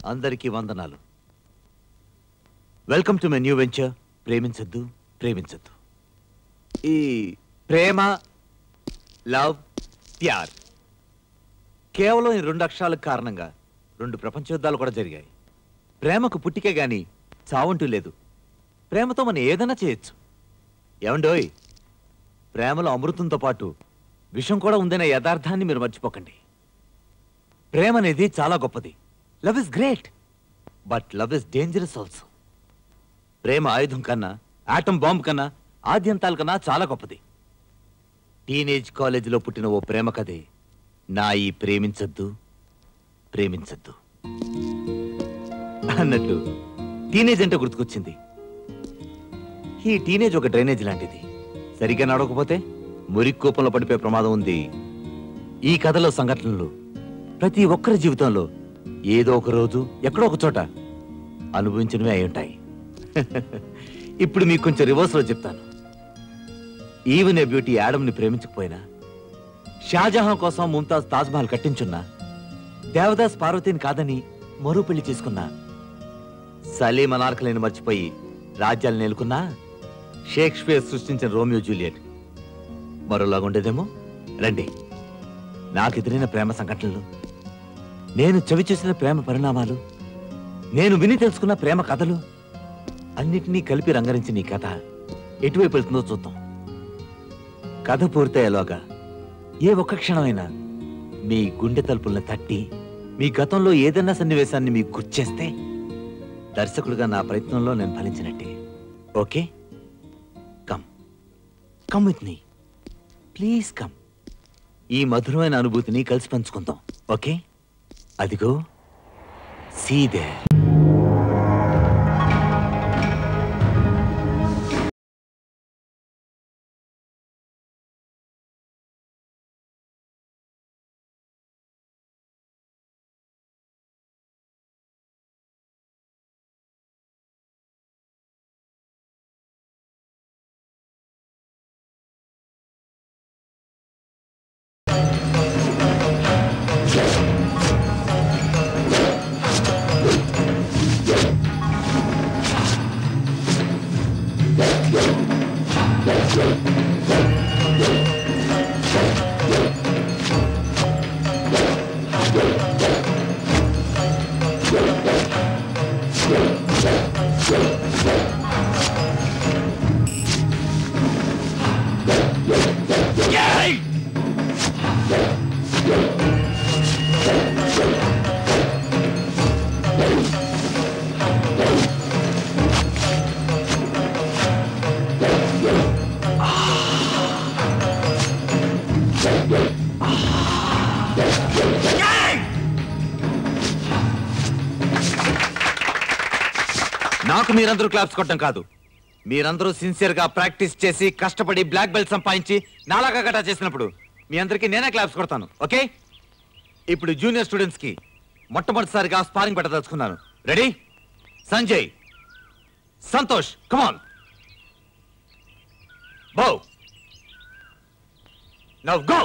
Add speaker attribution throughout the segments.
Speaker 1: అందరికీ వందనాలు welcome to my new venture ప్రేమించద్దు ప్రేమించద్దు ఈ ప్రేమ లవ్ ప్యార్ కేవలం ఈ రెండు అక్షరాలకు కారణంగా రెండు ప్రపంచ యుద్ధాలు కూడా జరిగాయి ప్రేమకు పుట్టికే గాని చావుంటూ లేదు ప్రేమతో మనం ఏదైనా చేయొచ్చు ఏమండోయ్ ప్రేమలో అమృతంతో పాటు విషం కూడా ఉందనే యథార్థాన్ని మీరు మర్చిపోకండి ప్రేమ అనేది చాలా గొప్పది love is great but love is dangerous also ప్రేమ ఆయుధం కన్నా ఆటం బాంబ్ కన్నా ఆద్యంతాల కన్నా చాలా గొప్పది టీనేజ్ కాలేజీలో పుట్టిన ఓ ప్రేమ కథే నా ఈ ప్రేమించద్దు ప్రేమించద్దు అన్నట్టు టీనేజ్ అంటే గుర్తుకొచ్చింది ఈ టీనేజ్ ఒక డ్రైనేజ్ లాంటిది సరిగ్గా నడవకపోతే మురికి కూపంలో పడిపోయే ప్రమాదం ఉంది ఈ కథలో సంఘటనలు ప్రతి ఒక్కరి జీవితంలో ఏదో ఒక రోజు ఎక్కడో ఒక చోట అనుభవించినవే అయి ఉంటాయి ఇప్పుడు మీకు కొంచెం రివర్స్లో చెప్తాను ఈవెన్ ఏ బ్యూటీ యాడమ్ని ప్రేమించకపోయినా షాజహాన్ కోసం ముంతాజ్ తాజ్మహల్ కట్టించున్నా దేవదాస్ పార్వతిని కాదని మరో పెళ్లి చేసుకున్నా సలీం అనార్కలిని మర్చిపోయి రాజ్యాలు నేలుకున్నా షేక్స్పియర్ సృష్టించిన రోమియో జూలియట్ మరోలాగా ఉండేదేమో రండి నాకు ఎదురైన ప్రేమ సంఘటనలు నేను చవి చూసిన ప్రేమ పరిణామాలు నేను విని తెలుసుకున్న ప్రేమ కథలు అన్నిటినీ కలిపి రంగరించిన ఈ కథ ఎటువైపు వెళ్తుందో చూద్దాం కథ పూర్తయ్యేలోగా ఏ ఒక్క క్షణమైనా మీ గుండె తలుపులను తట్టి మీ గతంలో ఏదైనా సన్నివేశాన్ని మీకు గుర్చేస్తే దర్శకుడిగా నా ప్రయత్నంలో నేను ఫలించినట్టే okay come come with me please come ఈ మధురమైన అనుభూతిని కలిసి పంచుకుందాం ఓకే అదిగో సీ దేర్ నాకు మీరందరూ క్లాప్స్ కొట్టడం కాదు మీరందరూ సిన్సియర్ గా ప్రాక్టీస్ చేసి కష్టపడి బ్లాక్ బెల్ట్ సంపాదించి నాలాగా గటా చేసినప్పుడు మీ అందరికీ నేనే క్లాప్స్ కొడతాను ఓకే ఇప్పుడు జూనియర్ స్టూడెంట్స్ కి మొట్టమొదటిసారిగా స్పారింగ్ పెట్టదలుచుకున్నాను ready Sanjay Santosh come on bow now go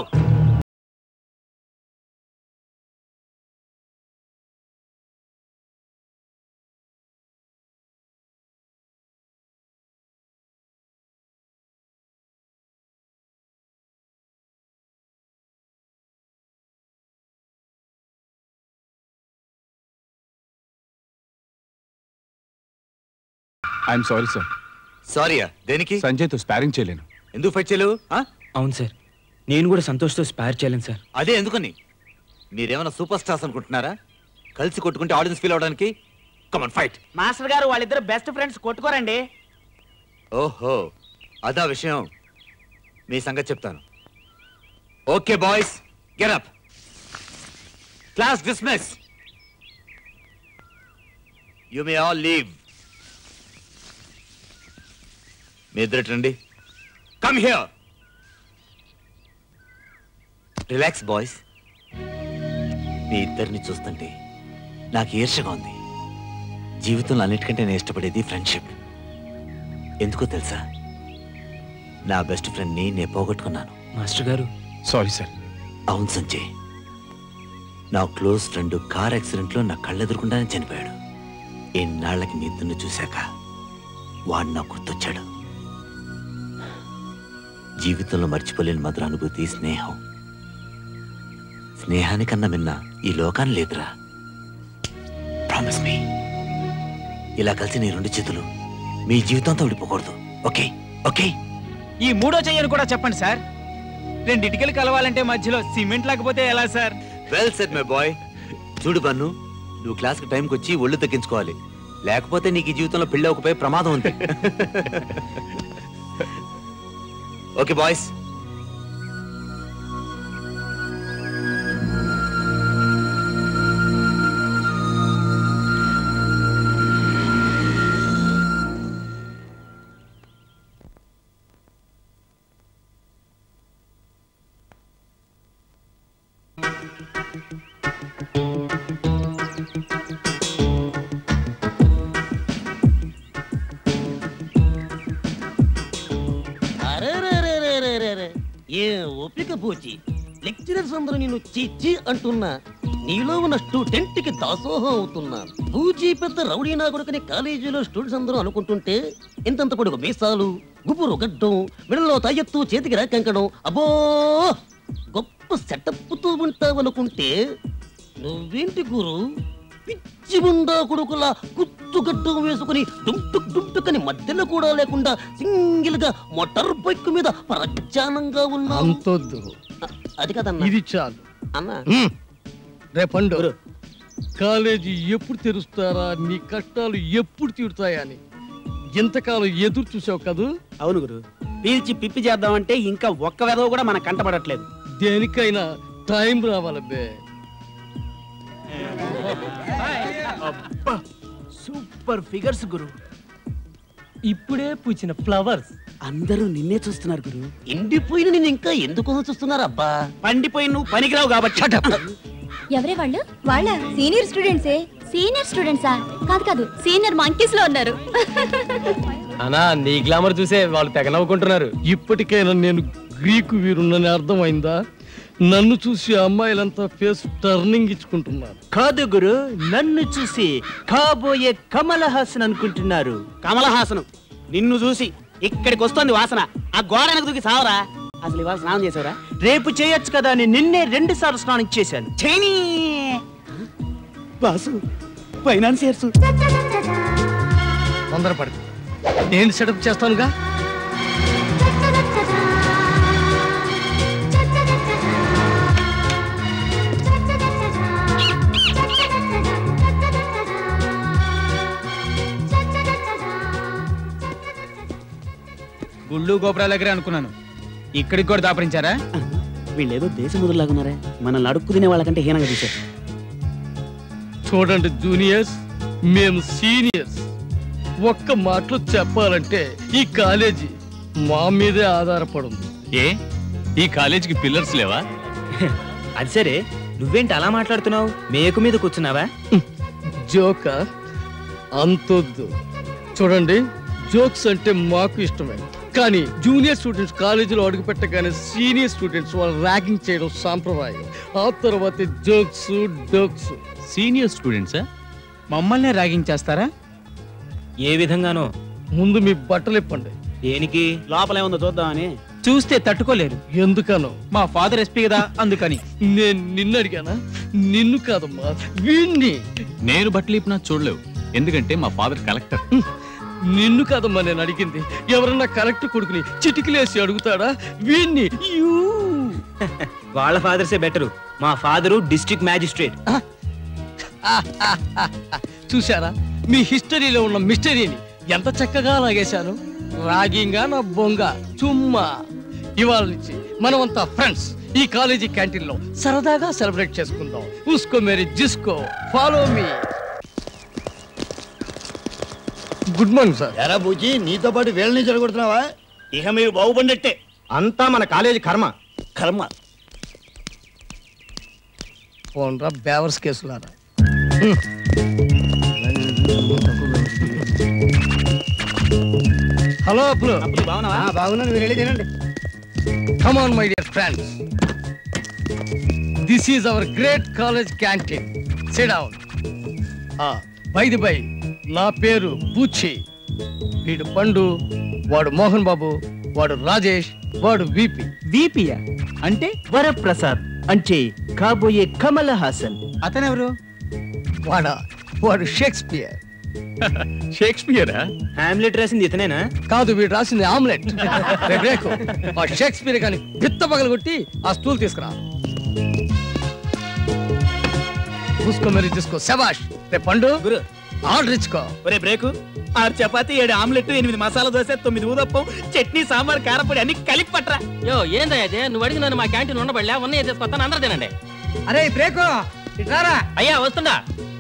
Speaker 2: I'm sorry sir
Speaker 1: సారీయా దేనికి
Speaker 2: సంజయ్తో స్పారింగ్ చేయలేను
Speaker 1: ఎందుకు ఫైట్ చేయలేవు ఆ?
Speaker 3: అవును సార్ నేను కూడా సంతోష్తో స్పైర్ చేయలేను సార్
Speaker 1: అదే ఎందుకని మీరేమైనా సూపర్ స్టార్స్ అనుకుంటున్నారా కలిసి కొట్టుకుంటే ఆడియన్స్ ఫీల్ అవడానికి కమన్ ఫైట్
Speaker 4: మాస్టర్ గారు వాళ్ళిద్దరు బెస్ట్ ఫ్రెండ్స్ కొట్టుకోరండి
Speaker 1: ఓహో అదా విషయం మీ సంగతి చెప్తాను okay boys get up class dismiss you may all leave మీ ఇద్దరు రండి కమ్ హియర్ రిలాక్స్ బాయ్స్ మీ ఇద్దరిని చూస్తుంటే నాకు ఈర్షగా ఉంది జీవితంలో అన్నిటికంటే నేను ఇష్టపడేది ఫ్రెండ్షిప్ ఎందుకో తెలుసా నా బెస్ట్ ఫ్రెండ్ని నేను పోగొట్టుకున్నాను
Speaker 3: మాస్టర్ గారు
Speaker 2: సారీ సార్
Speaker 1: అవును సంజయ్ నా క్లోజ్ ఫ్రెండ్ కార్ యాక్సిడెంట్ లో నా కళ్ళెదురుకుండానే చనిపోయాడు ఎన్నాళ్ళకి మీ ఇద్దరిని చూశాక వాడు నాకు గుర్తొచ్చాడు జీవితంలో మర్చిపోలేని మధుర అనుభూతి స్నేహం స్నేహానికన్నా మిన్న ఈ లోకాన్ని లేదురా ప్రామిస్ మీ ఇలా కలిసి నీ రెండు చేతులు మీ జీవితంతో విడిపోకూడదు ఓకే ఓకే
Speaker 4: ఈ మూడో చెయ్యను కూడా చెప్పండి సార్ రెండు ఇటుకలు కలవాలంటే మధ్యలో సిమెంట్ లేకపోతే ఎలా sir
Speaker 1: well set my boy చూడు బన్ను నువ్వు క్లాస్కి టైంకి వచ్చి ఒళ్ళు తగ్గించుకోవాలి లేకపోతే నీకు ఈ జీవితంలో పెళ్ళి అవ్వకపోయే ప్రమాదం ఉంది ఓకే బాయ్స్
Speaker 2: అరెరెరెరెరెరెరె. ఏ ఓపిక పూచి లెక్చరర్స్ అందరూ నిన్ను చిచ్చి అంటున్నా నీలో ఉన్న స్టూడెంట్ కి దాసోహం అవుతున్నా పూచి పెద్ద రౌడీ నా కొడుకుని కాలేజీలో స్టూడెంట్స్ అందరూ అనుకుంటుంటే ఇంతంత పొడుగు మీసాలు గుబురు గడ్డం మెడలో తాయెత్తు చేతికి రాకంకడం అబ్బో గొప్ప సెటప్ తో ఉంటావనుకుంటే నువ్వేంటి గురు పిచ్చి ముండా కొడుకులా గుత్తుగడ్డం వేసుకుని డుంటుక్ డుంటుకని మధ్యలో కూడా లేకుండా సింగిల్ గా మోటార్ బైక్ మీద ప్రజ్ఞానంగా ఉన్నావు
Speaker 5: అంతొద్దు
Speaker 2: అ- అది కదన్నా
Speaker 5: ఇది చాలు
Speaker 2: అన్నా
Speaker 5: హ్మ్. రేపండు కాలేజీ ఎప్పుడు తెరుస్తారా నీ కష్టాలు ఎప్పుడు తీరుతాయా అని ఇంతకాలం ఎదురు చూసావు కదూ
Speaker 4: అవును గురు పీల్చి పిప్పి చేద్దామంటే ఇంకా ఒక్క వెదవ కూడా మనకు కంటపడట్లేదు
Speaker 5: దేనికైనా టైం రావాలి బే
Speaker 4: సూపర్ ఫిగర్స్ గురు
Speaker 6: ఇప్పుడే పూచిన ఫ్లవర్స్
Speaker 4: అందరూ నిన్నే చూస్తున్నారు గురు
Speaker 2: ఎండిపోయిన నేను ఇంకా ఎందుకు చూస్తున్నారు అబ్బా
Speaker 4: పండిపోయి నువ్వు పనికిరావు కాబట్టి
Speaker 7: ఎవరే వాళ్ళు వాళ్ళ సీనియర్ స్టూడెంట్సే సీనియర్ స్టూడెంట్సా కాదు కాదు సీనియర్ మంకీస్ లో ఉన్నారు
Speaker 6: అనా నీ గ్లామర్ చూసే వాళ్ళు తెగ నవ్వుకుంటున్నారు
Speaker 5: ఇప్పటికైనా నేను గ్రీకు వీరున్నని అర్థమైందా నన్ను చూసి అమ్మాయిలంతా ఫేస్ టర్నింగ్ ఇచ్చుకుంటున్నారు
Speaker 6: కాదు గురు నన్ను చూసి కాబోయే కమల హాసన్ అనుకుంటున్నారు
Speaker 4: కమలహాసనం నిన్ను చూసి ఇక్కడికి వస్తుంది వాసన ఆ గోడ వెనక దూకి సావరా అసలు ఇవాళ స్నానం చేసావురా
Speaker 6: రేపు చేయొచ్చు కదా అని నిన్నే రెండు సార్లు స్నానం చేశాను
Speaker 4: చైనీ బాసు ఫైనాన్సియర్స్
Speaker 5: తొందరపడి నేను సెటప్ చేస్తానుగా
Speaker 8: గుళ్ళు గోపురాల దగ్గరే అనుకున్నాను ఇక్కడికి కూడా దాపరించారా
Speaker 4: వీళ్ళేదో దేశ ముదురులాగా ఉన్నారే మనల్ని అడుక్కు తినే వాళ్ళకంటే హీనంగా చూశారు
Speaker 5: చూడండి జూనియర్స్ మేము సీనియర్స్ ఒక్క మాటలో చెప్పాలంటే ఈ కాలేజీ మా మీదే ఆధారపడింది
Speaker 8: ఏ ఈ కాలేజీకి పిల్లర్స్ లేవా
Speaker 3: అది సరే నువ్వేంటి అలా మాట్లాడుతున్నావు మేకు మీద కూర్చున్నావా
Speaker 5: జోక అంతొద్దు చూడండి జోక్స్ అంటే మాకు ఇష్టమే కానీ జూనియర్ స్టూడెంట్స్ కాలేజీలో అడుగు పెట్టగానే సీనియర్ స్టూడెంట్స్ వాళ్ళు ర్యాగింగ్ చేయడం సాంప్రదాయం ఆ తర్వాత జోక్స్ డోక్స్
Speaker 8: సీనియర్ స్టూడెంట్సా మమ్మల్ని ర్యాగింగ్ చేస్తారా
Speaker 3: ఏ విధంగానో
Speaker 5: ముందు మీ బట్టలు ఇప్పండి
Speaker 3: దేనికి
Speaker 4: లోపల ఏముందో చూద్దామని
Speaker 8: చూస్తే తట్టుకోలేరు
Speaker 5: ఎందుకనో
Speaker 8: మా ఫాదర్ ఎస్పీ కదా అందుకని
Speaker 5: నేను నిన్ను అడిగానా నిన్ను కాదమ్మా వీణ్ణి
Speaker 8: నేను బట్టలు ఇప్పినా చూడలేవు ఎందుకంటే మా ఫాదర్ కలెక్టర్
Speaker 5: నిన్ను కాదమ్మా నేను అడిగింది ఎవరన్నా కలెక్టర్ కొడుకుని చిటికలేసి అడుగుతాడా వీణ్ణి యూ
Speaker 3: వాళ్ళ ఫాదర్సే బెటరు మా ఫాదరు డిస్ట్రిక్ట్ మ్యాజిస్ట్రేట్
Speaker 5: చూసారా మీ హిస్టరీలో ఉన్న మిస్టరీని ఎంత చక్కగా లాగేశాను రాగింగా నా బొంగ చుమ్మా ఇవాళ నుంచి మనమంతా ఫ్రెండ్స్ ఈ కాలేజీ క్యాంటీన్ లో సరదాగా సెలబ్రేట్ చేసుకుందాం ఉస్కో మేరీ జిస్కో follow me good morning sir
Speaker 9: ఎరా బుజ్జి నీతో పాటు వీళ్ళని చెడగొడుతున్నావా
Speaker 2: ఇక మీరు బాగుపడినట్టే
Speaker 6: అంతా మన కాలేజీ కర్మ
Speaker 2: కర్మ
Speaker 5: పోన్రా బేవర్స్ కేసులారా హలో అప్పులు
Speaker 4: అప్పుడు బాగున్నావా
Speaker 9: బాగున్నాను మీరు వెళ్ళి తినండి
Speaker 5: come on my dear friends this is our great college canteen sit down by the by నా పేరు బూచి వీడు పండు వాడు మోహన్ బాబు వాడు రాజేష్ వాడు విపి
Speaker 6: విపియా అంటే వరప్రసాద్ అంటే కాబోయే కమల హాసన్
Speaker 8: అతనెవరు
Speaker 5: వాడా వాడు షేక్స్పియర్
Speaker 8: షేక్స్పియరా
Speaker 3: హామ్లెట్ రాసింది ఇతనేనా
Speaker 5: కాదు వీడు రాసింది ఆమ్లెట్ రేపు రేకు ఆ షేక్స్పియర్ కానీ పిత్త పగలగొట్టి ఆ స్టూల్ తీసుకురా చూసుకో మరి చూసుకో శబాష్ రేపు పండు
Speaker 4: గురు
Speaker 5: ఆర్డర్ ఇచ్చుకో
Speaker 4: ఒరే బ్రేకు ఆరు చపాతి ఏడు ఆమ్లెట్ ఎనిమిది మసాలా దోశ తొమ్మిది ఊదప్పం చట్నీ సాంబార్ కారపొడి అన్ని కలిపి పట్రా
Speaker 2: యో ఏందా అయితే నువ్వు అడిగి నన్ను మా క్యాంటీన్ ఉండబడలే ఉన్నాయి తీసుకొస్తాను అందరూ తినండి
Speaker 5: అరే బ్రేకు ఇట్లారా
Speaker 2: అయ్యా వస్తుందా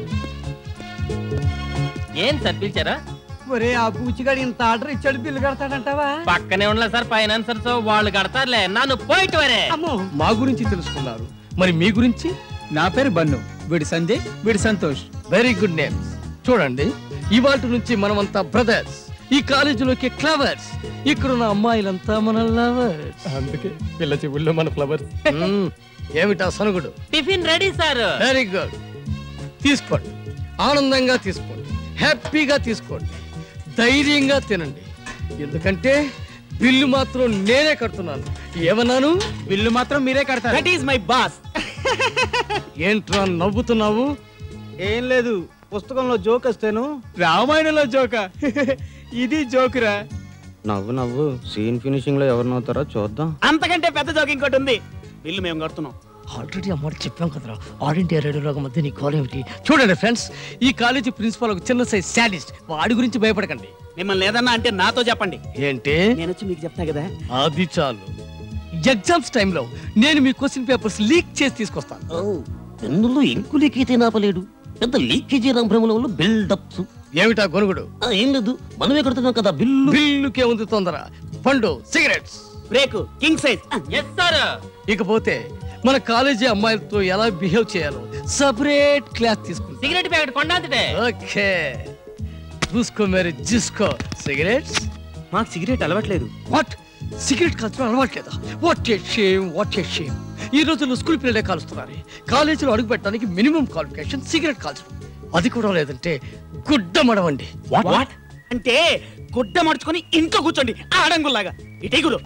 Speaker 2: ఏం సార్ పిలిచారా
Speaker 5: ఒరే ఆ బూచిగాడు ఇంత ఆర్డర్ ఇచ్చాడు బిల్లు కడతాడంటావా
Speaker 2: పక్కనే ఉండలే సార్ ఫైనాన్సర్స్ వాళ్ళు కడతారులే నన్ను పోయిట్ వరే
Speaker 5: మా గురించి తెలుసుకున్నారు మరి మీ గురించి
Speaker 8: నా పేరు బన్ను వీడు సంజయ్ వీడు సంతోష్
Speaker 5: వెరీ గుడ్ నేమ్స్ చూడండి ఇవాటి నుంచి మనమంతా బ్రదర్స్ ఈ కాలేజీలోకి క్లవర్స్ ఇక్కడున్న అమ్మాయిలంతా మన లవర్స్
Speaker 8: అందుకే పిల్ల చెవుల్లో మన ఫ్లవర్స్
Speaker 5: ఏమిటా సనుగుడు
Speaker 2: tiffin ready sir
Speaker 5: very good తీసుకోండి ఆనందంగా తీసుకోండి హ్యాపీగా తీసుకోండి ధైర్యంగా తినండి ఎందుకంటే బిల్లు మాత్రం నేనే కడుతున్నాను ఏమన్నాను
Speaker 8: బిల్లు మాత్రం మీరే కడతారు
Speaker 4: దట్ ఈస్ మై బాస్
Speaker 5: ఏంట్రా నవ్వుతున్నావు
Speaker 6: ఏం లేదు పుస్తకంలో జోక్ వస్తేను
Speaker 8: రామాయణంలో జోక ఇది జోకురా
Speaker 6: నవ్వు నవ్వు సీన్ ఫినిషింగ్ లో ఎవరు నవ్వుతారో చూద్దాం
Speaker 4: అంతకంటే పెద్ద జోక్ ఇంకోటి ఉంది బిల్లు మేము కడుతున్నాం
Speaker 5: ఆల్రెడీ అమ్మాట చెప్పాం కదరా ఆల్ ఇండియా రేడియోలో మధ్య నీ కాల్ ఏమిటి చూడండి ఫ్రెండ్స్ ఈ కాలేజీ ప్రిన్సిపాల్ ఒక చిన్న సైజ్ శాడిస్ట్ వాడి గురించి భయపడకండి
Speaker 4: మిమ్మల్ని ఏదన్నా అంటే నాతో చెప్పండి
Speaker 5: ఏంటి
Speaker 4: నేను వచ్చి మీకు చెప్తా కదా
Speaker 5: అది చాలు ఎగ్జామ్స్ టైంలో నేను మీ క్వశ్చన్ పేపర్స్ లీక్ చేసి తీసుకొస్తాను
Speaker 2: పెన్నులో ఇంకు లీకైతే నాపలేడు పెద్ద లీకేజీ రంభ్రమల వల్ల బిల్డప్స్
Speaker 5: ఏమిటా గొనుగుడు
Speaker 2: ఏం లేదు మనమే కడుతున్నాం కదా బిల్లు
Speaker 5: బిల్లుకే ఉంది తొందర Pandu cigarettes
Speaker 4: break king size
Speaker 2: yes sir
Speaker 5: ఇకపోతే మన కాలేజీ అమ్మాయిలతో ఎలా బిహేవ్ చేయాలో సపరేట్ క్లాస్ తీసుకుంటా
Speaker 2: సిగరెట్ ప్యాకెట్ కొండాంతటే
Speaker 5: ఓకే చూసుకో మరి చూసుకో సిగరెట్స్
Speaker 3: మాకు సిగరెట్ అలవట్లేదు
Speaker 5: వాట్ సిగరెట్ కాల్చడం అలవాట్లేదా what a shame what a shame ఈ రోజుల్లో స్కూల్ పిల్లలే కాలుస్తున్నారు కాలేజీలో అడుగు పెట్టడానికి మినిమం క్వాలిఫికేషన్ సిగరెట్ కాల్చడం అది కూడా లేదంటే గుడ్డ మడవండి
Speaker 4: వాట్ అంటే గుడ్డ మడుచుకొని ఇంట్లో కూర్చోండి ఆడంగుల్లాగా ఇటే గురు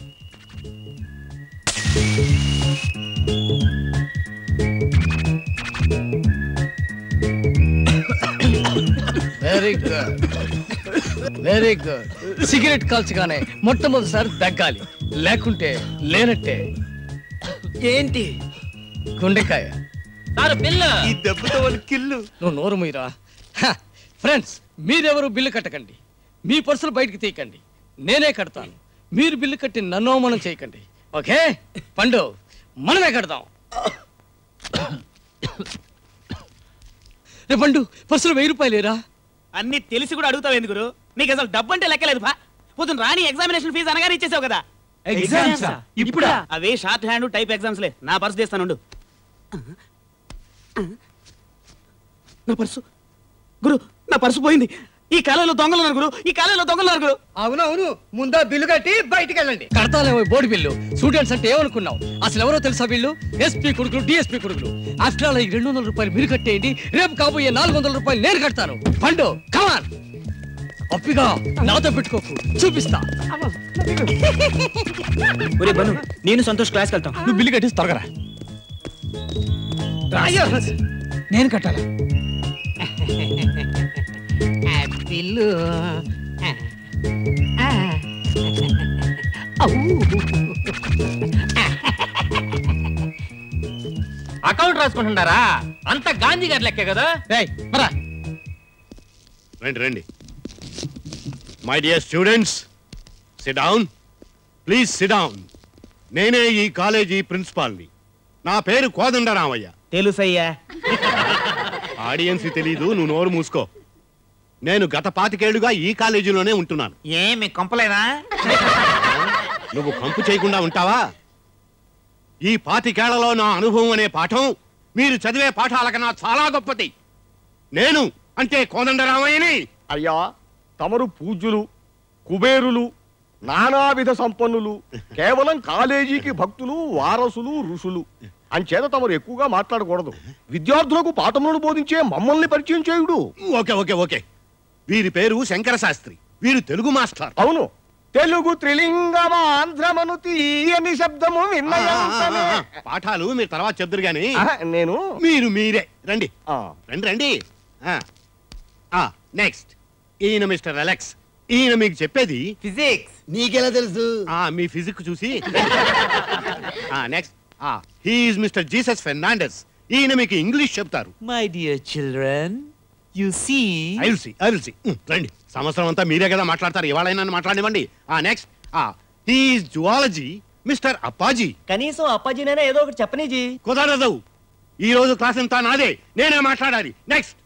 Speaker 5: very good very good cigarette కాల్చగానే మొట్టమొదటిసారి దగ్గాలి లేకుంటే లేనట్టే
Speaker 4: ఏంటి
Speaker 5: గుండెకాయ
Speaker 2: సార్ బిల్లు
Speaker 5: నువ్వు నోరు మీరా ఫ్రెండ్స్ మీరెవరు బిల్లు కట్టకండి మీ పర్సులు బయటికి తీయకండి నేనే కడతాను మీరు బిల్లు కట్టి నన్ను అవమానం చేయకండి ఓకే పండు మనమే కడతాం రే పండు పర్సులు వెయ్యి రూపాయలేరా
Speaker 4: అన్ని తెలిసి కూడా అడుగుతావు ఎందుకు నీకు అసలు డబ్బు అంటే లెక్కలేదు బా పొద్దున రాని ఎగ్జామినేషన్ ఫీజు అనగానే ఇచ్చేసావు కదా
Speaker 8: ఎగ్జామ్సా? ఇప్పుడా?
Speaker 4: అవే షార్ట్ హ్యాండ్ టైప్ ఎగ్జామ్స్ లే నా పర్సు తీస్తానుండు నా పర్సు గురు నా పర్సు పోయింది ఈ కాలంలో దొంగలు ఉన్నారు గురు ఈ కాలంలో దొంగలు ఉన్నారు గురు
Speaker 5: అవునవును ముందా బిల్లు కట్టి బయటికి వెళ్ళండి కడతాలేమో బోర్డు బిల్లు స్టూడెంట్స్ అంటే ఏమనుకున్నావు అసలు ఎవరో తెలుసా వీళ్ళు ఎస్పీ కొడుకులు డిఎస్పీ కొడుకులు ఆఫ్టర్ ఆల్ ఈ రెండు వందల రూపాయలు మీరు కట్టేయండి రేపు కాబోయే నాలుగు వందల రూపాయలు నేను కడతాను పండు కమాన్ అప్పిగా నాతో పెట్టుకోకు చూపిస్తా
Speaker 3: ఒరే బను నేను సంతోష్ క్లాస్కి వెళ్తాం
Speaker 8: నువ్వు బిల్లు కట్టేసి త్వరగా రా. నేను కట్టాలా
Speaker 2: బిల్లు అకౌంట్ రాసుకుంటున్నారా అంత గాంధీ గారి లెక్కే కదా
Speaker 5: ఏయ్, పరా.
Speaker 10: రండి రండి my dear students sit down please sit down నేనే ఈ కాలేజీ ప్రిన్సిపాల్ని నా పేరు కోదండరామయ్య
Speaker 4: తెలుసయ్యా
Speaker 10: ఆడియన్స్ తెలీదు నువ్వు నోరు మూసుకో నేను గత పాతికేళ్లుగా ఈ కాలేజీలోనే ఉంటున్నాను
Speaker 1: ఏమి కొంపలేనా
Speaker 10: నువ్వు కంపు చేయకుండా ఉంటావా ఈ పాతికేళ్లలో నా అనుభవం అనే పాఠం మీరు చదివే పాఠాల కన్నా చాలా గొప్పది నేను అంటే కోదండరామయ్యని
Speaker 11: అయ్యా తమరు పూజ్యులు కుబేరులు నానావిధ సంపన్నులు కేవలం కాలేజీకి భక్తులు వారసులు ఋషులు అంచేత తమరు ఎక్కువగా మాట్లాడకూడదు విద్యార్థులకు పాఠములను బోధించే మమ్మల్ని పరిచయం చేయుడు
Speaker 10: ఓకే ఓకే ఓకే వీరి పేరు శంకర శాస్త్రి వీరు తెలుగు మాస్టర్
Speaker 11: అవును తెలుగు త్రిలింగమ ఆంధ్రమను తీయని శబ్దము విన్నయంతనే.
Speaker 10: పాఠాలు మీరు తర్వాత చెప్దురు గాని
Speaker 11: ఆ, నేను
Speaker 10: మీరు మీరే రండి
Speaker 11: ఆ,
Speaker 10: రండి రండి నెక్స్ట్ ఈయన మిస్టర్ అలెక్స్ ఈయన మీకు చెప్పేది
Speaker 3: ఫిజిక్స్
Speaker 9: నీకెలా తెలుసు
Speaker 10: ఆ మీ ఫిజిక్ చూసి next he's mister Jesus Fernandes ఈయన మీకు ఇంగ్లీష్ చెప్తారు
Speaker 1: my dear children you see
Speaker 10: I'll see I'll see రండి సంవత్సరం అంతా మీరే కదా మాట్లాడతారు ఇవాళైనా మాట్లాడివ్వండి ఆ next he's zoology mister Appaji
Speaker 3: కనీసం అప్పాజీనైనా ఏదో ఒకటి చెప్పనీజీ
Speaker 10: కుదరదు ఈ రోజు క్లాస్ అంతా నాదే నేనే మాట్లాడాలి నెక్స్ట్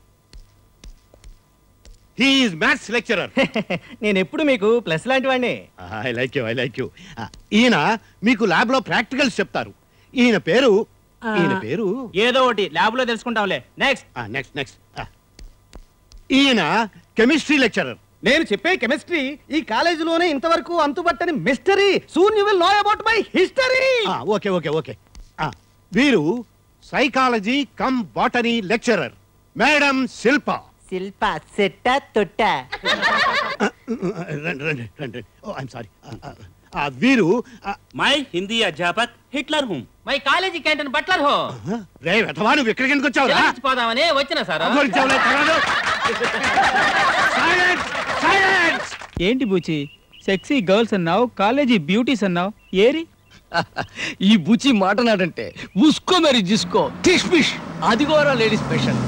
Speaker 10: హీఈస్ మ్యాథ్స్ లెక్చరర్
Speaker 3: నేను ఎప్పుడు మీకు ప్లస్ లాంటి వాడిని
Speaker 10: I like you I like you ఈయన మీకు ల్యాబ్ లో ప్రాక్టికల్స్ చెప్తారు ఈయన పేరు ఈయన పేరు
Speaker 4: ఏదో ఒకటి ల్యాబ్ లో తెలుసుకుంటాంలే నెక్స్ట్
Speaker 10: నెక్స్ట్ నెక్స్ట్ ఈయన కెమిస్ట్రీ లెక్చరర్
Speaker 5: నేను చెప్పే కెమిస్ట్రీ ఈ కాలేజీలోనే ఇంతవరకు అంతుబట్టని mystery soon you will know about my history
Speaker 10: okay okay okay వీరు psychology come botany lecturer madam Shilpa
Speaker 3: Shilpa సెట్ట తొట్ట
Speaker 10: రండి రండి రండి ఓ ఐఎమ్ సారీ వీరు
Speaker 12: मैं हिंदी अध्यापक हिटलर हूँ
Speaker 2: మై కాలేజీ క్యాంటీన్ బట్లర్ హో
Speaker 10: రే వెధవా నువ్వు ఎక్కడికి ఎందుకు వచ్చావురా
Speaker 2: పోదామని వచ్చిన సార్
Speaker 10: వచ్చావులే, తగలడు. Silence! Silence!
Speaker 4: ఏంటి బూచి సెక్సీ గర్ల్స్ అన్నావు కాలేజీ బ్యూటీస్ అన్నావు ఏరి
Speaker 5: ఈ బుచి మాటనాడంటే ఉస్కో మరి జిస్కో టిష్ పిష్ అది కూడా లేడీ స్పెషల్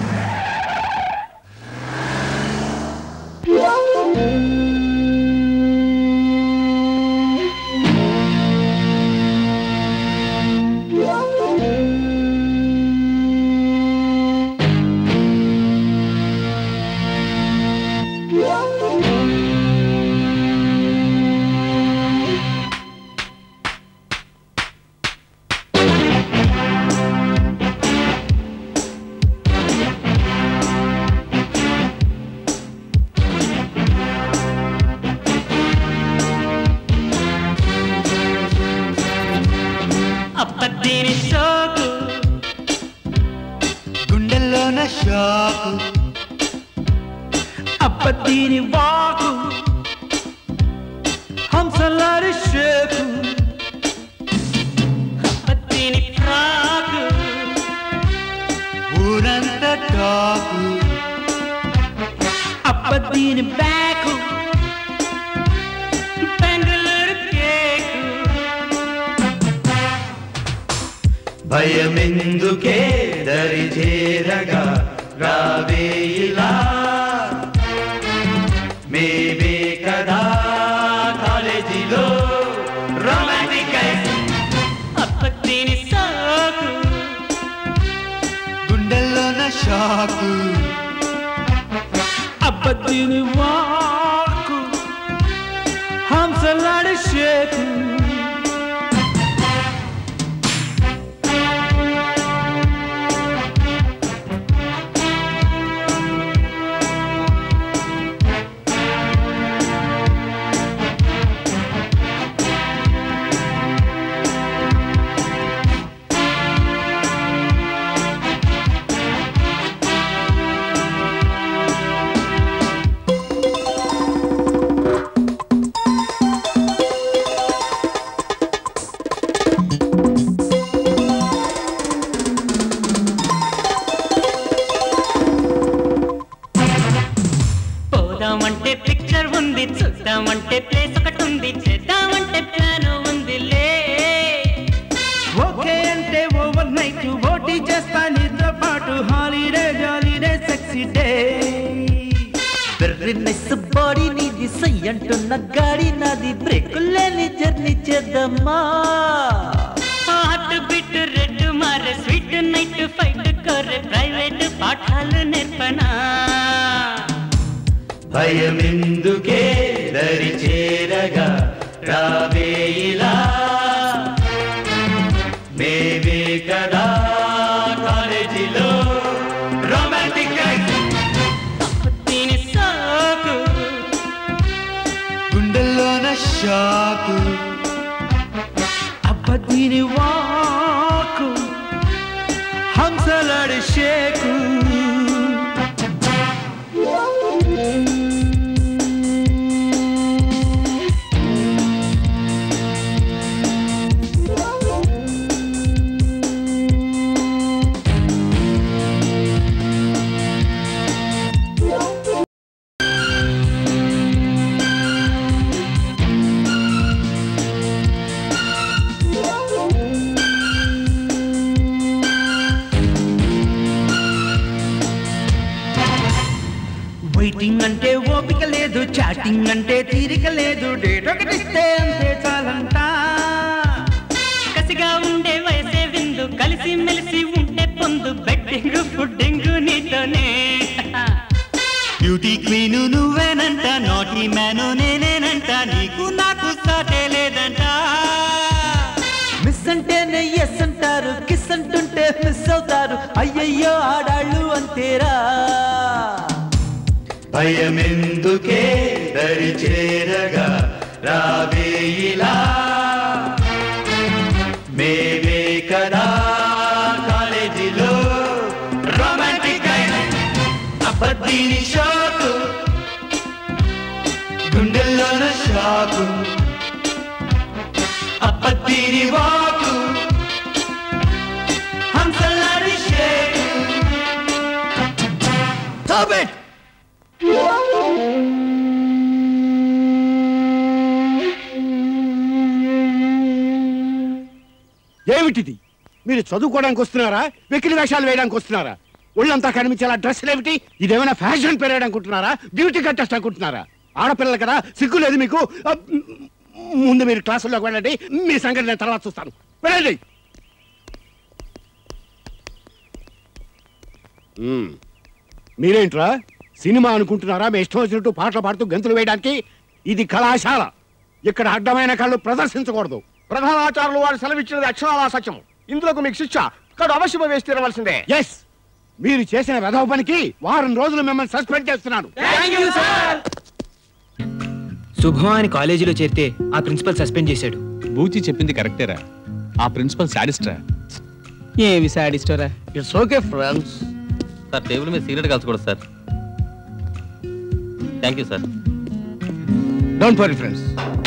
Speaker 13: అప్పత్తిని షోకు గుండెల్లోన షాకు అప్పత్తిని వాకు హంసలారి షేకు అప్పత్తిని ఫ్రాకు ఊరంత టాకు అప్పత్తిని బ్యాకు బెంగళూరు కేకు
Speaker 14: భయమెందుకే దరి చేరగా రావేయిలా మేమే కదా కాలేజీలో రొమాంటిక్
Speaker 13: అప్పత్తిని సాకు గుండెల్లోన షాకు అప్పత్తిని వాకు హంసలాడి షేకు పోదామంటే పిక్చర్ ఉంది చూద్దామంటే ప్లేస్ ఒకటి ఉంది చేద్దామంటే ప్లాన్ ఉందిలే ఓకే అంటే ఓవర్ నైట్ ఓటీ చేస్తా నీతో పాటు హాలిడే జాలీడే సెక్సీ డే
Speaker 14: వెర్రి నైస్ బాడీ నీది సై అంటున్న గాడి నాది బ్రేక్ లేని జర్నీ చేద్దామా
Speaker 13: హార్ట్ బిట్ రెడ్ మారే స్వీట్ నైట్ ఫైట్ కోరే ప్రైవేట్ పాఠాలు నేర్పనా
Speaker 14: భయమెందుకే దరి చేరగా రావేయిలా మేమే కదా కాలేజీలో రొమాంటిక్
Speaker 13: దీని సాకు గుండెల్లోన షాకు అబ్బ దీని వాకు
Speaker 14: హంసలాడి షేకు వెయిటింగ్ అంటే ఓపిక లేదు చాటింగ్ అంటే తీరిక లేదు డేట్ ఒకటిస్తే అంతే చాలంట
Speaker 13: కసిగా ఉండే వయసే విందు కలిసి మెలిసి ఉంటే పొందు బెట్టింగ్ ఫుడ్డింగ్ నీతోనే
Speaker 14: బ్యూటీ క్వీను నువ్వేనంట నాటీ మ్యాను నేనేనంట నీకు నాకు సాటే లేదంట మిస్ అంటేనే ఎస్ అంటారు కిస్ అంటుంటే మిస్ అవుతారు అయ్యయ్యో ఆడాళ్ళు అంతేరా భయమెందుకే దరి చేరగా రావేయిలా మేమే కదా కాలేజీలో రొమాంటిక్ అయిన అబద్ధీని షాకు గుండెల్లోన షాకు అబద్ధీని వాకు హంసలాడి షేకు
Speaker 9: Stop it!
Speaker 10: ఏమిటిది మీరు చదువుకోవడానికి వస్తున్నారా వెకిలి వేషాలు వేయడానికి వస్తున్నారా ఒళ్ళంతా కనిపించేలా డ్రెస్సులు ఏమిటి ఇదేమైనా ఫ్యాషన్ పెరగడం అనుకుంటున్నారా బ్యూటీ కంటెస్ట్ అనుకుంటున్నారా ఆడపిల్లలు కదా సిగ్గు లేదు మీకు అబ్, ముందు మీరు క్లాసుల్లోకి వెళ్ళండి మీ సంగతి నేను తర్వాత చూస్తాను వెళ్ళండి మ్మ్. మీరేంట్రా సినిమా అనుకుంటున్నారా మీ ఇష్టం వచ్చినట్టు పాటలు పాడుతూ గంతులు వేయడానికి ఇది కళాశాల ఇక్కడ అడ్డమైన కళ్ళు ప్రదర్శించకూడదు
Speaker 11: ప్రధానాచారులు వారు సెలవిచ్చినది అక్షరాలా సత్యం ఇందులోకి మీకు శిక్ష ఇక్కడ అవశ్యం వేసి తీరవలసిందే
Speaker 10: ఎస్ మీరు చేసిన వెధవ పనికి వారం రోజులు మిమ్మల్ని సస్పెండ్ చేస్తున్నాను
Speaker 3: శుభం అని కాలేజీలో చేరితే ఆ ప్రిన్సిపల్ సస్పెండ్ చేశాడు
Speaker 8: బూచి చెప్పింది కరెక్టేరా ఆ ప్రిన్సిపల్ సాడిస్ట్రా
Speaker 5: ఏమి సాడిస్టోరా it's okay friends
Speaker 15: sir table మీద సిగరెట్ కలచకూడదు sir thank you sir
Speaker 5: don't worry friends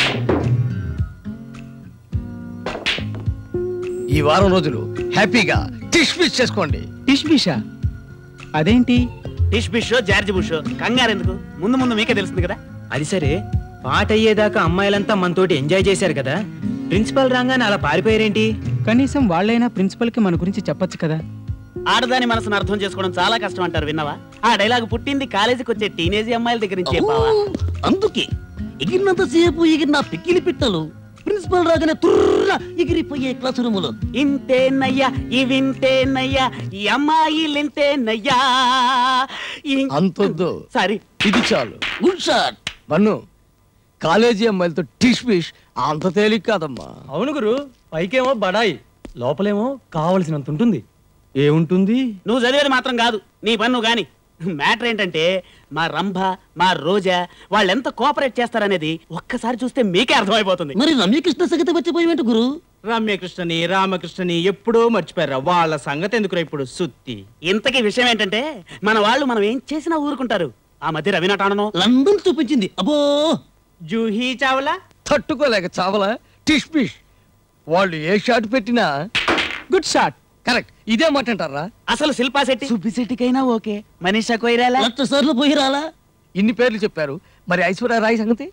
Speaker 5: ఈ వారం రోజులు హ్యాపీగా టిష్ ఫిష్ చేసుకోండి
Speaker 4: టిష్ బిషా అదేంటి టిష్ బిషో జార్జ్ బుషో కంగారు ఎందుకు ముందు ముందు మీకే తెలుస్తుంది కదా
Speaker 3: అది సరే పాట అయ్యేదాకా అమ్మాయిలంతా మనతోటి ఎంజాయ్ చేశారు కదా ప్రిన్సిపల్ రాగానే అలా పారిపోయారేంటి
Speaker 4: కనీసం వాళ్ళైనా ప్రిన్సిపల్ కి మన గురించి చెప్పొచ్చు కదా ఆడదాని మనసును అర్థం చేసుకోవడం చాలా కష్టం అంటారు విన్నావా ఆ డైలాగ్ పుట్టింది కాలేజీకి వచ్చే టీనేజీ అమ్మాయిల దగ్గర నుంచి బావా
Speaker 2: అందుకే ఎగిరినంతసేపు ఎగిరిన పిక్కిలి పిట్టలు ప్రిన్సిపల్ రాగానే తుర్ర ఎగిరిపోయే క్లాస్ రూములో
Speaker 4: ఇంతేనయ్యా ఇవింతేనయ్యా ఈ అమ్మాయిలింతేనయ్యా
Speaker 5: అంతొద్దు
Speaker 4: సారీ
Speaker 5: ఇది చాలు
Speaker 2: గుడ్ షాట్
Speaker 5: బన్ను కాలేజీ అమ్మాయిలతో టిష్ ఫిష్ అంత తేలిక కాదమ్మా
Speaker 16: అవును గురు పైకేమో బడాయి లోపలేమో కావలసినంత ఉంటుంది ఏముంటుంది
Speaker 4: నువ్వు చదివేది మాత్రం కాదు నీ పన్ను గాని మ్యాటర్ ఏంటంటే మా రంభ మా రోజా వాళ్ళు ఎంత కోఆపరేట్ చేస్తారనేది ఒక్కసారి చూస్తే మీకే అర్థమైపోతుంది
Speaker 2: మరి రమ్యకృష్ణ సంగతి వచ్చిపోయేంటి గురు
Speaker 6: రమ్యకృష్ణని రామకృష్ణని ఎప్పుడో మర్చిపోయారా వాళ్ళ సంగతి ఎందుకురా ఇప్పుడు సుత్తి
Speaker 4: ఇంతకీ విషయం ఏంటంటే మన వాళ్ళు మనం ఏం చేసినా ఊరుకుంటారు ఆ మధ్య రవినటానను
Speaker 2: లండన్ చూపించింది అబ్బో
Speaker 6: జూహీ చావలా
Speaker 5: తట్టుకోలేక చావలా టిష్ ఫిష్ వాళ్ళు ఏ షాట్ పెట్టినా గుడ్ షాట్ కరెక్ట్ ఇదే మాట అంటారా
Speaker 4: అసలు శిల్పా శెట్టి సుబ్బి శెట్టికైనా ఓకే మనీషా కొయిరాలా
Speaker 2: లక్ష సార్లు పోయి రాలా
Speaker 5: ఇన్ని పేర్లు చెప్పారు మరి ఐశ్వర్య రాయ్ సంగతి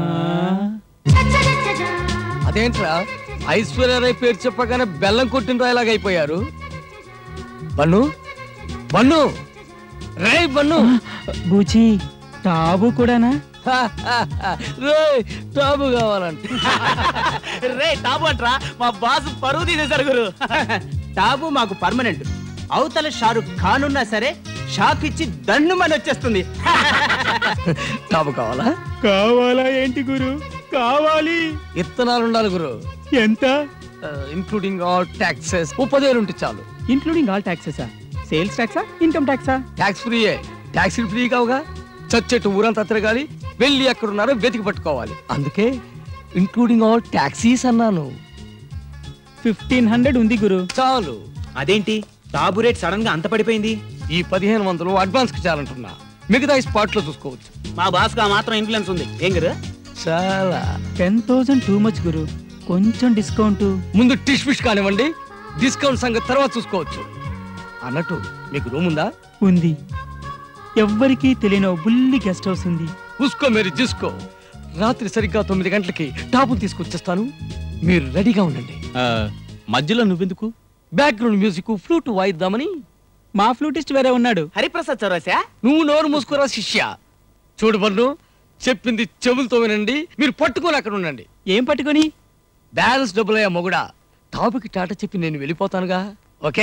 Speaker 5: అదేంట్రా ఐశ్వర్య రాయ్ పేరు చెప్పగానే బెల్లం కొట్టిన రాయలాగా అయిపోయారు బన్ను బన్ను రే బన్ను
Speaker 6: బూచి టాబు కూడానా
Speaker 5: రే టాబు కావాలంట
Speaker 4: రే టాబు అంట్రా మా బాస్ పరువు తీసేశారు గురు
Speaker 6: టాబు మాకు పర్మనెంట్ అవతల షారుఖ్ ఖాన్ ఉన్నా సరే షాక్ ఇచ్చి దన్ను మన వచ్చేస్తుంది
Speaker 5: టాబు కావాలా
Speaker 6: కావాలా ఏంటి గురు కావాలి
Speaker 5: ఇత్తనాలు ఉండాలి గురు
Speaker 6: ఎంత
Speaker 5: ఇంక్లూడింగ్ ఆల్ ట్యాక్సెస్ ఓ పదివేలు ఉంటే చాలు
Speaker 6: ఇంక్లూడింగ్ ఆల్ ట్యాక్సెసా సేల్స్ ట్యాక్సా ఇన్కమ్ ట్యాక్సా
Speaker 5: ట్యాక్స్ ఫ్రీయే ట్యాక్సీ ఫ్రీ కావుగా చచ్చెట్టు ఊరంతా తిరగాలి వెళ్ళి ఎక్కడున్నారో వెతికి పట్టుకోవాలి అందుకే ఇంక్లూడింగ్ ఆల్ ట్యాక్సీస్ అన్నాను
Speaker 6: ఫిఫ్టీన్ హండ్రెడ్ ఉంది గురు
Speaker 5: చాలు
Speaker 3: అదేంటి టాబు రేట్ సడన్ గా అంత పడిపోయింది
Speaker 5: ఈ పదిహేను వందలు అడ్వాన్స్ కి చాలంటున్నా మిగతా స్పాట్ లో చూసుకోవచ్చు
Speaker 4: మా బాస్ కా మాత్రం ఇన్ఫ్లుయెన్స్ ఉంది ఏం గురు
Speaker 5: చాలా
Speaker 16: టెన్ థౌసండ్ టూ మచ్ గురు కొంచెం డిస్కౌంట్
Speaker 5: ముందు టిష్ ఫిష్ కానివ్వండి డిస్కౌంట్ సంగతి తర్వాత చూసుకోవచ్చు అన్నట్టు మీకు రూమ్ ఉందా
Speaker 16: ఉంది ఎవ్వరికీ తెలియని ఓ బుల్లి గెస్ట్ హౌస్ ఉంది
Speaker 5: ఉసుకో మీరు చూసుకో రాత్రి సరిగ్గా తొమ్మిది గంటలకి టాపులు తీసుకొచ్చేస్తాను మీరు రెడీగా ఉండండి
Speaker 8: మధ్యలో నువ్వెందుకు
Speaker 5: బ్యాక్గ్రౌండ్ మ్యూజిక్ ఫ్లూట్ వాయిద్దామని
Speaker 16: మా ఫ్లూటిస్ట్ వేరే ఉన్నాడు
Speaker 4: హరిప్రసాద్ చౌరాసా
Speaker 5: నువ్వు నోరు మూసుకోరా శిష్య చూడు బన్ను చెప్పింది చెవులతో వినండి మీరు పట్టుకొని అక్కడ ఉండండి
Speaker 16: ఏం పట్టుకొని
Speaker 5: బ్యాలెన్స్ డబ్బులయ్యా మొగుడా టాపుకి టాటా చెప్పి నేను వెళ్ళిపోతానుగా ఓకే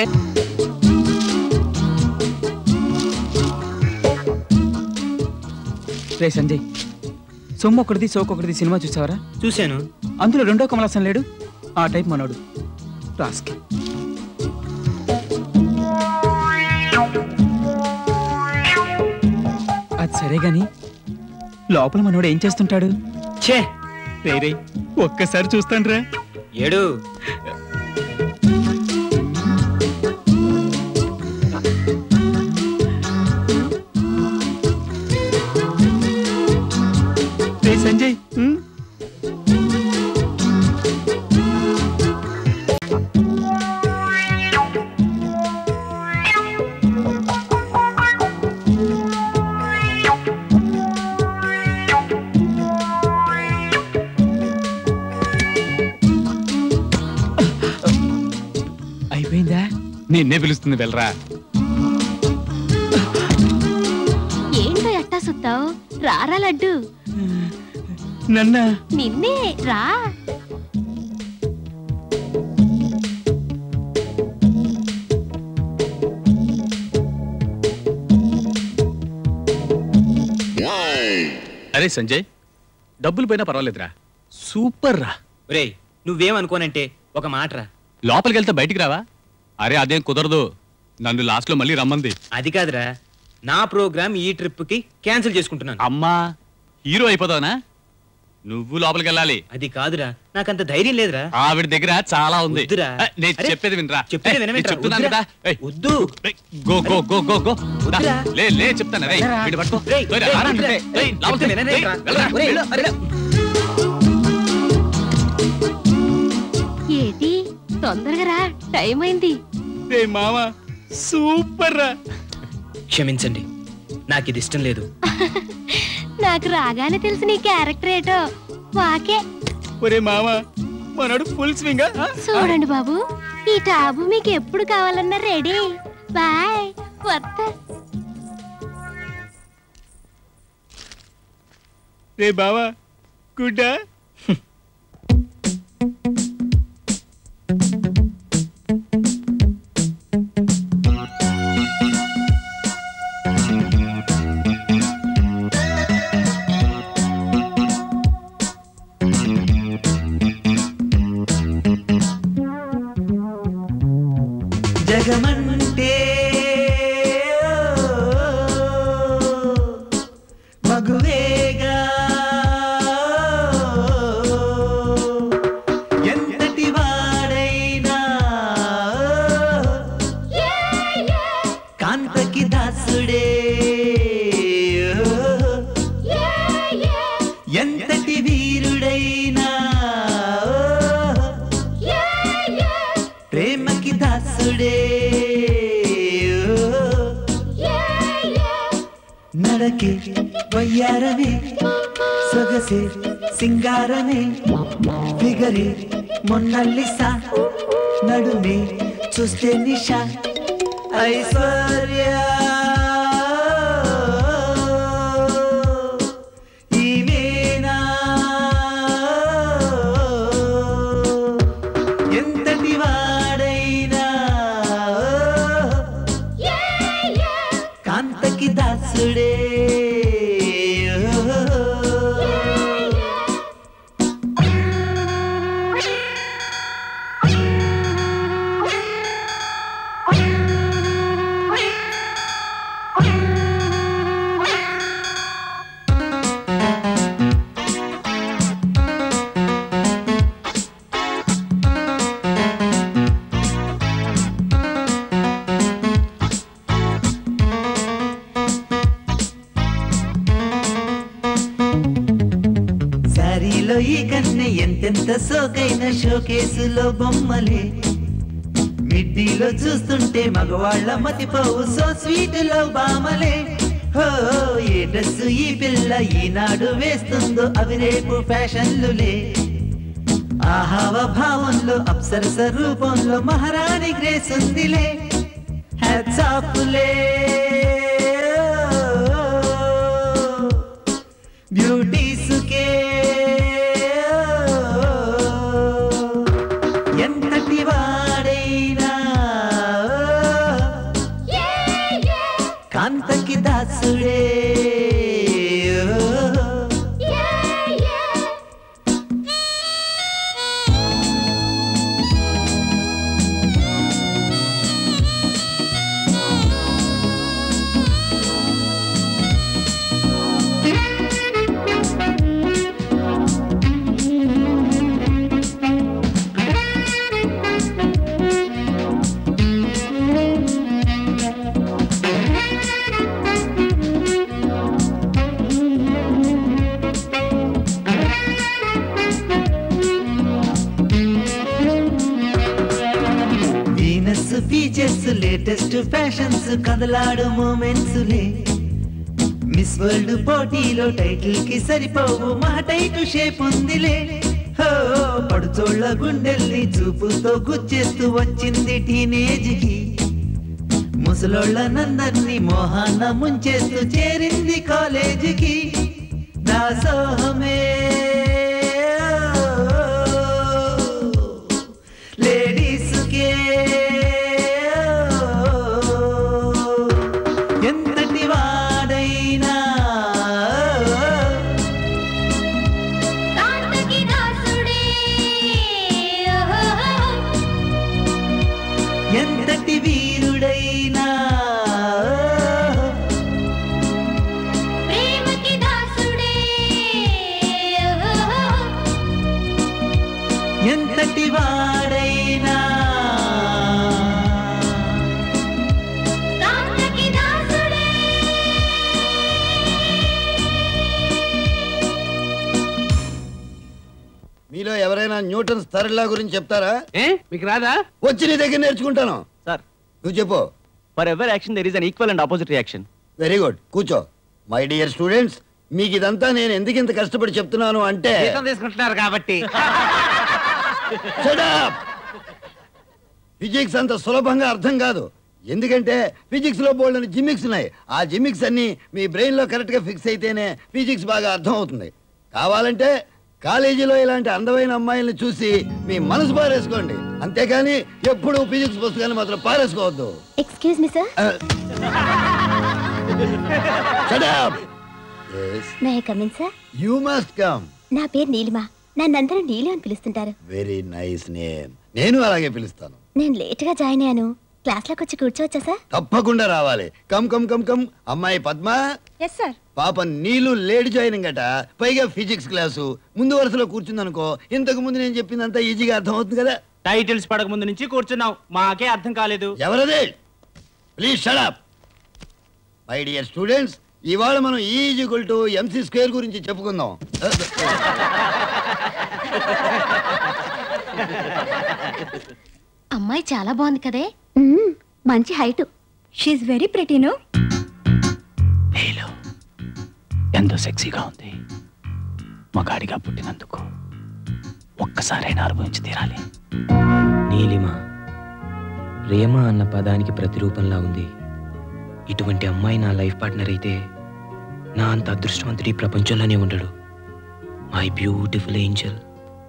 Speaker 16: రే సంజయ్ సొమ్ము ఒకటిది సోకు ఒకటిది సినిమా చూసావరా
Speaker 3: చూశాను
Speaker 16: అందులో రెండో కమలాసన్ లేడు ఆ టైప్ మనోడు రాస్కి అది సరే గాని లోపల మనోడు ఏం చేస్తుంటాడు
Speaker 3: ఛే
Speaker 16: రే రే ఒక్కసారి చూస్తాను రా
Speaker 3: ఏడు
Speaker 16: రే సంజయ్ ఉమ్, అయిపోయిందా
Speaker 8: నిన్నే పిలుస్తుంది వెళ్ళరా
Speaker 7: ఏంటో ఎట్టా సుత్తావు రారా లడ్డు
Speaker 16: నన్న
Speaker 7: నిన్నే రా
Speaker 8: అరే సంజయ్ డబ్బులు పోయినా పర్వాలేదురా సూపర్ రా
Speaker 3: రేయ్ నువ్వేమనుకోనంటే ఒక మాట రా
Speaker 8: లోపలికి వెళ్తే బయటికి రావా అరే అదేం కుదరదు నన్ను లాస్ట్ లో మళ్ళీ రమ్మంది
Speaker 3: అది కాదురా నా ప్రోగ్రామ్ ఈ ట్రిప్ కి క్యాన్సిల్ చేసుకుంటున్నాను
Speaker 8: అమ్మా హీరో అయిపోతావునా నువ్వు లోపలికి వెళ్ళాలి
Speaker 3: అది కాదురా నాకంత ధైర్యం లేదురా
Speaker 8: ఆవిడ దగ్గర చాలా ఉంది
Speaker 3: వద్దురా.
Speaker 8: ఏ, నేను
Speaker 3: అరే,
Speaker 8: చెప్పేది వినరా
Speaker 3: చెప్పేది
Speaker 8: ఏ,
Speaker 3: వినవేంట్రా?
Speaker 8: నేను చెప్తున్నాను
Speaker 3: వద్దురా.
Speaker 8: కదా ఏయ్,
Speaker 3: వద్దు
Speaker 8: ఏయ్, go go go go go దా,
Speaker 3: వద్దురా.
Speaker 8: లే లే చెప్తాను రే
Speaker 3: వెళ్ళరా.
Speaker 8: వీడు పట్టుకో
Speaker 3: రేయ్,
Speaker 8: తోయరా,
Speaker 3: రేయ్,
Speaker 8: రారా,
Speaker 3: వద్దురా.
Speaker 8: రేయ్, రేయ్, లోపలికి
Speaker 3: చెప్తే
Speaker 8: రేయ్,
Speaker 3: వినవేంట్రా?
Speaker 8: వెళ్ళరా,
Speaker 3: ఒరేయ్,
Speaker 8: వెళ్ళు,
Speaker 3: అరే,
Speaker 7: ఏటి తొందరగా రా టైం అయింది
Speaker 16: రే మామ సూపర్ రా
Speaker 3: క్షమించండి నాకు ఇది ఇష్టం లేదు
Speaker 7: నాకు రాగానే తెలిసి నీ క్యారెక్టర్ ఏటో వాకే
Speaker 16: ఒరే మామ మనోడు ఫుల్ స్వింగ్
Speaker 7: చూడండి బాబు ఈ టాబు మీకు ఎప్పుడు కావాలన్నా రెడీ బాయ్ వస్తా
Speaker 16: రే బావా గుడ్డా
Speaker 14: జగమంటే మగువేగా ఎంతటి వాడైనా కాంతకి దాసుడే ఎంతటి వీరుడైనా ప్రేమకి దాసుడే నడకే వయ్యారమే సొగసే సింగారమే ఫిగరే మొన్నల్లిసా నడుమే చూస్తే నిషా ఐశ్వర్య ఈమెనా ఎంతటి వాడైనా కాంతకి దాసుడే ఎంత సోకైన షోకేసులో బొమ్మలే మిడ్డీలో చూస్తుంటే మగవాళ్ళ మతిపోవు సో స్వీట్ లో బామలే హో ఏ డ్రెస్ ఈ పిల్ల ఈనాడు వేస్తుందో అవి రేపు ఫ్యాషన్లులే ఆ హావభావంలో అప్సరస రూపంలో మహారాణి గ్రేస్ ఉందిలే హ్యాట్స్ ఆఫ్లే బ్యూటీసుకే ఎంతటి వాడైనా కాంతకి దాసుడే వీనస్ ఫీచర్స్ లేటెస్ట్ ఫ్యాషన్స్ కదలాడు మూమెంట్స్ లే మిస్ వరల్డ్ పోటీలో టైటిల్ కి సరిపోవు మా టైటు షేప్ ఉందిలే హో పడుచోళ్ళ గుండెల్ని చూపుతో గుచ్చేస్తూ వచ్చింది టీనేజ్ కి ముసలోళ్ళనందరినీ మోహాన్న ముంచేస్తూ చేరింది కాలేజీకి దాసోహమే లేడీస్కే ఎంతటి వాడైనా ఎంతటి వీరుడైనా ఎంతటి వాడైనా
Speaker 9: మీలో ఎవరైనా న్యూటన్ స్థిరలా గురించి చెప్తారా
Speaker 6: ఏ మీకు రాదా
Speaker 9: వచ్చి నీ దగ్గర నేర్చుకుంటాను
Speaker 6: సార్
Speaker 9: నువ్వు చెప్పు
Speaker 6: for ever action there is an equal and opposite reaction
Speaker 9: very good కూర్చో మై డియర్ స్టూడెంట్స్ మీకు ఇదంతా నేను ఎందుకు ఇంత కష్టపడి చెప్తున్నాను అంటే
Speaker 6: తీసుకుంటున్నారు కాబట్టి
Speaker 9: ఫిజిక్స్ అంత సులభంగా అర్థం కాదు ఎందుకంటే ఫిజిక్స్ లో బోల్డ్ జిమిక్స్ ఉన్నాయి ఆ జిమిక్స్ అన్ని మీ బ్రెయిన్ లో కరెక్ట్ గా ఫిక్స్ అయితేనే ఫిజిక్స్ బాగా అర్థం అవుతుంది కావాలంటే కాలేజీలో ఇలాంటి అందమైన అమ్మాయిల్ని చూసి మీ మనసు పారేసుకోండి అంతేకాని ఎప్పుడు ఫిజిక్స్ పుస్తకాన్ని మాత్రం పారేసుకోవద్దు
Speaker 7: excuse me sir may come in sir
Speaker 9: you must come
Speaker 7: నా పేరు నీలిమ నన్నందరూ నీలి అని పిలుస్తుంటారు
Speaker 9: వెరీ నైస్ నేమ్ నేను అలాగే పిలుస్తాను
Speaker 7: నేను లేట్ గా జాయిన్ అయ్యాను క్లాస్ లోకి వచ్చి కూర్చోవచ్చా సార్
Speaker 9: తప్పకుండా రావాలి కమ్ కమ్ కమ్ కమ్ అమ్మాయి పద్మ
Speaker 7: ఎస్ సార్
Speaker 9: పాప నీళ్ళు లేట్ జాయినింగ్ అట పైగా ఫిజిక్స్ క్లాసు ముందు వరుసలో కూర్చుందనుకో ఇంతకు ముందు నేను చెప్పిందంతా ఈజీగా అర్థం అవుతుంది కదా
Speaker 6: టైటిల్స్ పడక ముందు నుంచి కూర్చున్నాం మాకే అర్థం కాలేదు
Speaker 9: ఎవరది please shut up my dear students ఇవాళ మనం ఈజీక్వల్ టు ఎంసీ స్క్వేర్ గురించి చెప్పుకుందాం
Speaker 7: అమ్మాయి చాలా బాగుంది కదే మంచి హైట్ షీఈ్ వెరీ ప్రెటీను
Speaker 17: ఎంతో సెక్సీగా ఉంది మగాడిగా పుట్టినందుకు ఒక్కసారైనా అనుభవించి తీరాలి
Speaker 3: నీలిమ ప్రేమ అన్న పదానికి ప్రతిరూపంలా ఉంది ఇటువంటి అమ్మాయి నా లైఫ్ పార్ట్నర్ అయితే నా అంత అదృష్టవంతుడి ఈ ప్రపంచంలోనే ఉండడు మై బ్యూటిఫుల్ ఏంజల్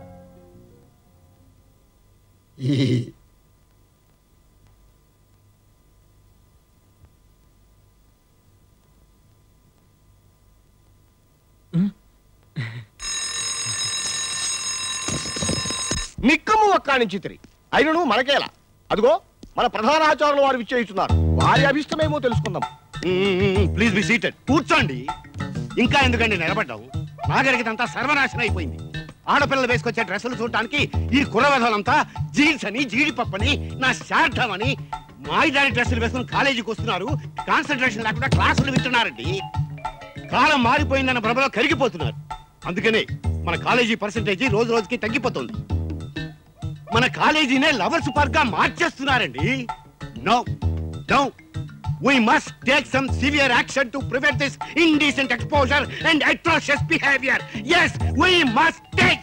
Speaker 11: నిక్కము ఒక్క నుంచి తిరిగి అయినను మనకేలా అదిగో మన ప్రధాన ఆచారులు వారు విచ్చేస్తున్నారు వారి అభిష్టమేమో తెలుసుకుందాం
Speaker 10: ప్లీజ్ బి సీటెడ్ కూర్చోండి ఇంకా ఎందుకండి నిలబడ్డావు నాగరికతంతా సర్వనాశనం అయిపోయింది ఆడపిల్లలు వేసుకొచ్చే డ్రెస్సులు చూడటానికి ఈ కుర్రవెధలంతా జీన్స్ అని జీడిపప్పని నా శార్థం అని మాయిదారి డ్రెస్సులు వేసుకుని కాలేజీకి వస్తున్నారు కాన్సన్ట్రేషన్ లేకుండా క్లాసులు వింటున్నారండి కాలం మారిపోయిందన్న భ్రమలో కరిగిపోతున్నారు అందుకనే మన కాలేజీ పర్సంటేజీ రోజు రోజుకి తగ్గిపోతుంది మన కాలేజీనే లవర్స్ పార్క్ గా మార్చేస్తున్నారండి no no We must take some severe action to prevent this indecent exposure and atrocious behavior. Yes, we must take.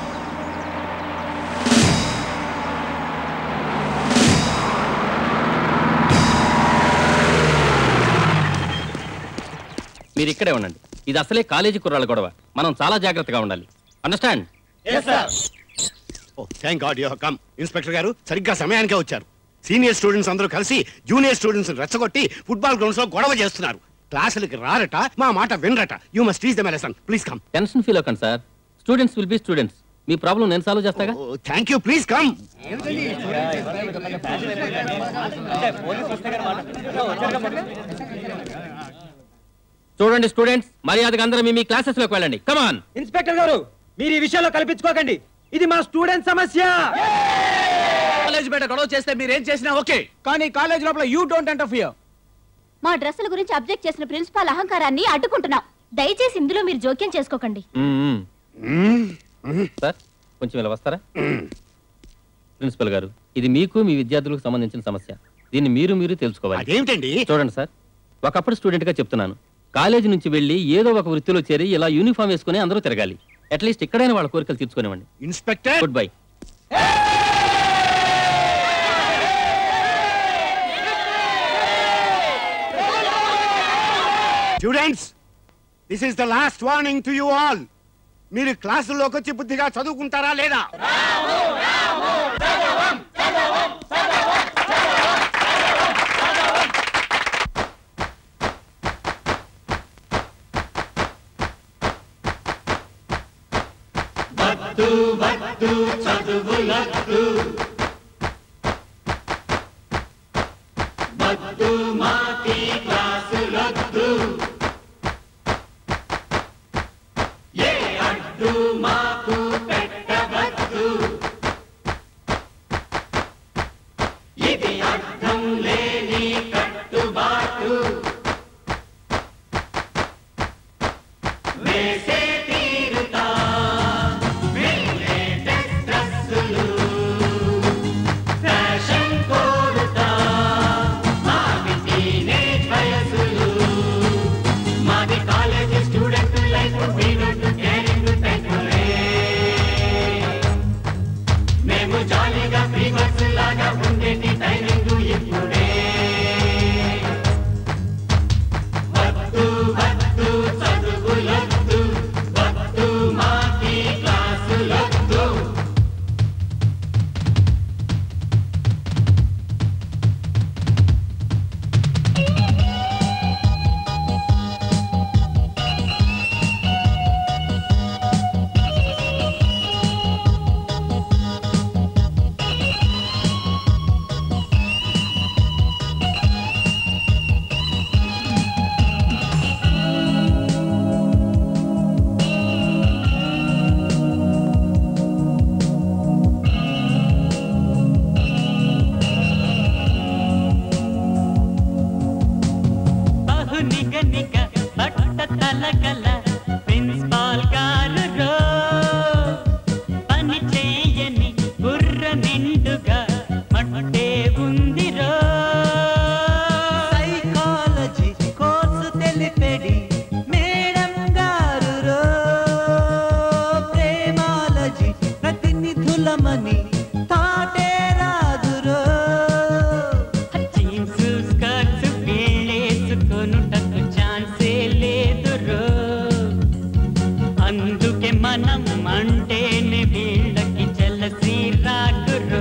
Speaker 15: మీరు ఇక్కడే ఉండండి ఇది అసలే కాలేజీ కుర్రాళ్ళ గొడవ మనం చాలా జాగ్రత్తగా ఉండాలి understand
Speaker 10: oh thank god you come inspector గారు సరిగ్గా సమయానికే వచ్చారు సీనియర్ స్టూడెంట్స్ అందరూ కలిసి జూనియర్ స్టూడెంట్స్ రెచ్చగొట్టి ఫుట్బాల్ గ్రౌండ్స్ లో గొడవ చేస్తున్నారు క్లాసులకి రారట మా మాట వినరట you must teach them lesson please come
Speaker 15: tension feel అవ్వకండి sir students will be students మీ ప్రాబ్లం నేను సాల్వ్ చేస్తాగా
Speaker 10: థ్యాంక్ యూ ప్లీజ్ కమ్
Speaker 15: చూడండి స్టూడెంట్స్ మర్యాదగా అందరూ మీ మీ క్లాసెస్ లోకి వెళ్ళండి కమాన్
Speaker 4: ఇన్స్పెక్టర్ గారు మీరు ఈ విషయంలో కల్పించుకోకండి ఇది మా స్టూడెంట్ సమస్య
Speaker 16: కాలేజ్ బయట గొడవ చేస్తే మీరేం చేసినా ఓకే కానీ కాలేజ్ లోపల యూ డోంట్ ఇంటర్ఫియర్
Speaker 7: మా డ్రెస్సుల గురించి అబ్జెక్ట్ చేసిన ప్రిన్సిపాల్ అహంకారాన్ని అడ్డుకుంటున్నాం దయచేసి ఇందులో మీరు జోక్యం చేసుకోకండి
Speaker 15: సార్ కొంచెం ఇలా వస్తారా ప్రిన్సిపల్ గారు ఇది మీకు మీ విద్యార్థులకు సంబంధించిన సమస్య దీన్ని మీరు మీరు తెలుసుకోవాలి
Speaker 10: అదేమిటండి
Speaker 15: చూడండి సార్ ఒకప్పుడు స్టూడెంట్ గా చెప్తున్నాను కాలేజీ నుంచి వెళ్ళి ఏదో ఒక వృత్తిలో చేరి ఇలా యూనిఫామ్ వేసుకుని అందరూ తిరగాలి అట్లీస్ట్ ఇక్కడైనా వాళ్ళ కోరికలు తీర్చుకునేవ్వండి
Speaker 10: inspector
Speaker 15: good bye
Speaker 10: students this is the last warning to you all మీరు క్లాసుల్లోకి వచ్చి బుద్ధిగా చదువుకుంటారా లేదా
Speaker 14: వద్దు వద్దు చదువులద్దు వద్దు మాకి క్లాసులద్దు ఏ అడ్డు మాకు పెట్టవద్దు ఇది అర్థం లేని కట్టుబాటు వేసే తీరుతా వెళ్ళే డ్రెస్సులు ఫ్యాషన్ కోరుతా మావి టీనేజ్ వయసులు మాది కాలేజీ స్టూడెంట్ లైఫ్ వీడు కేరింగ్ టైపులే మేము జాలీగా ఫ్రీ బస్ లాగా ఉండేటి టైమింగ్ ఇప్పుడే వద్దు వద్దు చదువులొద్దు వద్దు మాకి క్లాసులొద్దు బహు నిగ నిగ పట్ట తలగల ప్రిన్సిపాల్ గారు రో పని చేయని బుర్ర నిండుగా మట్టే ఉంది రో
Speaker 13: సైకాలజీ కోర్సు తెలిపెడి మేడం గారు రో ప్రేమాలజీ ప్రతినిధులమని తాటే రాదురో
Speaker 14: జీన్స్ స్కర్ట్స్ వీళ్ళేసుకొనుటకు ఛాన్సే లేదు రో అందుకే మనం అంటేనే వీళ్ళకి జలసి రాకురో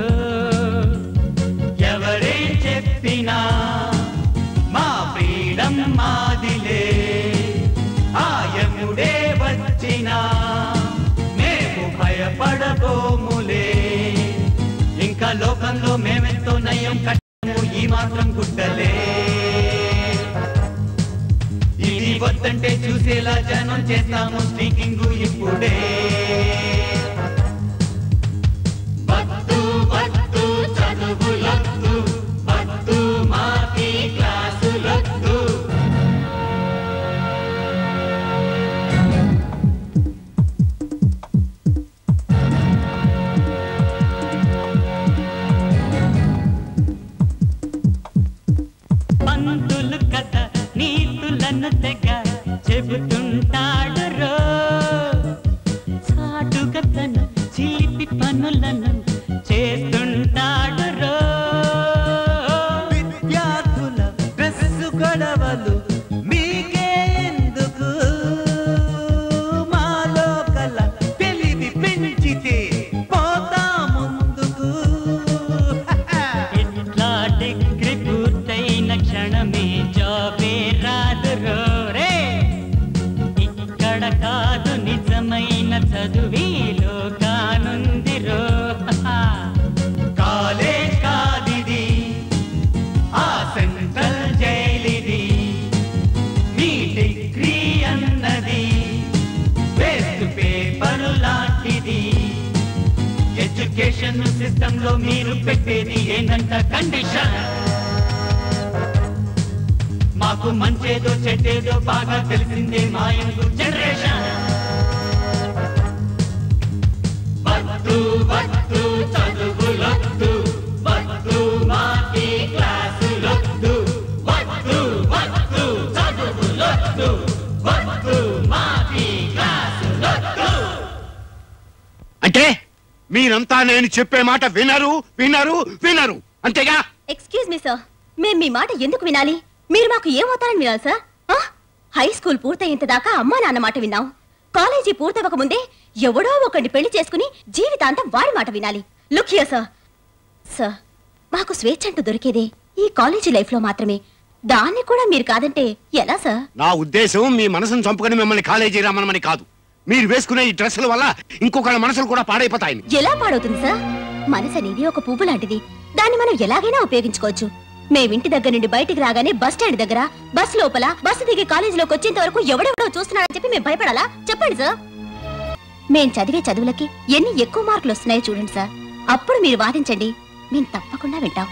Speaker 14: ఎవరే చెప్పినా మా ఫ్రీడమ్ మాదిలే ఆయముడే వచ్చినా మేము భయపడబోములే ఇంకా లోకంలో మేమెంతో నయం కట్టము ఈ మాత్రం గుడ్డలే ఇది వద్దంటే చూసేలా జనం చేస్తాము స్పీకింగ్ ఇప్పుడే వద్దు వద్దు చదువులొద్దు వద్దు మాకి క్లాసులొద్దు
Speaker 13: పంతులు కథ నీతులను తెగ చెబుతుంటాడు రో చాటుగా తన చిలిపి పనులను చేస్తుంటాడు రో
Speaker 14: విద్యార్థుల డ్రెస్సు గొడవలు మీకే ఎందుకు మాలో కల తెలివి పెంచితే పోతా ముందుకు
Speaker 13: ఇట్లా డిగ్రీ పూర్తయిన క్షణమే జాబే రాదు రో రే ఇక్కడ కాదు నిజమైన చదువీలో కానుంది రో కాలేజ్ కాదిది ఆ సెంట్రల్ జైలిది మీ డిగ్రీ అన్నది వేస్ట్ పేపరు లాంటిది ఎడ్యుకేషన్ సిస్టమ్ లో మీరు పెట్టేది ఏంటంట కండిషన్ మాకు మంచేదో చెడ్డేదో బాగా తెలిసిందే మా యంగు జనరేషన్ వద్దు వద్దు చదువులొద్దు వద్దు మాకి క్లాసులొద్దు వద్దు వద్దు చదువులొద్దు వద్దు మాకి క్లాసులొద్దు
Speaker 10: అంటే మీరంతా నేను చెప్పే మాట వినరు వినరు వినరు అంతేగా
Speaker 7: ఎక్స్క్యూజ్ మీ సార్ మేము మీ మాట ఎందుకు వినాలి మీరు మాకు ఏమవుతారని వినాలి సార్ ఆ? హై స్కూల్ పూర్తయ్యేంత దాకా అమ్మా నాన్న మాట విన్నాం కాలేజీ పూర్తవక ముందే ఎవడో ఒకరిని పెళ్లి చేసుకుని జీవితాంతం వాడి మాట వినాలి లుక్ హియర్ సార్ సార్ మాకు స్వేచ్ఛ అంటూ దొరికేదే ఈ కాలేజీ లైఫ్ లో మాత్రమే దాన్ని కూడా మీరు కాదంటే ఎలా సార్
Speaker 10: నా ఉద్దేశం మీ మనసును చంపుకొని మిమ్మల్ని కాలేజీ రమ్మనమని కాదు మీరు వేసుకునే ఈ డ్రెస్సుల వల్ల ఇంకొకళ్ళ మనసులు కూడా పాడైపోతాయి
Speaker 7: ఎలా పాడవుతుంది సార్ మనసు అనేది ఒక పువ్వు లాంటిది దాన్ని మనం ఎలాగైనా ఉపయోగించుకోవచ్చు మేమింటి దగ్గర నుండి బయటికి రాగానే బస్ స్టాండ్ దగ్గర బస్ లోపల బస్సు దిగి కాలేజీలోకి వచ్చేంత వరకు ఎవడెవడో చూస్తున్నాడని చెప్పి మేము భయపడాలా చెప్పండి సార్ మేం చదివే చదువులకి ఎన్ని ఎక్కువ మార్కులు వస్తున్నాయో చూడండి సార్ అప్పుడు మీరు వాదించండి మేము తప్పకుండా వింటాం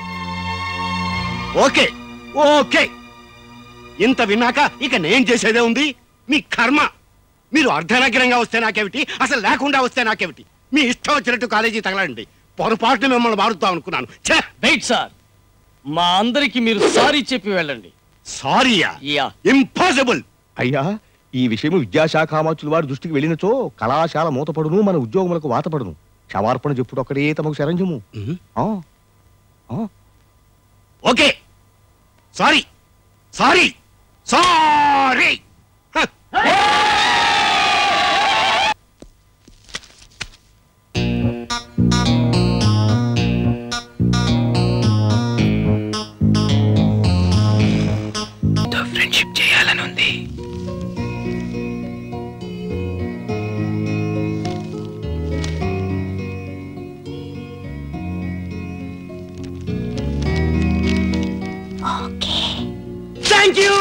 Speaker 10: ఓకే ఓకే ఇంత విన్నాక ఇక నేను చేసేదే ఉంది మీ కర్మ మీరు అర్ధనగ్రంగా వస్తే నాకేమిటి అసలు లేకుండా వస్తే నాకేమిటి మీ ఇష్టం వచ్చినట్టు కాలేజీ తగలండి పొరపాటున మిమ్మల్ని మారుతాం అనుకున్నాను ఛే!
Speaker 5: వెయిట్ సార్ మా అందరికి మీరు సారీ చెప్పి వెళ్ళండి
Speaker 10: సారీయా
Speaker 5: యా
Speaker 10: ఇంపాసిబుల్
Speaker 11: అయ్యా ఈ విషయం విద్యాశాఖామాచుల వారి దృష్టికి వెళ్ళినచో కళాశాల మూతపడును మన ఉద్యోగములకు వాతపడును క్షమార్పణ చెప్పుడు ఒక్కడే తమకు శరంజము ఆ, ఆ.
Speaker 10: Okay sorry sorry sorry
Speaker 3: friendship చేయాలని ఉంది
Speaker 10: thank you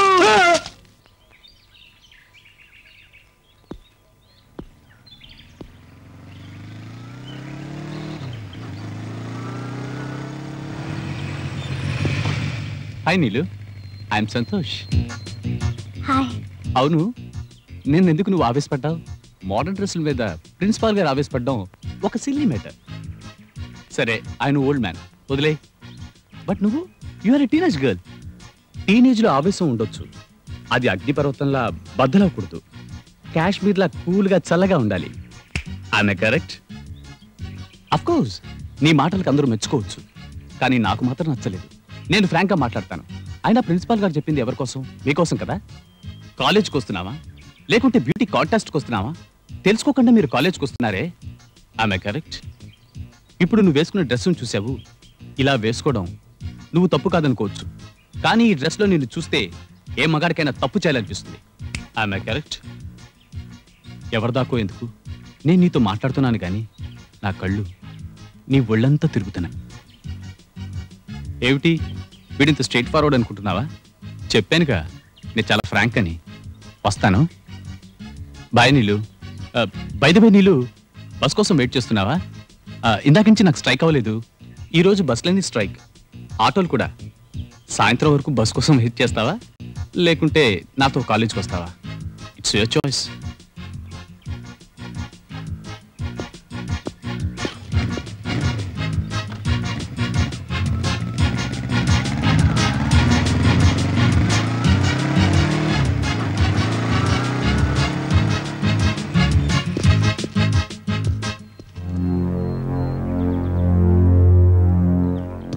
Speaker 8: hi Neelu I'm Santosh
Speaker 7: hi
Speaker 8: అవును నేను ఎందుకు నువ్వు ఆవేశపడ్డావు మోడర్న్ డ్రెస్సుల మీద ప్రిన్సిపాల్ గారు ఆవేశపడ్డాం ఒక సిల్లీ మ్యాటర్ సరే ఆయన ఓల్డ్ మ్యాన్ వదిలే బట్ నువ్వు you are a teenage girl టీనేజ్లో ఆవేశం ఉండొచ్చు అది అగ్నిపర్వతంలా బద్దలవకూడదు కాశ్మీర్లా కూల్గా చల్లగా ఉండాలి ఆమె కరెక్ట్ కోర్స్ నీ మాటలకు అందరూ మెచ్చుకోవచ్చు కానీ నాకు మాత్రం నచ్చలేదు నేను ఫ్రాంక్గా మాట్లాడతాను అయినా ప్రిన్సిపాల్ గారు చెప్పింది ఎవరి కోసం మీకోసం కదా కాలేజ్కి వస్తున్నావా లేకుంటే బ్యూటీ కాంటెస్ట్కి వస్తున్నావా తెలుసుకోకుండా మీరు కాలేజ్కి వస్తున్నారే ఆమె కరెక్ట్ ఇప్పుడు నువ్వు వేసుకున్న డ్రెస్సును చూసావు ఇలా వేసుకోవడం నువ్వు తప్పు కాదనుకోవచ్చు కానీ ఈ డ్రెస్లో నిన్ను చూస్తే ఏ మగాడికైనా తప్పు చేయాలనిపిస్తుంది ఆమె కరెక్ట్ ఎవరిదాకో ఎందుకు నేను నీతో మాట్లాడుతున్నాను కానీ నా కళ్ళు నీ ఒళ్ళంతా తిరుగుతున్నాయి ఏమిటి వీడింత స్ట్రైట్ ఫార్వర్డ్ అనుకుంటున్నావా చెప్పానుగా నేను చాలా ఫ్రాంక్ అని వస్తాను bye Neelu by the by Neelu bus కోసం వెయిట్ చేస్తున్నావా ఆ, ఇందాక నుంచి నాకు స్ట్రైక్ అవ్వలేదు ఈరోజు బస్సులన్నీ స్ట్రైక్ ఆటోలు కూడా సాయంత్రం వరకు బస్ కోసం వెయిట్ చేస్తావా లేకుంటే నాతో కాలేజ్కి వస్తావా ఇట్స్ యువర్ చాయిస్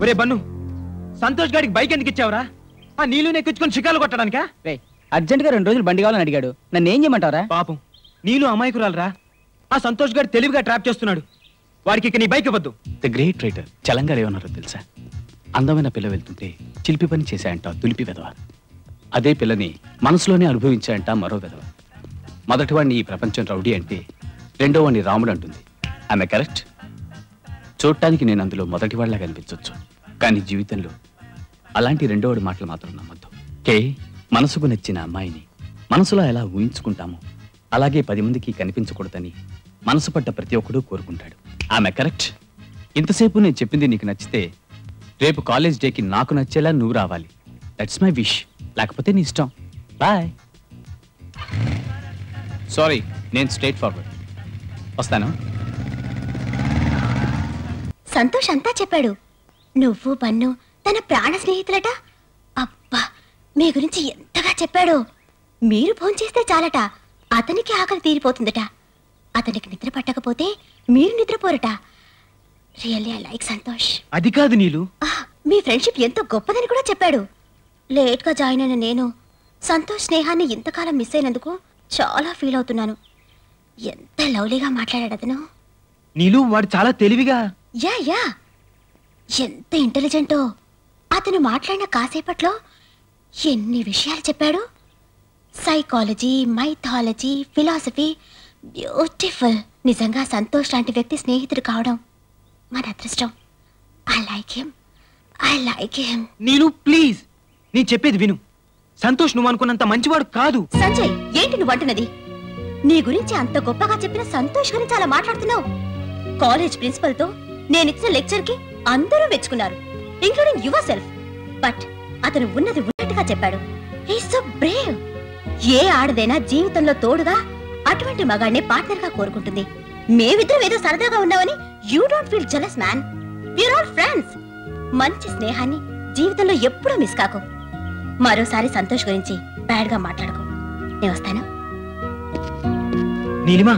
Speaker 4: ఒరే బన్ను సంతోష్ గారికి బైక్ ఎందుకు ఇచ్చావురా ఆ నీళ్ళు ఎక్కించుకొని చికాలు కొట్టడానికా
Speaker 18: రే అర్జెంట్ గా రెండు రోజులు బండి కావాలని అడిగాడు నన్ను ఏం చేయమంటావరా
Speaker 4: పాపం నీళ్ళు అమాయకురాలరా ఆ సంతోష్ గారు తెలివిగా ట్రాప్ చేస్తున్నాడు వాడికి ఇక నీ బైక్ ఇవ్వద్దు
Speaker 17: ద గ్రేట్ రైటర్ చలంగారు ఏమన్నారో తెలుసా అందమైన పిల్ల వెళ్తుంటే చిలిపి పని చేశాయంట తులిపి వెధవ అదే పిల్లని మనసులోనే అనుభవించాయంట మరో వెధవ మొదటివాడిని ఈ ప్రపంచం రౌడీ అంటే రెండో వాడిని రాముడు అంటుంది ఆమె కరెక్ట్ చూడటానికి నేను అందులో మొదటి వాళ్ళ కనిపించవచ్చు కానీ జీవితంలో అలాంటి రెండోవాడి మాటలు మాత్రం నమ్మద్దు కే మనసుకు నచ్చిన అమ్మాయిని మనసులో ఎలా ఊహించుకుంటామో అలాగే పది మందికి కనిపించకూడదని మనసు పడ్డ ప్రతి ఒక్కడూ కోరుకుంటాడు ఆమె కరెక్ట్ ఇంతసేపు నేను చెప్పింది నీకు నచ్చితే రేపు కాలేజ్ డేకి నాకు నచ్చేలా నువ్వు రావాలి దట్స్ మై విష్ లేకపోతే నీ ఇష్టం బాయ్ సారీ నేను స్ట్రేట్ ఫార్వర్డ్ వస్తాను
Speaker 7: సంతోష్ అంతా చెప్పాడు నువ్వు బన్ను తన ప్రాణ స్నేహితులట అబ్బా మీ గురించి ఎంతగా చెప్పాడు మీరు భోంచేస్తే చాలట అతనికి ఆకలి తీరిపోతుందట అతనికి నిద్ర పట్టకపోతే మీరు నిద్రపోరట రియల్లీ ఐ లైక్ సంతోష్
Speaker 4: అది కాదు నీళ్ళు
Speaker 7: మీ ఫ్రెండ్షిప్ ఎంతో గొప్పదని కూడా చెప్పాడు లేట్గా జాయిన్ అయిన నేను సంతోష్ స్నేహాన్ని ఇంతకాలం మిస్ అయినందుకు చాలా ఫీల్ అవుతున్నాను ఎంత లవ్లీగా మాట్లాడాడు అతను
Speaker 4: నీళ్ళు వాడు చాలా తెలివిగా
Speaker 7: యా యా ఎంత ఇంటెలిజెంటో అతను మాట్లాడిన కాసేపట్లో ఎన్ని విషయాలు చెప్పాడు సైకాలజీ మైథాలజీ ఫిలాసఫీ బ్యూటిఫుల్ నిజంగా సంతోష్ లాంటి వ్యక్తి స్నేహితుడు కావడం మన అదృష్టం I like him I like him
Speaker 4: Neelu please నీ చెప్పేది విను సంతోష్ నువ్వు అనుకున్నంత మంచివాడు కాదు
Speaker 7: సంజయ్ ఏంటి నువ్వు అంటున్నది నీ గురించి అంత గొప్పగా చెప్పిన సంతోష్ గురించి అలా మాట్లాడుతున్నావు కాలేజ్ ప్రిన్సిపల్ తో నేనిచ్చిన లెక్చర్ కి అందరూ మెచ్చుకున్నారు ఇంక్లూడింగ్ యువర్ సెల్ఫ్ బట్ అతను ఉన్నది ఉన్నట్టుగా చెప్పాడు హీ సో బ్రేవ్ ఏ ఆడదైనా జీవితంలో తోడుగా అటువంటి మగాడిని పార్ట్నర్ గా కోరుకుంటుంది మేమిద్దరం ఏదో సరదాగా ఉన్నామని you don't feel jealous man we are all friends మంచి స్నేహాన్ని జీవితంలో ఎప్పుడూ మిస్ కాకు మరోసారి సంతోష్ గురించి బ్యాడ్ గా మాట్లాడకు నేను వస్తాను
Speaker 4: నీలిమా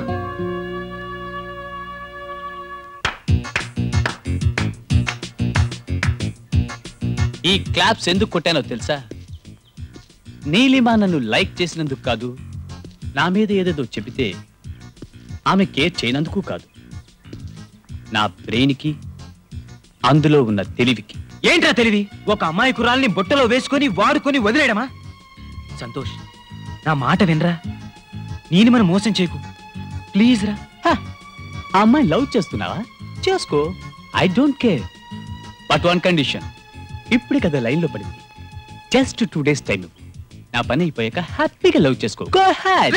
Speaker 17: ఈ క్లాప్స్ ఎందుకు కొట్టానో తెలుసా నీలిమా నన్ను లైక్ చేసినందుకు కాదు నా మీద ఏదేదో చెబితే ఆమె కేర్ చేయనందుకు కాదు నా బ్రెయిన్కి అందులో ఉన్న తెలివికి
Speaker 4: ఏంట్రా తెలివి ఒక అమ్మాయి కురాల్ని బుట్టలో వేసుకొని వాడుకొని వదిలేయడమా సంతోష్ నా మాట వినరా నేను మనం మోసం చేయకు ప్లీజ్ రా
Speaker 17: ఆ అమ్మాయి లవ్ చేస్తున్నావా చేసుకో I don't care but one condition ఇప్పుడే కదా లైన్లో పడింది జస్ట్ టూ డేస్ టైం నా పని అయిపోయాక హ్యాపీగా లవ్ చేసుకో Go ahead.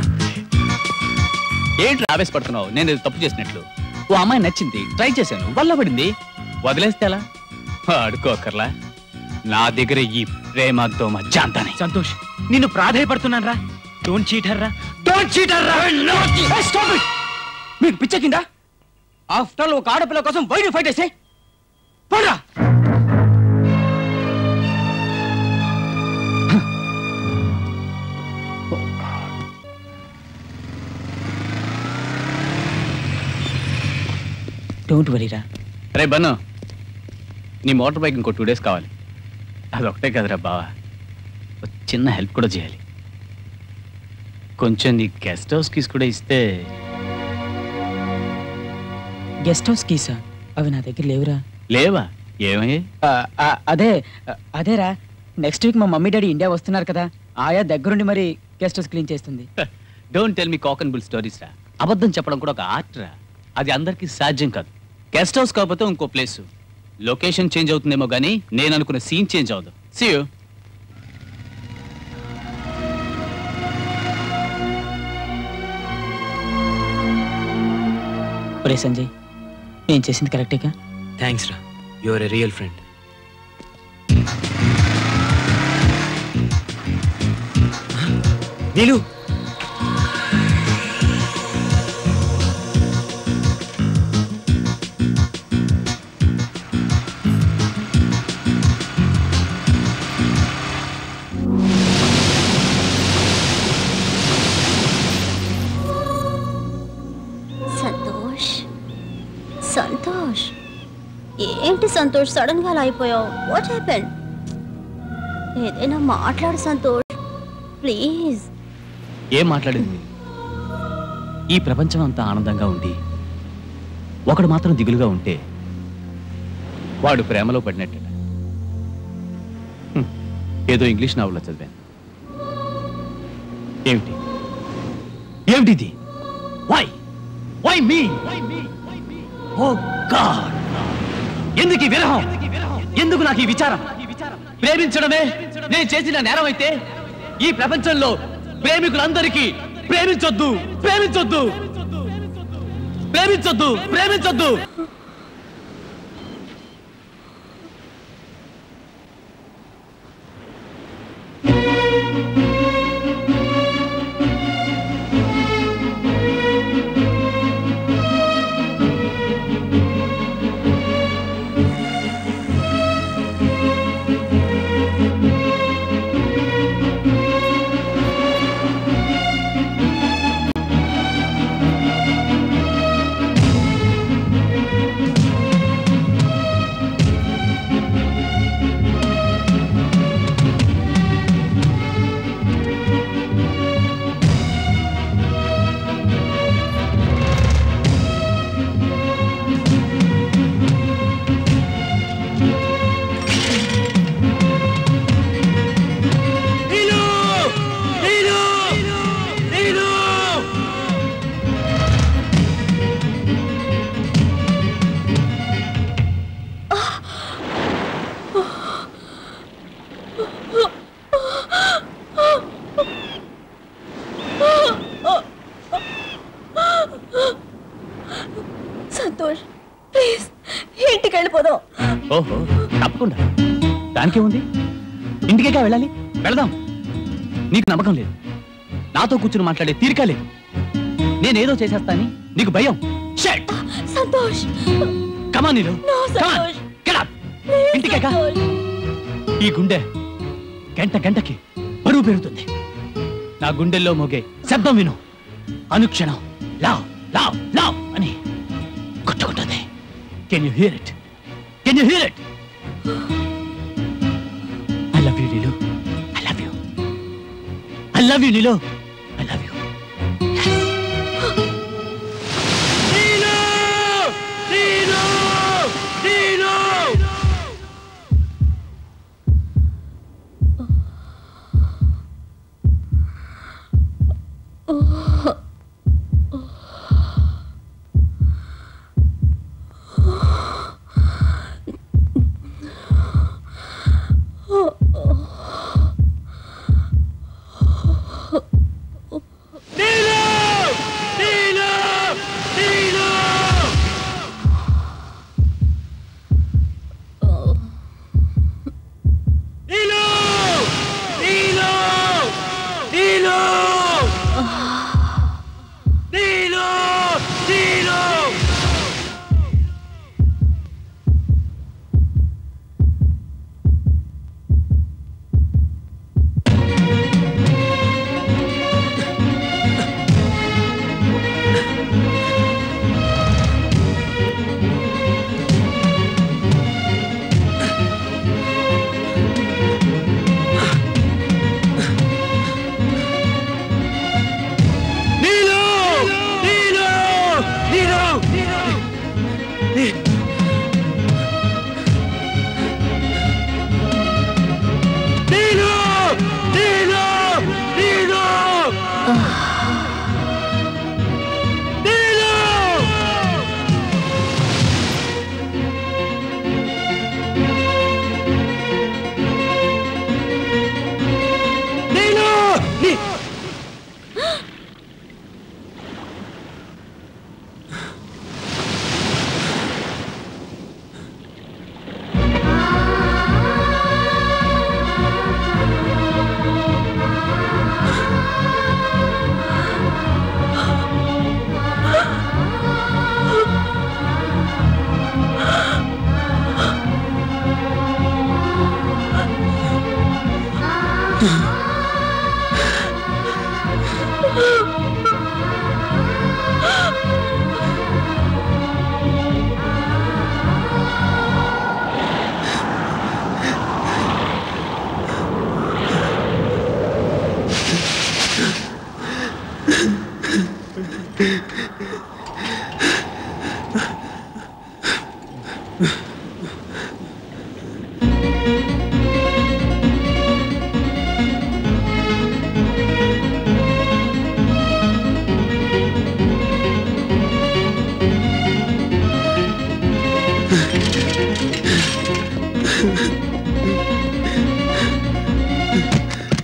Speaker 17: ఏంటి ఆవేశపడుతున్నావు నేను ఏదో తప్పు చేసినట్లు ఓ అమ్మాయి నచ్చింది ట్రై చేశాను వల్ల పడింది వదిలేస్తే ఎలా అడుకోకర్లా నా దగ్గర ఈ ప్రేమ దోమ జాంతానే
Speaker 4: సంతోష్ నిన్ను ప్రాధాయపడుతున్నాను రా డోంట్ చీటర్ రా డోంట్ చీటర్ రా
Speaker 18: స్టాప్ ఇట్ మీకు పిచ్చెక్కిందా ఆఫ్టర్ ఆల్ ఒక ఆడపిల్ల కోసం వైడ్ ఫైట్ చేసే పడరా
Speaker 3: డోంట్ వరీరా
Speaker 17: రే బన్ను నీ మోటార్ బైక్ ఇంకో టూ డేస్ కావాలి అదొకటే కదరా బావా ఒక చిన్న హెల్ప్ కూడా చేయాలి కొంచెం నీ గెస్ట్ హౌస్ కీస్ కూడా ఇస్తే
Speaker 3: గెస్ట్ హౌస్ కీసా అవి నా దగ్గర లేవురా
Speaker 17: లేవా ఏమయ్యే
Speaker 3: ఆ, ఆ, అదే ఆ, అదేరా నెక్స్ట్ వీక్ మా మమ్మీ డాడీ ఇండియా వస్తున్నారు కదా ఆయా దగ్గరుండి మరి గెస్ట్ హౌస్ క్లీన్ చేస్తుంది
Speaker 17: don't tell me cock and bull stories రా అబద్ధం చెప్పడం కూడా ఒక ఆర్ట్ రా అది అందరికీ సాధ్యం కాదు గెస్ట్ హౌస్ కాకపోతే ఇంకో ప్లేస్ లొకేషన్ చేంజ్ అవుతుందేమో కానీ నేను అనుకున్న సీన్ చేంజ్ అవ్వదు సీ యూ
Speaker 3: ఒరే సంజయ్ నేను చేసింది కరెక్టేగా థ్యాంక్స్ రా your a real friend
Speaker 4: Neelu
Speaker 7: Santosh Santosh ఏంటి సంతోష్ సడన్ గా అలా అయిపోయావు వాట్ హ్యాపెన్ ఏదైనా మాట్లాడు సంతోష్ ప్లీజ్
Speaker 17: ఏం మాట్లాడింది ఈ ప్రపంచం అంతా ఆనందంగా ఉండి ఒకడు మాత్రం దిగులుగా ఉంటే వాడు ప్రేమలో పడినట్టు హ్మ్. ఏదో ఇంగ్లీష్ నావల్లో చదివాను ఏమిటి ఏమిటిది why why me oh god ఎందుకు ఈ విరహం ఎందుకు నాకు ఈ విచారం ప్రేమించడమే నేను చేసిన నేరం అయితే ఈ ప్రపంచంలో ప్రేమికులందరికీ ప్రేమించొద్దు ప్రేమించొద్దు ప్రేమించొద్దు ప్రేమించొద్దు
Speaker 7: సంతోష్ ప్లీజ్ ఇంటికి వెళ్ళిపోదాం
Speaker 17: ఓహో తప్పకుండా దానికేముంది ఇంటికేగా వెళ్ళాలి వెళదాం నీకు నమ్మకం లేదు నాతో కూర్చుని మాట్లాడే తీరిక లేదు నేనేదో చేసేస్తాని నీకు భయం షట్
Speaker 7: సంతోష్
Speaker 17: కమా నీలు
Speaker 7: No, సంతోష్
Speaker 17: ఇంటికేగా ఈ గుండె గంట గంటకి బరువు పెరుగుతుంది నా గుండెల్లో మోగే శబ్దం విను అనుక్షణం లావ్ లావ్ లావ్ అని కొట్టుకుంటుంది can you hear it can you hear it I love you Neelu I love you I love you Neelu I love you
Speaker 14: Neelu Neelu Neelu Neelu Neelu Neelu Neelu Neelu నీ
Speaker 7: ఆ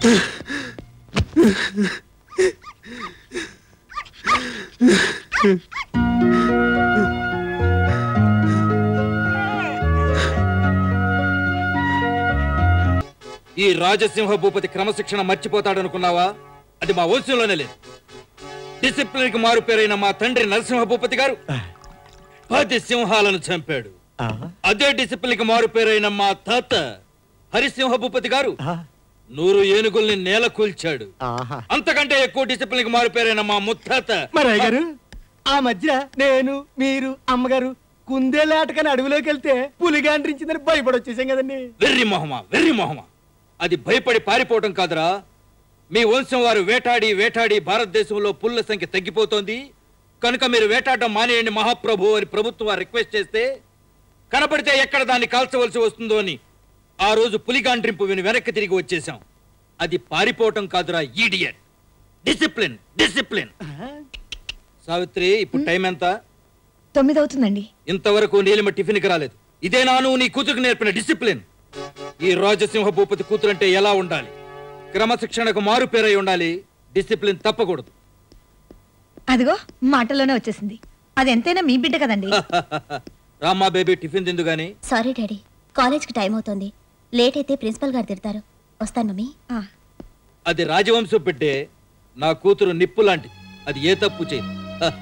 Speaker 19: ఈ రాజసింహ భూపతి క్రమశిక్షణ మర్చిపోతాడనుకున్నావా అది మా వంశంలోనే లేదు డిసిప్లిన్ కి మారు పేరైన మా తండ్రి నరసింహ భూపతి గారు పది సింహాలను చంపాడు అదే డిసిప్లిన్ కి మారు పేరైన మా తాత హరిసింహ భూపతి గారు నూరు ఏనుగుల్ని నేల కూల్చాడు అంతకంటే ఎక్కువ డిసిప్లిన్ కి మారు పేరైన మా ముత్తాత
Speaker 20: మరి గారు ఆ మధ్య నేను మీరు అమ్మగారు కుందేలాటకని అడవిలోకి వెళ్తే పులిగాండ్రించిందని భయపడి వచ్చేసాం కదండి
Speaker 19: వెర్రి మొహమా వెర్రి మొహమా అది భయపడి పారిపోవటం కాదురా మీ వంశం వారు వేటాడి వేటాడి భారతదేశంలో పుల్ల సంఖ్య తగ్గిపోతోంది కనుక మీరు వేటాడడం మానేయండి మహాప్రభు అని ప్రభుత్వం వారు రిక్వెస్ట్ చేస్తే కనపడితే ఎక్కడ దాన్ని కాల్చవలసి వస్తుందో అని ఆ రోజు పులిగాండ్రింపు విని వెనక్కి తిరిగి వచ్చేసాం అది పారిపోవటం కాదురా ఈడియట్ డిసిప్లిన్ డిసిప్లిన్ సావిత్రి ఇప్పుడు టైం ఎంత
Speaker 21: తొమ్మిది అవుతుందండి
Speaker 19: ఇంతవరకు నీలిమ టిఫిన్కి రాలేదు ఇదే నాను నీ కూతురికి నేర్పిన డిసిప్లిన్ ఈ రాజసింహ భూపతి కూతురంటే ఎలా ఉండాలి క్రమశిక్షణకు మారు పేరై ఉండాలి డిసిప్లిన్ తప్పకూడదు
Speaker 21: అదిగో మాటలోనే వచ్చేసింది అది ఎంతైనా మీ బిడ్డ కదండి
Speaker 19: రామ్మా బేబీ టిఫిన్ తిందు గాని
Speaker 7: సారీ డాడీ కాలేజ్కి టైం అవుతోంది లేట్ అయితే ప్రిన్సిపల్ గారు తిడతారు వస్తాను మమ్మీ
Speaker 19: అది రాజవంశం పెట్టే నా కూతురు నిప్పు లాంటిది అది ఏ తప్పు చేయదు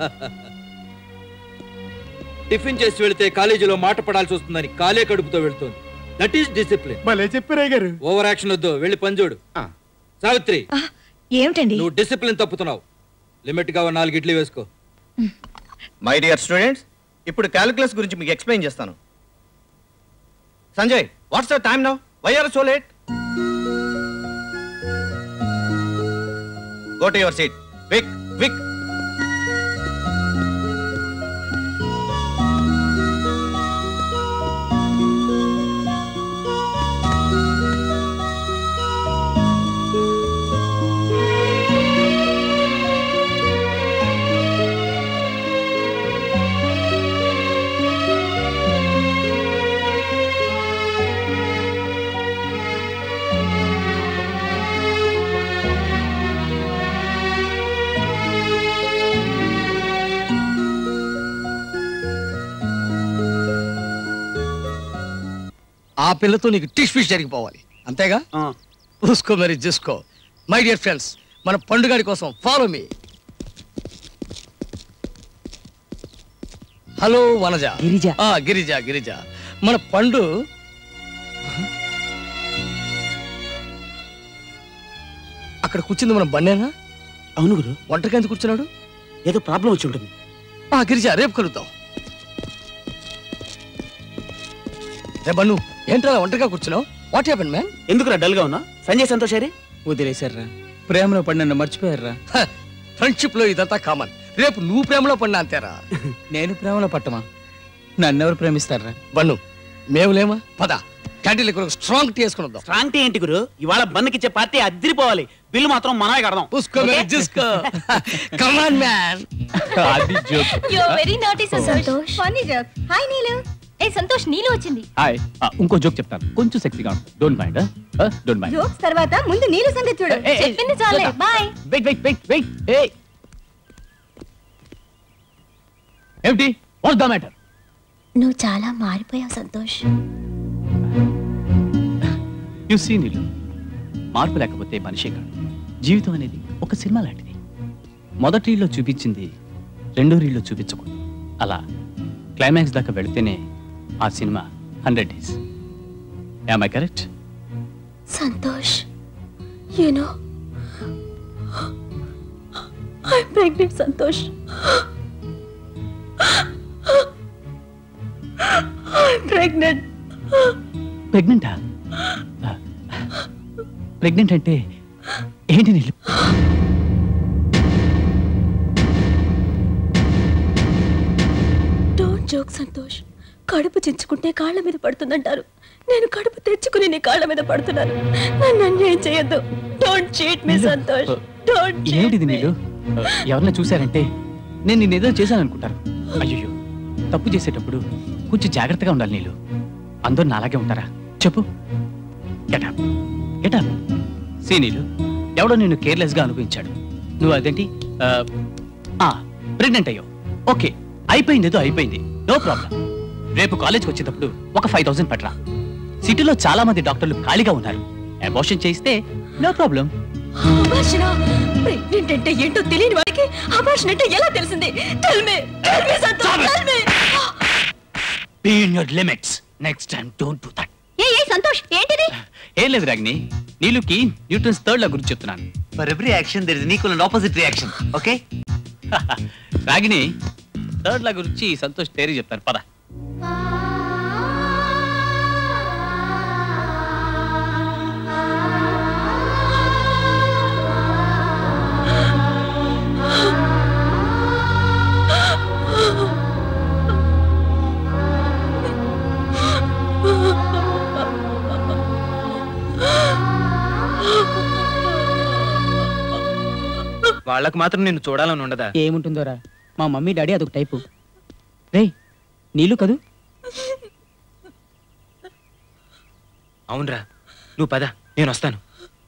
Speaker 19: టిఫిన్ చేసి వెళితే కాలేజీలో మాట పడాల్సి వస్తుందని కాలే కడుపుతో వెళ్తోంది దట్ ఈస్ డిసిప్లిన్
Speaker 20: భలే చెప్పారే గారు
Speaker 19: ఓవర్ యాక్షన్ వద్దు వెళ్ళి పనిచోడు సావిత్రి
Speaker 21: ఏమిటండి
Speaker 19: నువ్వు డిసిప్లిన్ తప్పుతున్నావు లిమిట్ గా ఓ నాలుగు ఇడ్లీ వేసుకో
Speaker 22: మై డియర్ స్టూడెంట్స్ ఇప్పుడు క్యాలిక్యులస్ గురించి మీకు ఎక్స్ప్లెయిన్ చేస్తాను Sanjay what's the time now why are so late go to your seat quick quick
Speaker 5: ఆ పిల్లతో నీకు టిష్ ఫిష్ జరిగిపోవాలి అంతేగా చూసుకో మరి చూసుకో మై డియర్ ఫ్రెండ్స్ మన పండుగాడి కోసం follow me hello Vanaja Girija Girija Girija మన పండు అక్కడ కూర్చుంది మన బండేనా
Speaker 18: అవును గురు
Speaker 5: ఒంటరికి ఎందుకు కూర్చున్నాడు
Speaker 18: ఏదో ప్రాబ్లం వచ్చి ఉంటుంది
Speaker 5: ఆ గిరిజ రేపు కలుద్దాం రే బన్ను ఏంట్రా ఒంటరిగా కూర్చున్నావు వాట్ హ్యాపెన్ మ్యాన్
Speaker 18: ఎందుకురా డల్ గా ఉన్నా సంజయ్ సంతోషారి
Speaker 6: వదిలేశారా ప్రేమలో పడి నన్ను మర్చిపోయారా
Speaker 5: ఫ్రెండ్షిప్ లో ఇదంతా కామన్ రేపు నువ్వు ప్రేమలో పడినా అంతేరా
Speaker 6: నేను ప్రేమలో పట్టమా నన్నెవరు ప్రేమిస్తారా
Speaker 5: బన్ను మేము లేమా పద క్యాంటీన్ ఒక స్ట్రాంగ్ టీ వేసుకుని వద్దాం
Speaker 18: స్ట్రాంగ్ టీ ఏంటి గురు ఇవాళ బంద్కిచ్చే పార్టీ అద్దరిపోవాలి బిల్లు మాత్రం మనమే కడదాం
Speaker 5: చూసుకో మరి చూసుకో కమాన్ మ్యాన్
Speaker 6: అది joke
Speaker 7: you very naughty Santosh funny joke hi Neelu ఏ సంతోష్ నీలు వచ్చింది
Speaker 17: హాయ్ ఇంకో జోక్ చెప్తాను కొంచెం సెక్సీగా ఉంటుంది don't mind don't mind
Speaker 7: jokes తర్వాత ముందు నీలు సంగతి చూడు
Speaker 17: ఏ, ఏ,
Speaker 7: చెప్పింది చాలే
Speaker 17: చూద్దాం.
Speaker 7: Bye
Speaker 17: wait wait wait wait ఏ ఏమిటి వాట్స్ ద మ్యాటర్
Speaker 7: నువ్వు చాలా మారిపోయావు సంతోష్
Speaker 17: యు సీ నీళ్ళు మార్పు లేకపోతే మనిషే కాదు జీవితం అనేది ఒక సినిమా లాంటిది మొదటి రీల్లో చూపించింది రెండో రీల్లో చూపించకూడదు అలా క్లైమాక్స్ దాకా వెళితేనే ఆ cinema hundred days am I correct
Speaker 7: Santosh you know I pregnant Santosh pregnant
Speaker 17: ప్రెగ్నెంటా ప్రెగ్నెంట్ అంటే ఏంటి నీళ్ళు
Speaker 7: డోంట్ జోక్ సంతోష్ కడుపు చించుకుంటే కాళ్ళ మీద పడుతుందంటారు నేను కడుపు తెచ్చుకుని నీ కాళ్ళ మీద పడుతున్నాను నన్ను అన్యాయం చేయొద్దు don't cheat me Santosh don't
Speaker 17: ఏంటిది నీళ్ళు ఎవరన్నా చూశారంటే నేను నిన్ను ఏదో చేశాను అనుకుంటారు అయ్యో తప్పు చేసేటప్పుడు కొంచెం జాగ్రత్తగా ఉండాలి నీళ్ళు అందరూ నాలాగే ఉంటారా చెప్పు గెటప్ గెటప్ సీనీలు ఎవడో నిన్ను కేర్లెస్ గా అనిపించాడు నువ్వు అదేంటి ప్రెగ్నెంట్ అయ్యావు ఓకే అయిపోయింది ఏదో అయిపోయింది నో ప్రాబ్లం రేపు కాలేజ్కి వచ్చేటప్పుడు ఒక ఫైవ్ థౌసండ్ పట్టరా సిటీలో చాలా మంది డాక్టర్లు ఖాళీగా ఉన్నారు అబార్షన్ చేయిస్తే నో ప్రాబ్లం
Speaker 7: అబార్షణ ప్రెగ్నెంట్ అంటే ఏంటో తెలియని వాడికి అబార్షన్ అంటే ఎలా తెలిసింది tell me tell me Santosh tell me
Speaker 17: be in your limits next time don't do that
Speaker 7: ఏ ఏ సంతోష్ ఏంటిది
Speaker 17: ఏం లేదు రాగిని నీలుకి న్యూటన్స్ థర్డ్ లా గురించి చెప్తున్నాను
Speaker 6: for every action there is equal and opposite reaction okay
Speaker 17: Ragini third law గురించి సంతోష్ తేరీ చెప్తాను పద
Speaker 4: వాళ్ళకు మాత్రం నిన్ను చూడాలని ఉండదా
Speaker 1: ఏముంటుందోరా మా మమ్మీ డాడీ అదొక టైపు రే నీళ్ళు కదూ
Speaker 4: అవునరా నువ్వు పద నేను వస్తాను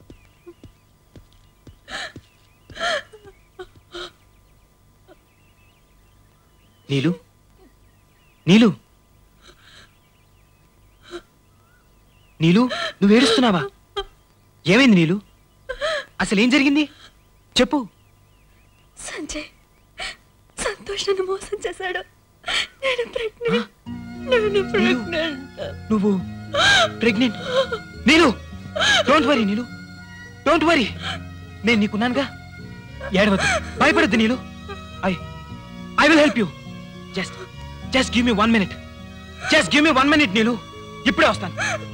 Speaker 4: నీలు నీలు నీలు నువ్వు ఏడుస్తున్నావా ఏమైంది నీలు అసలు ఏం జరిగింది చెప్పు
Speaker 7: సంజయ్ సంతోష్ నన్ను మోసం చేశాడు నేను ప్రెగ్నెంట్ నేను ప్రెగ్నెంట్
Speaker 4: నువ్వు pregnant Neelu don't worry Neelu don't worry నేను నీకున్నానుగా ఏడవద్దు భయపడద్దు Neelu I I will help you just just give me one minute just give me one minute Neelu ఇప్పుడే వస్తాను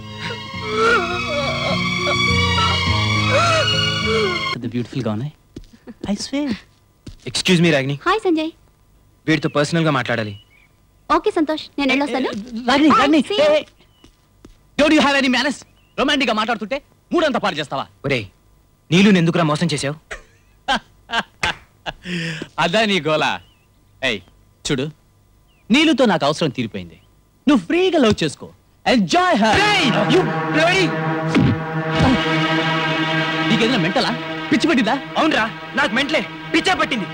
Speaker 17: బ్యూటిఫుల్ గా ఉన్నాయి I swear
Speaker 4: excuse me Ragini
Speaker 7: hi Sanjay
Speaker 4: వీడితో పర్సనల్ గా మాట్లాడాలి
Speaker 7: ఓకే సంతోష్ నేను వెళ్ళొస్తాను
Speaker 17: Ragini Ragini
Speaker 7: See you.
Speaker 17: Don't you have any manners romantic గా మాట్లాడుతుంటే మూడంతా పాడు చేస్తావా
Speaker 4: ఒరే నీళ్ళు ఎందుకురా మోసం చేసావు
Speaker 17: అదా నీ గోలా ఏయ్ చూడు నీళ్ళతో నాకు అవసరం తీరిపోయింది నువ్వు ఫ్రీగా లవ్ చేసుకో ఎంజాయ్ నీకేదైనా మెంటలా పిచ్చి పట్టిందా
Speaker 4: అవునరా నాకు మెంట్లే పిచ్చా పట్టింది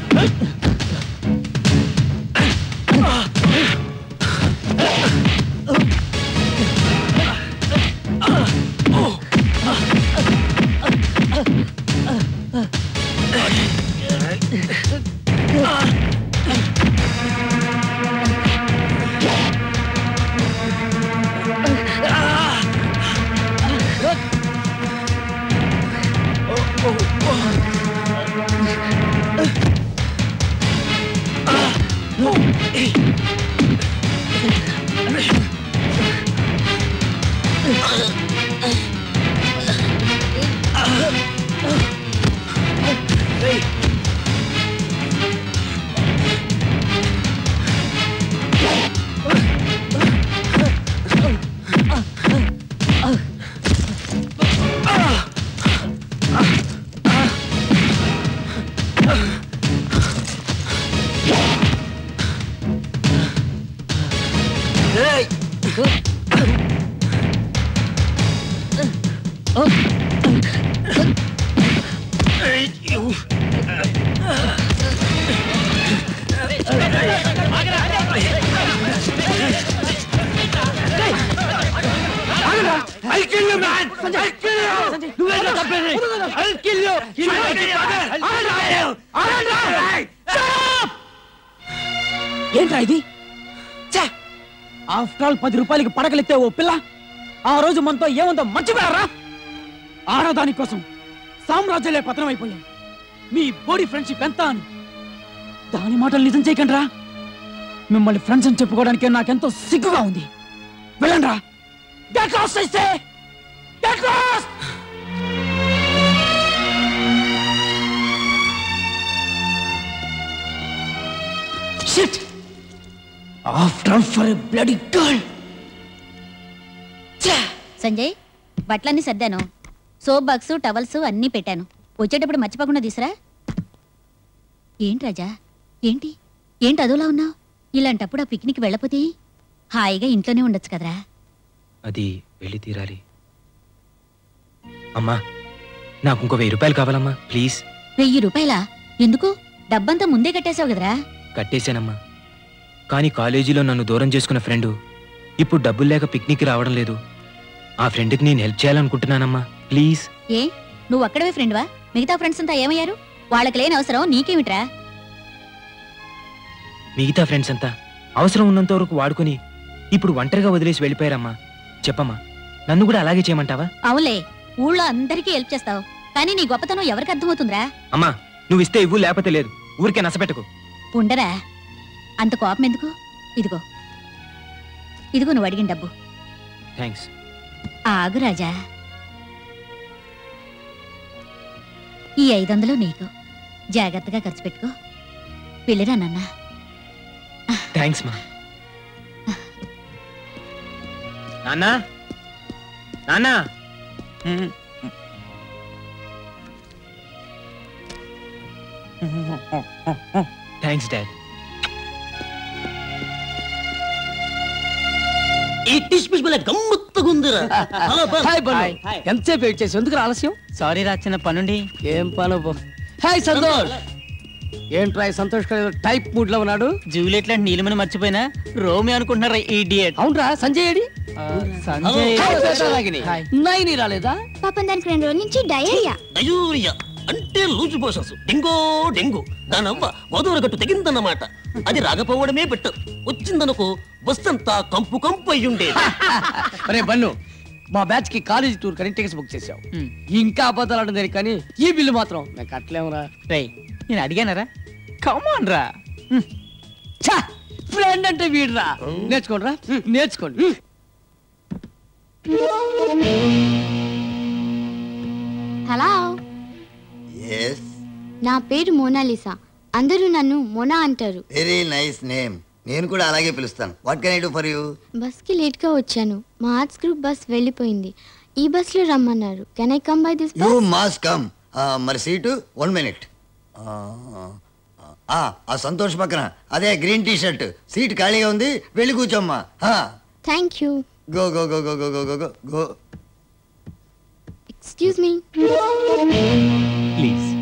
Speaker 13: I'll kill you, man! I'll kill you! నువ్వేంట్రా తప్పేది? I'll kill you! I'll kill you! I'll die you! I'll die!
Speaker 1: ఏంట్రా ఇది ఆఫ్టర్ ఆల్ పది రూపాయలకి పడకలెత్తే ఓ పిల్ల ఆ రోజు మనతో ఏముందో మర్చిపోయారా ఆడదాని కోసం సామ్రాజ్యాలే పతనం అయిపోయాయి మీ బోడీ ఫ్రెండ్షిప్ ఎంత అని దాని మాటలు నిజం చేయకండి రా మిమ్మల్ని ఫ్రెండ్స్ అని చెప్పుకోవడానికి నాకెంతో సిగ్గుగా ఉంది వెళ్ళండి రా గెట్ లాస్ట్ అయితే get lost shit after all for a bloody girl
Speaker 12: Sanjay బట్టలన్నీ సర్దాను సోప్ బాక్స్ టవల్స్ అన్నీ పెట్టాను వచ్చేటప్పుడు మర్చిపోకుండా తీసురా ఏంటి రాజా ఏంటి ఏంటి అదోలా ఉన్నావు ఇలాంటప్పుడు ఆ పిక్నిక్ వెళ్ళపోతే హాయిగా ఇంట్లోనే ఉండొచ్చు కదరా
Speaker 4: అది వెళ్ళి తీరాలి అమ్మా
Speaker 3: నాకు ఇంకో వెయ్యి రూపాయలు కావాలమ్మా ప్లీజ్
Speaker 12: వెయ్యి రూపాయలా ఎందుకు డబ్బంతా ముందే కట్టేశావు కదరా
Speaker 3: కట్టేశానమ్మా కానీ కాలేజీలో నన్ను దూరం చేసుకున్న ఫ్రెండు ఇప్పుడు డబ్బులు లేక పిక్నిక్ రావడం లేదు ఆ ఫ్రెండ్కి నేను హెల్ప్ చేయాలనుకుంటున్నానమ్మా ప్లీజ్
Speaker 12: ఏ నువ్వు అక్కడవే ఫ్రెండ్వా మిగతా ఫ్రెండ్స్ అంతా ఏమయ్యారు వాళ్ళకి లేని అవసరం నీకేమిట్రా
Speaker 3: మిగతా ఫ్రెండ్స్ అంతా అవసరం ఉన్నంత వరకు వాడుకొని ఇప్పుడు ఒంటరిగా వదిలేసి వెళ్ళిపోయారమ్మా చెప్పమ్మా నన్ను కూడా అలాగే చేయమంటావా
Speaker 12: అవులే ఊళ్ళో అందరికీ హెల్ప్ చేస్తావు కానీ నీ గొప్పతనం ఎవరికి అర్థమవుతుందిరా
Speaker 3: అమ్మా నువ్వు ఇస్తే ఇవ్వు లేకపోతే లేదు ఊరికే నసపెట్టకు
Speaker 12: ఉండరా అంత కోపం ఎందుకు ఇదిగో ఇదిగో నువ్వు అడిగిన డబ్బు
Speaker 3: థ్యాంక్స్
Speaker 12: ఆగు రాజా ఈ ఐదు వందలు నీకు జాగ్రత్తగా ఖర్చు పెట్టుకో వెళ్ళిరా నాన్న
Speaker 3: థ్యాంక్స్ మా నాన్నా నాన్నా థ్యాంక్స్ డాడ్
Speaker 5: ఈ టిష్ పిష్ భలే గమ్మత్తుగుందిరా హాయ్ బన్ను ఎంతసేపు వెయిట్ చేసి ఎందుకు ఆలస్యం
Speaker 6: సారీ రా చిన్న పనుండి
Speaker 5: ఏం పను హాయ్ సంతోష్ ఏంట్రా ఈ సంతోష్ గారు టైప్ మూడ్ లో ఉన్నాడు
Speaker 6: జూలియట్ లాంటి నీలిమని మర్చిపోయినా రోమి అనుకుంటున్నారా ఈ డియట్
Speaker 5: అవునరా సంజయ్ ఏడి
Speaker 6: సంజయ్
Speaker 5: హాయ్, శ్వేతారాగిణి. నైని రాలేదా
Speaker 2: పాపం దానికి రెండు రోజుల నుంచి డయేరియా
Speaker 5: డయూరియా అంటే లూజు పోషన్స్ డెంగో డెంగు దాని అవ్వ గోదావరి గట్టు తెగిందన్నమాట అది రాకపోవడమే బెట్టు వచ్చిందనుకో బస్తంతా కంపు కంపు అయ్యుండేది అరే బన్ను మా బ్యాచ్ కి కాలేజీ టూర్ కని టికెట్స్ బుక్ చేసావు ఇంకా అబద్ధాలు అంటే కానీ ఈ బిల్లు మాత్రం మేము కట్టలేమురా
Speaker 6: రే నేను అడిగానరా కమాన్ రా
Speaker 5: ఫ్రెండ్ అంటే వీడురా నేర్చుకోండి రా నేర్చుకోండి
Speaker 2: హలో
Speaker 9: ఎస్
Speaker 2: నా పేరు మోనాలిసా అందరూ నన్ను మోనా అంటారు
Speaker 9: వెరీ నైస్ నేమ్ నేను కూడా అలాగే పిలుస్తాను what can I do for you
Speaker 2: బస్కి లేట్గా వచ్చాను మా ఆర్ట్స్ గ్రూప్ బస్ వెళ్ళిపోయింది ఈ బస్లో రమ్మన్నారు can I come by this
Speaker 9: you
Speaker 2: bus
Speaker 9: mass come మరి సీటు వన్ మినిట్ ఆ సంతోష్ పక్కన అదే గ్రీన్ టీ షర్ట్ సీట్ ఖాళీగా ఉంది వెళ్ళి కూర్చోమ్మా
Speaker 2: thank you
Speaker 9: go go go go go go go go go
Speaker 2: excuse me
Speaker 17: please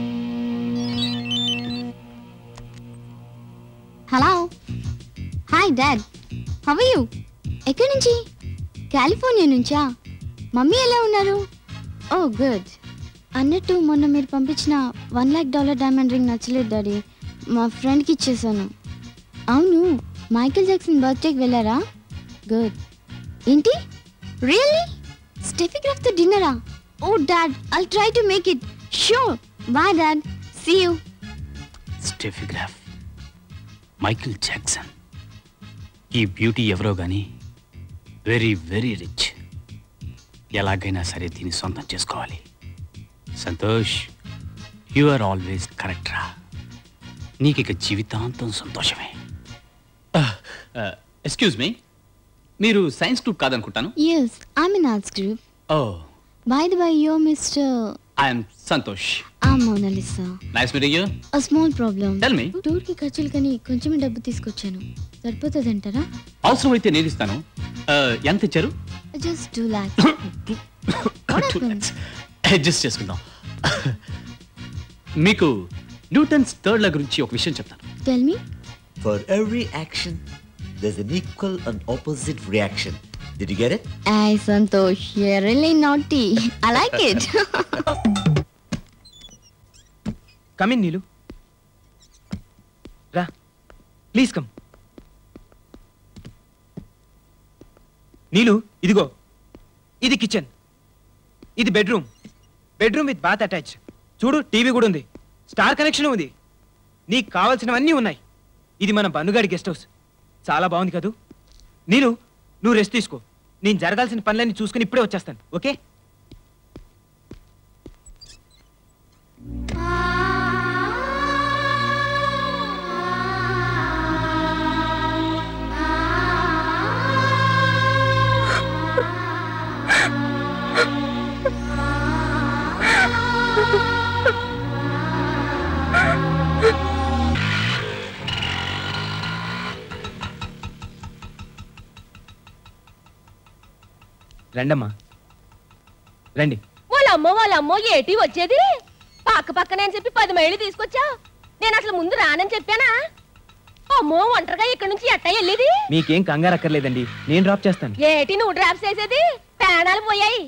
Speaker 2: hello hi dad have you ఎక్కడి నుంచి కాలిఫోర్నియా నుంచా మమ్మీ ఎలా ఉన్నారు ఓ గుడ్ అన్నట్టు మొన్న మీరు పంపించిన one lakh dollar diamond ring నచ్చలేదు డాడీ మా ఫ్రెండ్కి ఇచ్చేసాను అవును మైకేల్ జాక్సన్ బర్త్డేకి వెళ్ళారా గుడ్ ఏంటి రియల్లీ స్టెఫిగ్రాఫ్తో డిన్నరా oh dad I'll try to make it sure bye dad see you
Speaker 17: Steffi Graf Michael Jackson ఈ బ్యూటీ ఎవరో గాని వెరీ వెరీ రిచ్ ఎలాగైనా సరే దీన్ని సొంతం చేసుకోవాలి Santosh you are always correct రా నీకిక జీవితాంతం సంతోషమే ఎక్స్క్యూజ్ మీ మీరు సైన్స్ గ్రూప్ కాదనుకుంటాను
Speaker 2: yes I'm in arts group
Speaker 17: oh
Speaker 2: by the by yo mister
Speaker 17: I'm Santosh
Speaker 2: ah Mona Lisa
Speaker 17: nice meeting you
Speaker 2: a small problem
Speaker 17: Tell me.
Speaker 2: Tour కి ఖర్చులు కానీ కొంచెమే డబ్బు తీసుకొచ్చాను సరిపోతుంది అంటారా
Speaker 17: అవసరం అయితే నేను ఇస్తాను Uh, ఎంత ఇచ్చారు
Speaker 2: జస్ట్ టూ లాక్స్
Speaker 17: అడ్జస్ట్ చేసుకుందాం మీకు న్యూటన్స్ థర్డ్ లా గురించి ఒక విషయం చెప్తాను
Speaker 2: tell me
Speaker 23: For every action, there's an equal and opposite reaction. Did you get it?
Speaker 2: I Santosh you really naughty I like it
Speaker 3: come in Neelu రా ప్లీజ్ కమ్ నీలు ఇదిగో ఇది kitchen ఇది bedroom bedroom with bath attach చూడు TV కూడా ఉంది star connection ఉంది నీకు కావాల్సినవన్నీ ఉన్నాయి ఇది మన బన్నుగాడి గెస్ట్ హౌస్ చాలా బాగుంది కదూ నీలు నువ్వు రెస్ట్ తీసుకో నేను జరగాల్సిన పనులన్నీ చూసుకుని ఇప్పుడే వచ్చేస్తాను ఓకే రండమ్మా రండి
Speaker 7: ఓలా
Speaker 11: వాళ్ళమ్మో వాళ్ళమ్మో ఏటి వచ్చేది పక్క పక్కనే అని చెప్పి పది మైళ్ళు తీసుకొచ్చా నేను అసలు ముందు రానని చెప్పానా అమ్మో ఒంటరిగా ఇక్కడ నుంచి ఎట్ట వెళ్ళేది
Speaker 4: మీకేం కంగారు అక్కర్లేదండి నేను డ్రాప్ చేస్తాను
Speaker 11: ఏటి నువ్వు డ్రాప్స్ వేసేది ప్రాణాలు పోయాయి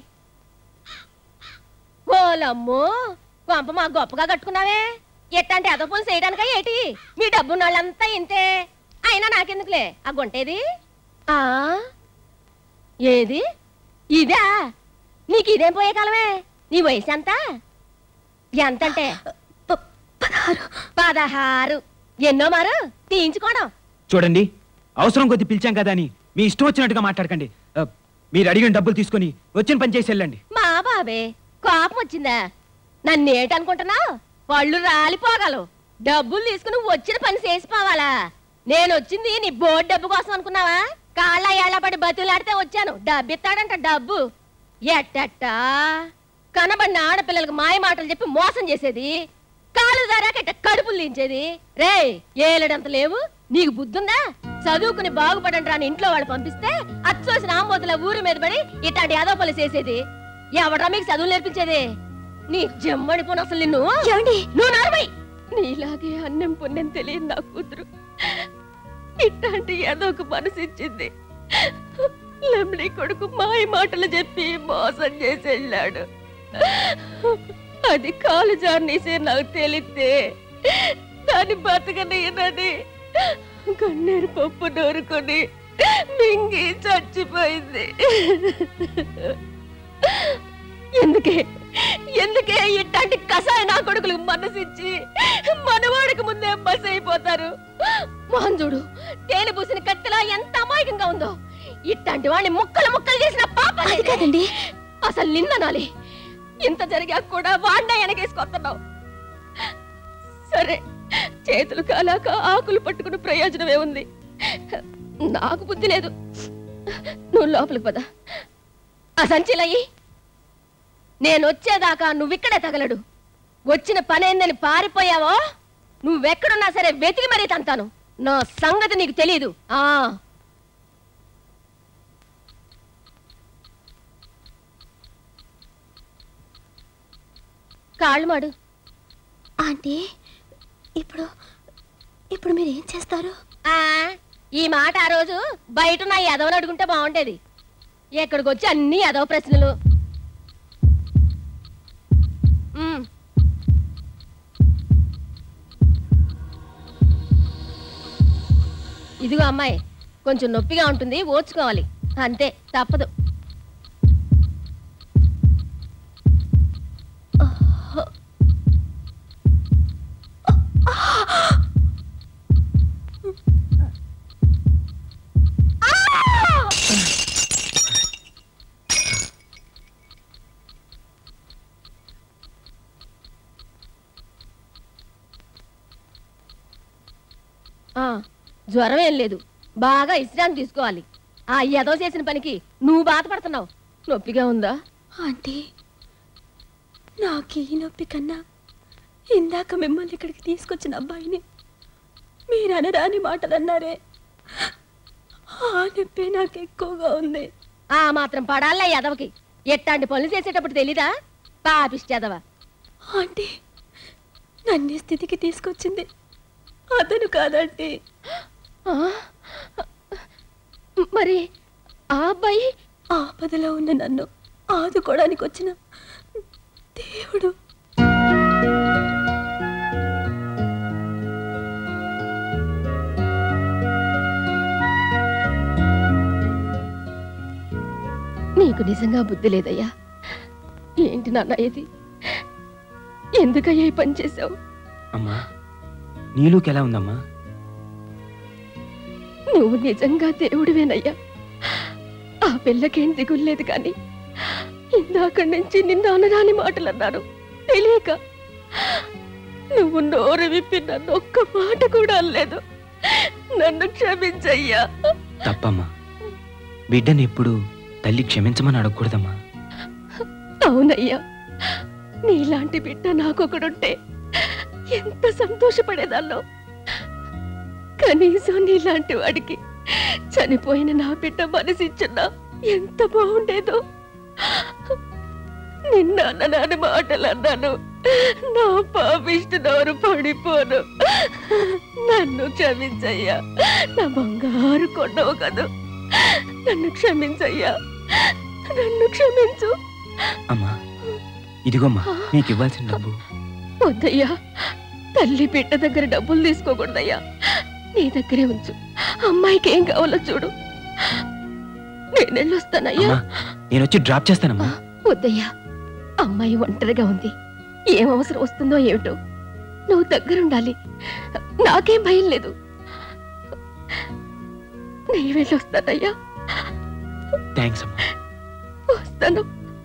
Speaker 11: ఓలమ్మో కొంప మా గొప్పగా కట్టుకున్నావే ఎట్టంటే అదపులు చేయడానికా ఏటి మీ డబ్బున్న వాళ్ళంతా ఇంతే అయినా నాకెందుకులే ఆ గుంటేది ఆ ఏది ఇదా నీకు ఇదేం పోయే కాలమే నీ వయసు ఎంత ఎంతంటే పదహారు ఎన్నో మారు తీయించుకోవడం
Speaker 4: చూడండి అవసరం కొద్ది పిలిచాం కదా అని మీ ఇష్టం వచ్చినట్టుగా మాట్లాడకండి ఆ, మీరు అడిగిన డబ్బులు తీసుకొని వచ్చిన పని చేసి వెళ్ళండి
Speaker 11: మా బాబే కోపం వచ్చిందా నన్నేటనుకుంటున్నావు పళ్ళు రాలిపోగలవు డబ్బులు తీసుకుని వచ్చిన పని చేసిపోవాలా నేను వచ్చింది నీ బోర్డు డబ్బు కోసం అనుకున్నావా కాళ్ళ ఏళ్ళ పడి బతులాడితే వచ్చాను డబ్బు ఇస్తాడంట డబ్బు ఎట్టట్టా కనబడిన ఆడపిల్లలకు మాయ మాటలు చెప్పి మోసం చేసేది కాలు జారాక కడుపులు దించేది రే ఏలడంత లేవు నీకు బుద్ధుందా చదువుకుని బాగుపడండి రాని ఇంట్లో వాళ్ళు పంపిస్తే అచ్చోసిన ఆంబోతుల ఊరి మీద పడి ఇట్లాంటి యాదో పనులు చేసేది ఎవడ్రా మీకు చదువు నేర్పించేది నీ జమ్మడిపోను అసలు నిన్ను నువ్వు నార్మై నీలాగే అన్నం పుణ్యం తెలియదు నా కూతురు ఇట్లాంటి ఏదో ఒక మనసు ఇచ్చింది లమ్లీ కొడుకు మాయ మాటలు చెప్పి మోసం చేసి వెళ్ళాడు అది కాలు జార్నీసే నాకు తెలిస్తే దాన్ని బతకనేనని కన్నీరు పప్పు నోరుకొని మింగి చచ్చిపోయింది ఎందుకే ఎందుకే ఇట్లాంటి కషాయ నా కొడుకులకు మనసిచ్చి మనవాడికి ముందే బస్ అయిపోతారు మోహన్ చూడు తేనె పూసిన కత్తిలా ఎంత అమాయకంగా ఉందో ఇట్లాంటి వాడిని ముక్కలు ముక్కలు చేసిన పాప కదండి అసలు నిన్ననాలి ఇంత జరిగాక కూడా వాడినే వెనకేసుకొస్తున్నావు సరే చేతులు కాలాక ఆకులు పట్టుకుని ప్రయోజనమే ఉంది నాకు బుద్ధి లేదు నువ్వు లోపలికి పద ఆ సంచిలయ్యి నేను వచ్చేదాకా నువ్విక్కడే తగలడు వచ్చిన పనేందని పారిపోయావో నువ్వెక్కడున్నా సరే వెతికి మరీ తంతాను నా సంగతి నీకు తెలీదు ఆ కాళ్ళు మాడు
Speaker 7: ఆంటీ ఇప్పుడు ఇప్పుడు మీరు ఏం చేస్తారు
Speaker 11: ఆ ఈ మాట ఆ రోజు బయట నా ఎదవని అడుగుంటే బాగుండేది ఎక్కడికి వచ్చి అన్ని ఎదవ ప్రశ్నలు ఉమ్. ఇదిగో అమ్మాయి కొంచెం నొప్పిగా ఉంటుంది ఓర్చుకోవాలి అంతే తప్పదు ఆ, జ్వరం ఏం లేదు బాగా విశ్రాంతి తీసుకోవాలి ఆ ఎదో చేసిన పనికి నువ్వు బాధపడుతున్నావు నొప్పిగా ఉందా
Speaker 7: ఆంటీ నాకు ఈ నొప్పి కన్నా ఇందాక మిమ్మల్ని ఇక్కడికి తీసుకొచ్చిన అబ్బాయిని మీరు అనరాని మాటలు అన్నారే ఆ నొప్పి నాకు ఎక్కువగా ఉంది
Speaker 11: ఆ మాత్రం పడాలే ఎదవకి ఎట్టాంటి పనులు చేసేటప్పుడు తెలీదా పాపిష్టెదవ
Speaker 7: ఆంటీ నన్ను ఈ స్థితికి తీసుకొచ్చింది అతను కాదంటే
Speaker 11: మరి ఆ అబ్బాయి
Speaker 7: ఆపదలో ఉన్న నన్ను ఆదుకోవడానికి వచ్చిన దేవుడు
Speaker 11: నీకు నిజంగా బుద్ధి లేదయ్యా ఏంటి నాన్న ఇది ఎందుకయ్యా ఈ పని చేసావు
Speaker 4: అమ్మా నీలుకి ఎలా ఉందమ్మా
Speaker 11: నువ్వు నిజంగా దేవుడివేనయ్యా ఆ పిల్లకేం దిగులేదు కానీ ఇందాక నుంచి నిన్న అనరాని మాటలు అన్నాను తెలియక నువ్వు నోరు విప్పి నన్ను ఒక్క మాట కూడా అనలేదు నన్ను క్షమించయ్యా
Speaker 4: తప్పమ్మా బిడ్డని ఎప్పుడు తల్లి క్షమించమని అడగకూడదమ్మా
Speaker 11: అవునయ్యా నీలాంటి బిడ్డ నాకొకడుంటే ఎంత సంతోషపడేదాన్నో కనీసం నీలాంటి వాడికి చనిపోయిన నా బిడ్డ మనసిచ్చున్నా ఎంత బాగుండేదో నిన్న నాని మాటలు అన్నాను నా పాపిష్టి నోరు పడిపోను నన్ను క్షమించయ్యా నా బంగారు కొండవు కదూ నన్ను క్షమించయ్యా నన్ను క్షమించు
Speaker 3: అమ్మా ఇదిగోమ్మా నీకు ఇవ్వాల్సిన డబ్బు
Speaker 11: వద్దయ్యా తల్లి బిడ్డ దగ్గర డబ్బులు తీసుకోకూడదయ్యా నీ దగ్గరే ఉంచు అమ్మాయికి ఏం కావాలో చూడు నేను వెళ్ళొస్తానయ్యా
Speaker 3: అమ్మా నేను వచ్చి డ్రాప్ చేస్తానమ్మా
Speaker 11: వద్దయ్యా అమ్మాయి ఒంటరిగా ఉంది ఏం అవసరం వస్తుందో ఏమిటో నువ్వు దగ్గరుండాలి నాకేం భయం లేదు నీ వెళ్ళొస్తానయ్యా
Speaker 3: థ్యాంక్స్ అమ్మా
Speaker 11: వస్తాను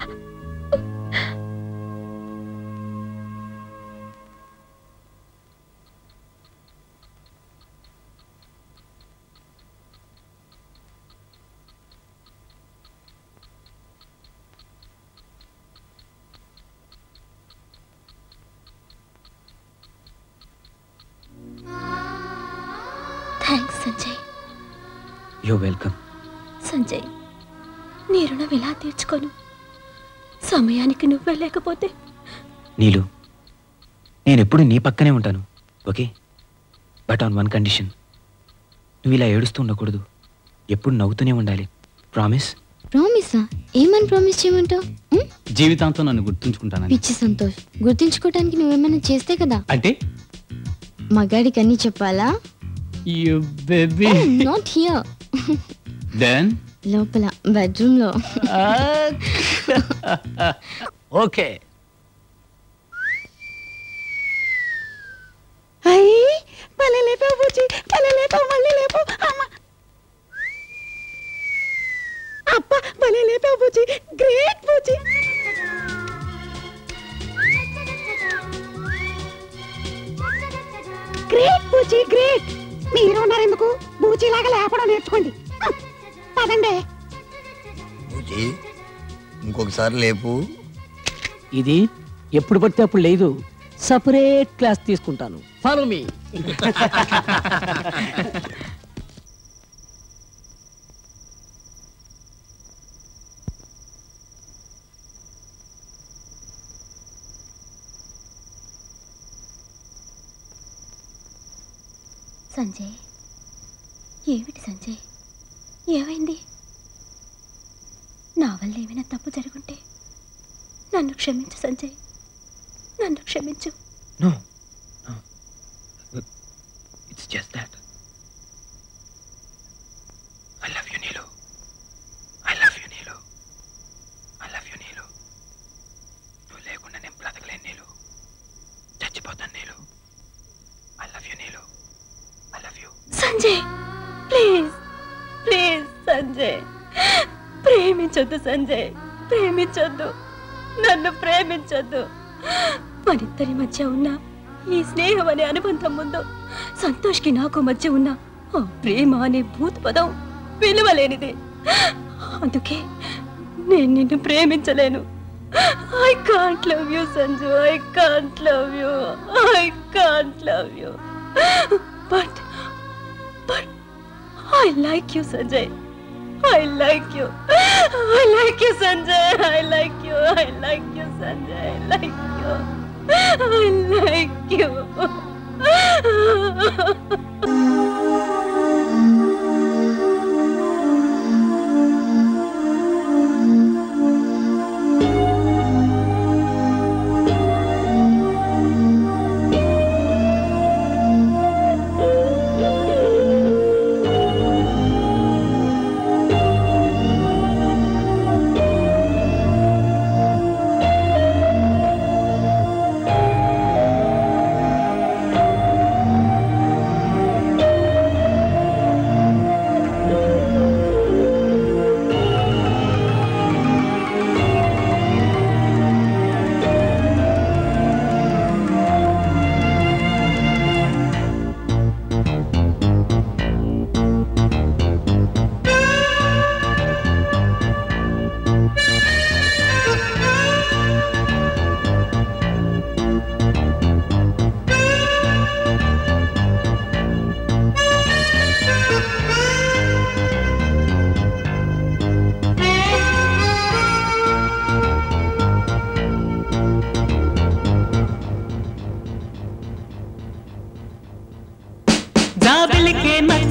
Speaker 7: thanks Sanjay
Speaker 3: yo welcome
Speaker 7: Sanjay నీ రుణం ఎలా తీర్చుకోను సమయానికి నువ్వే లేకపోతే
Speaker 3: నీలు నేను ఎప్పుడు నీ పక్కనే ఉంటాను okay but on one condition నువ్వు ఇలా ఏడుస్తూ ఉండకూడదు ఎప్పుడు నవ్వుతూనే ఉండాలి ప్రామిస్
Speaker 2: ప్రామిసా ఏమని ప్రామిస్ చేయమంటావు
Speaker 17: జీవితాంతం నన్ను గుర్తుంచుకుంటానని
Speaker 2: పిచ్చి సంతోష్ గుర్తించుకోవటానికి నువ్వేమైనా చేస్తే కదా
Speaker 17: అంటే
Speaker 2: మగాడికి అన్ని చెప్పాలా
Speaker 17: you baby
Speaker 2: not here
Speaker 17: then
Speaker 2: లోపల బెడ్రూమ్ లో
Speaker 17: ఓకే
Speaker 10: అయ్యి భలే లేపావు బుజ్జి భలే లేపావు మళ్ళీ లేపు అమ్మ అబ్బా భలే లేపావు బుజ్జి గ్రేట్ బుజ్జి గ్రేట్ బుజ్జి గ్రేట్ మీరు ఉన్నారు ఎందుకు బూచిలాగా లేపడం నేర్చుకోండి హ్మ్. పదండి
Speaker 9: బుజ్జి ఇంకొకసారి లేపు
Speaker 5: ఇది ఎప్పుడు పడితే అప్పుడు లేదు సపరేట్ క్లాస్ తీసుకుంటాను ఫాలో మీ
Speaker 7: సంజయ్ ఏమిటి సంజయ్ ఏమైంది నా వల్ల ఏమైనా తప్పు జరుగుంటే నన్ను క్షమించు సంజయ్ నన్ను క్షమించు
Speaker 3: no it's just that I love you Neelu I love you Neelu I love you Neelu నువ్వు లేకుండా నేను బ్రతకలేను నీలు చచ్చిపోతాను Neelu I love you Neelu I love you
Speaker 7: Sanjay please please Sanjay ప్రేమించొద్దు సంజయ్ ప్రేమించొద్దు నన్ను ప్రేమించొద్దు మనిద్దరి మధ్య ఉన్న ఈ స్నేహం అనే అనుబంధం ముందు సంతోష్కి నాకు మధ్య ఉన్న ఆ ప్రేమ అనే భూత పదం విలువలేనిది అందుకే నేను నిన్ను ప్రేమించలేను I can't love you Sanju I can't love you I can't love you but but I like you Sanjay I like you I like you Sanjay I like you I like you Sanjay I like you I like you
Speaker 10: ఆ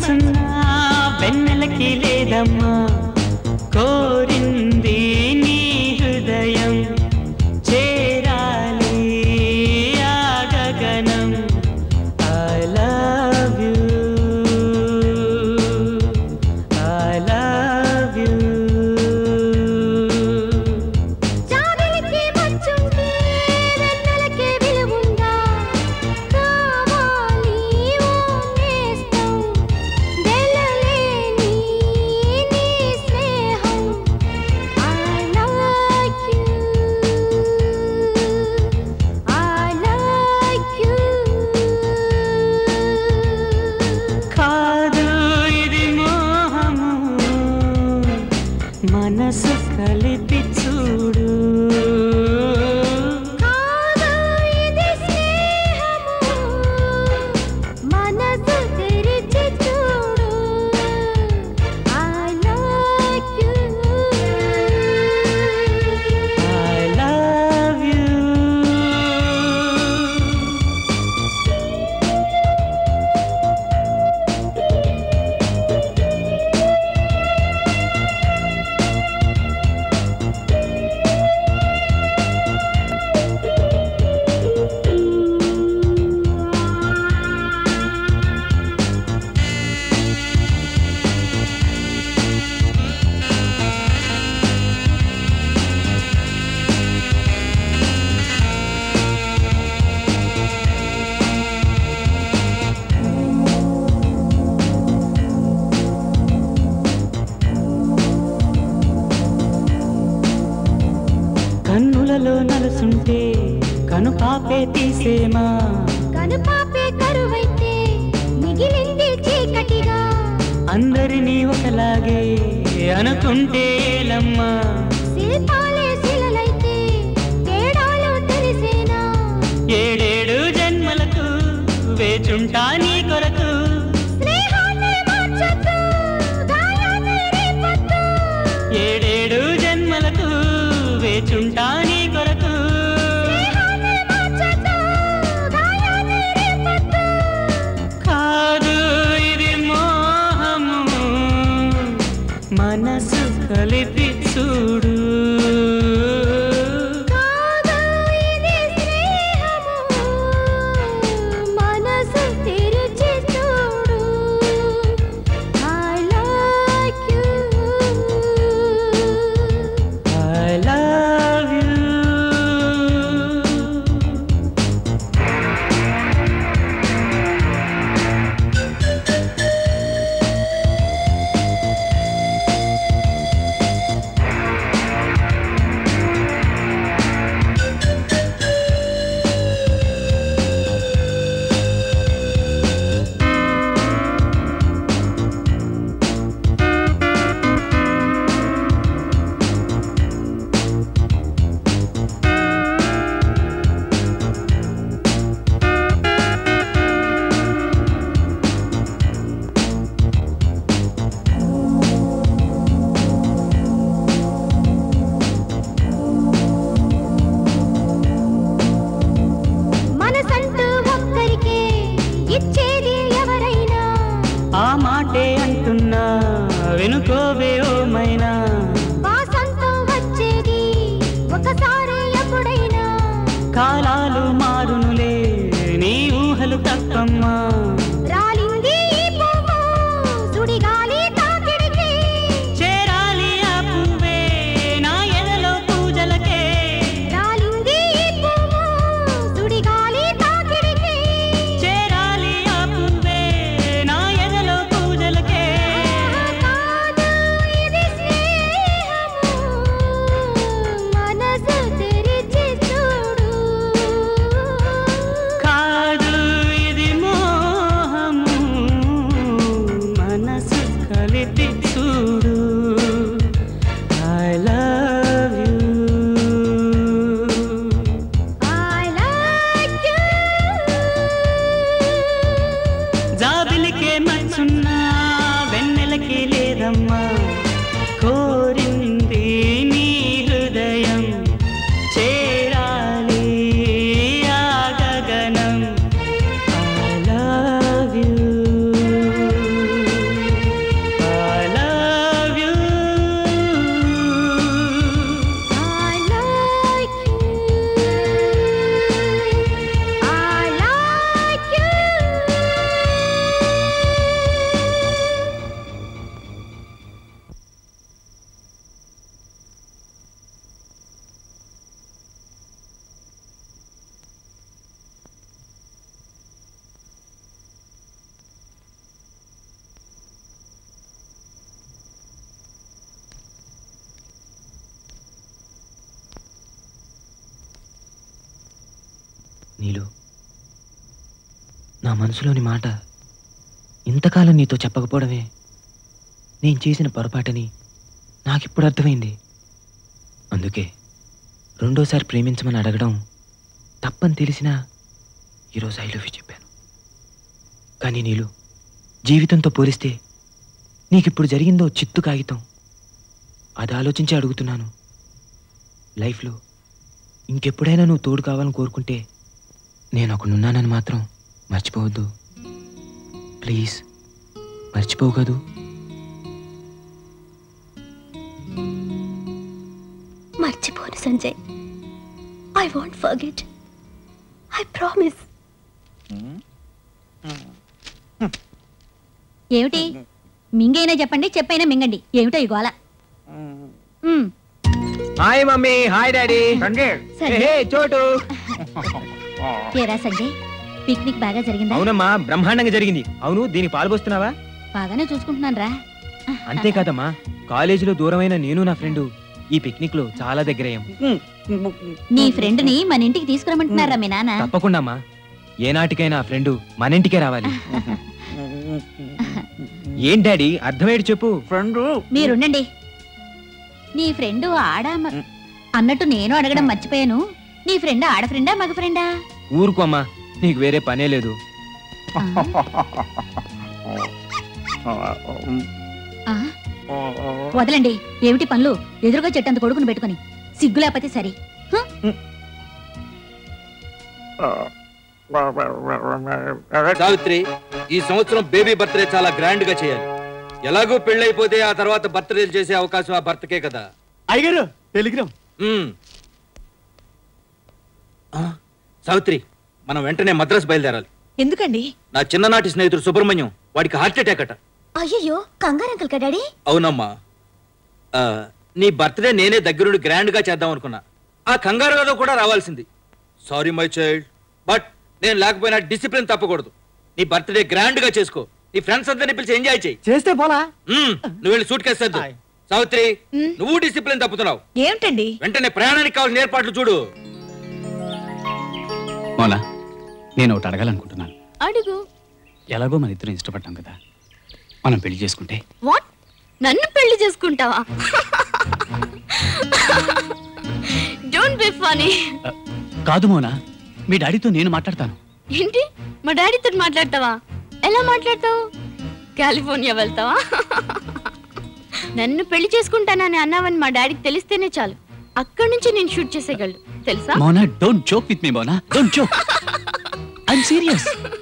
Speaker 13: మనసున్నా వెన్నెలకి లేదమ్మా కోరింది నీ హృదయం చేరాలి ఆ గగనం I love you I love you
Speaker 2: జాబిలికి మచ్చుంటే వెన్నెలకే విలువుందా కావాలి ఓ నేస్తం వెలలేని నీ స్నేహం I like you I like you
Speaker 13: కాదు ఇది మోహము మనసు కలిపి చూడు
Speaker 2: కాదు ఇది స్నేహము మనసు తెరిచి చూడు I like you
Speaker 13: I love you కన్నులలో నలుసుంటే కను పాపే తీసేమా
Speaker 2: కనుపాపే కరువైతే మిగిలింది చీకటిగా
Speaker 13: అందరినీ ఒకలాగే అనుకుంటేలమ్మా
Speaker 2: శిల్పాలే శిలలైతే తేడాలు తెలిసేనా
Speaker 13: ఏడేడు జన్మలకు వేచుంటా నీ కొరకు
Speaker 2: స్నేహాన్ని మార్చొద్దు గాయాన్ని రేపొద్దు
Speaker 13: ఏడేడు జన్మలకు వేచుంటా నీ కొరకు
Speaker 2: స్నేహాన్ని మార్చొద్దు గాయాన్ని రేపొద్దు
Speaker 13: కాదు ఇది మోహము మనసు కలిపి చూడు
Speaker 2: కాదు ఇది స్నేహము మనసు తెరిచి చూడు I like you
Speaker 13: I love you
Speaker 2: మనసంటూ ఒక్కరికే ఇచ్చేది ఎవరైనా
Speaker 13: ఆ మాటే అంటున్నా వెనుకోవే ఓమైనా
Speaker 2: వాసంతం వచ్చేది ఒకసారి ఎప్పుడైనా
Speaker 13: కాలాలు మారునులే నీ ఊహలు తప్పమ్మా
Speaker 2: రాలింది ఈ పువ్వు సుడిగాలి తాకిడికి
Speaker 13: చేరాలి ఆ పువ్వే నా ఎదలో పూజలకే
Speaker 2: రాలింది ఈ పువ్వు సుడిగాలి తాకిడికి
Speaker 13: చేరాలి ఆ పువ్వే నా ఎదలో పూజలకే
Speaker 2: కాదు ఇది స్నేహము మనసు తెరిచి చూడు
Speaker 13: కాదు ఇది మోహము
Speaker 3: నీలు నా మనసులోని మాట ఇంతకాలం నీతో చెప్పకపోవడమే నేను చేసిన పొరపాటని నాకిప్పుడు అర్థమైంది అందుకే రెండోసారి ప్రేమించమని అడగడం తప్పని తెలిసినా ఈరోజు ఐ లవ్ యూ చెప్పాను కానీ నీలు జీవితంతో పోలిస్తే నీకిప్పుడు జరిగిందో చిత్తు కాగితం అది ఆలోచించి అడుగుతున్నాను లైఫ్లో ఇంకెప్పుడైనా నువ్వు తోడు కావాలని కోరుకుంటే నేను ఒకనున్నానని మాత్రం మర్చిపోవద్దు ప్లీజ్ మర్చిపోవు కదూ
Speaker 7: మర్చిపోను Sanjay I want forget I promise
Speaker 12: ఏమిటి మింగైనా చెప్పండి చెప్పైనా మింగండి ఏమిటో ఈ గోల మ్,
Speaker 4: hi mummy hi daddy
Speaker 12: Sanjay.
Speaker 4: Hey Chotu
Speaker 12: ఏరా సంజయ్ పిక్నిక్ బాగా జరిగిందా
Speaker 4: అవునమ్మా బ్రహ్మాండంగా జరిగింది అవును దీనికి పాల్పోస్తున్నావా
Speaker 12: బాగానే చూసుకుంటున్నాను రా
Speaker 3: అంతేకాదమ్మా కాలేజీలో దూరమైన నేను నా ఫ్రెండు ఈ పిక్నిక్ లో చాలా దగ్గరయ్యాం
Speaker 12: నీ ఫ్రెండ్ ని మన ఇంటికి తీసుకురమ్మంటున్నారా మీ నాన్న
Speaker 3: తప్పకుండా అమ్మా ఏనాటికైనా ఆ ఫ్రెండు మన ఇంటికే రావాలి ఏం డాడీ అర్థమయ్యేది చెప్పు ఫ్రెండు
Speaker 12: మీరుండండి నీ ఫ్రెండ్ ఆడ మ- అన్నట్టు నేను అడగడం మర్చిపోయాను నీ ఫ్రెండ్ ఆడ ఫ్రెండా మగ ఫ్రెండా
Speaker 3: ఊరుకో అమ్మా నీకు వేరే పనే లేదు
Speaker 12: ఆ? వదలండి ఏమిటి పనులు ఎదురుగా చెట్టంత కొడుకుని పెట్టుకుని సిగ్గు లేకపోతే సరి హ?
Speaker 19: సావిత్రి ఈ సంవత్సరం బేబీ బర్త్డే చాలా గ్రాండ్ గా చేయాలి ఎలాగో పెళ్ళైపోతే ఆ తర్వాత బర్త్డే చేసే అవకాశం ఆ భర్తకే కదా
Speaker 20: అయ్యగారు టెలిగ్రామ్
Speaker 19: మ్మ్. ఆ, సావిత్రి మనం వెంటనే మద్రాసు బయలుదేరాలి
Speaker 21: ఎందుకండి
Speaker 19: నా చిన్ననాటి స్నేహితుడు సుబ్రహ్మణ్యం వాడికి హార్ట్ అటాక్ అట
Speaker 7: అయ్యయ్యో కంగారు అంకుల్ కదా డాడీ
Speaker 19: అవునమ్మా ఆ, నీ బర్త్డే నేనే దగ్గరుండి గ్రాండ్ గా చేద్దాం అనుకున్నా ఆ కంగారులో కూడా రావాల్సింది సారీ మై చైల్డ్ బట్ నేను లేకపోయినా డిసిప్లిన్ తప్పకూడదు నీ బర్త్డే గ్రాండ్ గా చేసుకో నీ ఫ్రెండ్స్ అందరిని పిలిచి ఎంజాయ్ చేయి
Speaker 20: చేస్తే పోలా
Speaker 19: మ్మ్, నువ్వు వెళ్ళి సూట్ కేసు సావిత్రి నువ్వు డిసిప్లిన్ తప్పుతున్నావు
Speaker 21: ఏమిటండి
Speaker 19: వెంటనే ప్రయాణానికి కావాల్సిన ఏర్పాట్లు చూడు
Speaker 17: మోనా నేను ఒకటి అడగాలనుకుంటున్నాను
Speaker 2: అడుగు
Speaker 17: ఎలాగో మన ఇద్దరం ఇష్టపడ్డాం కదా మనం పెళ్లి చేసుకుంటే
Speaker 2: వాట్ నన్ను పెళ్లి చేసుకుంటావా డోంట్ బి ఫనీ
Speaker 17: కాదు మోనా మీ డాడీతో నేను మాట్లాడతాను
Speaker 2: ఏంటి మా డాడీతో మాట్లాడతావా ఎలా మాట్లాడతావు కాలిఫోర్నియా వెళ్తావా నన్ను పెళ్లి చేసుకుంటానని అన్నావని మా డాడీకి తెలిస్తేనే చాలు అక్కడి నుంచి నేను షూట్ చేసేయగలడు తెలుసా
Speaker 17: Mona don't joke with me Mona don't joke I'm serious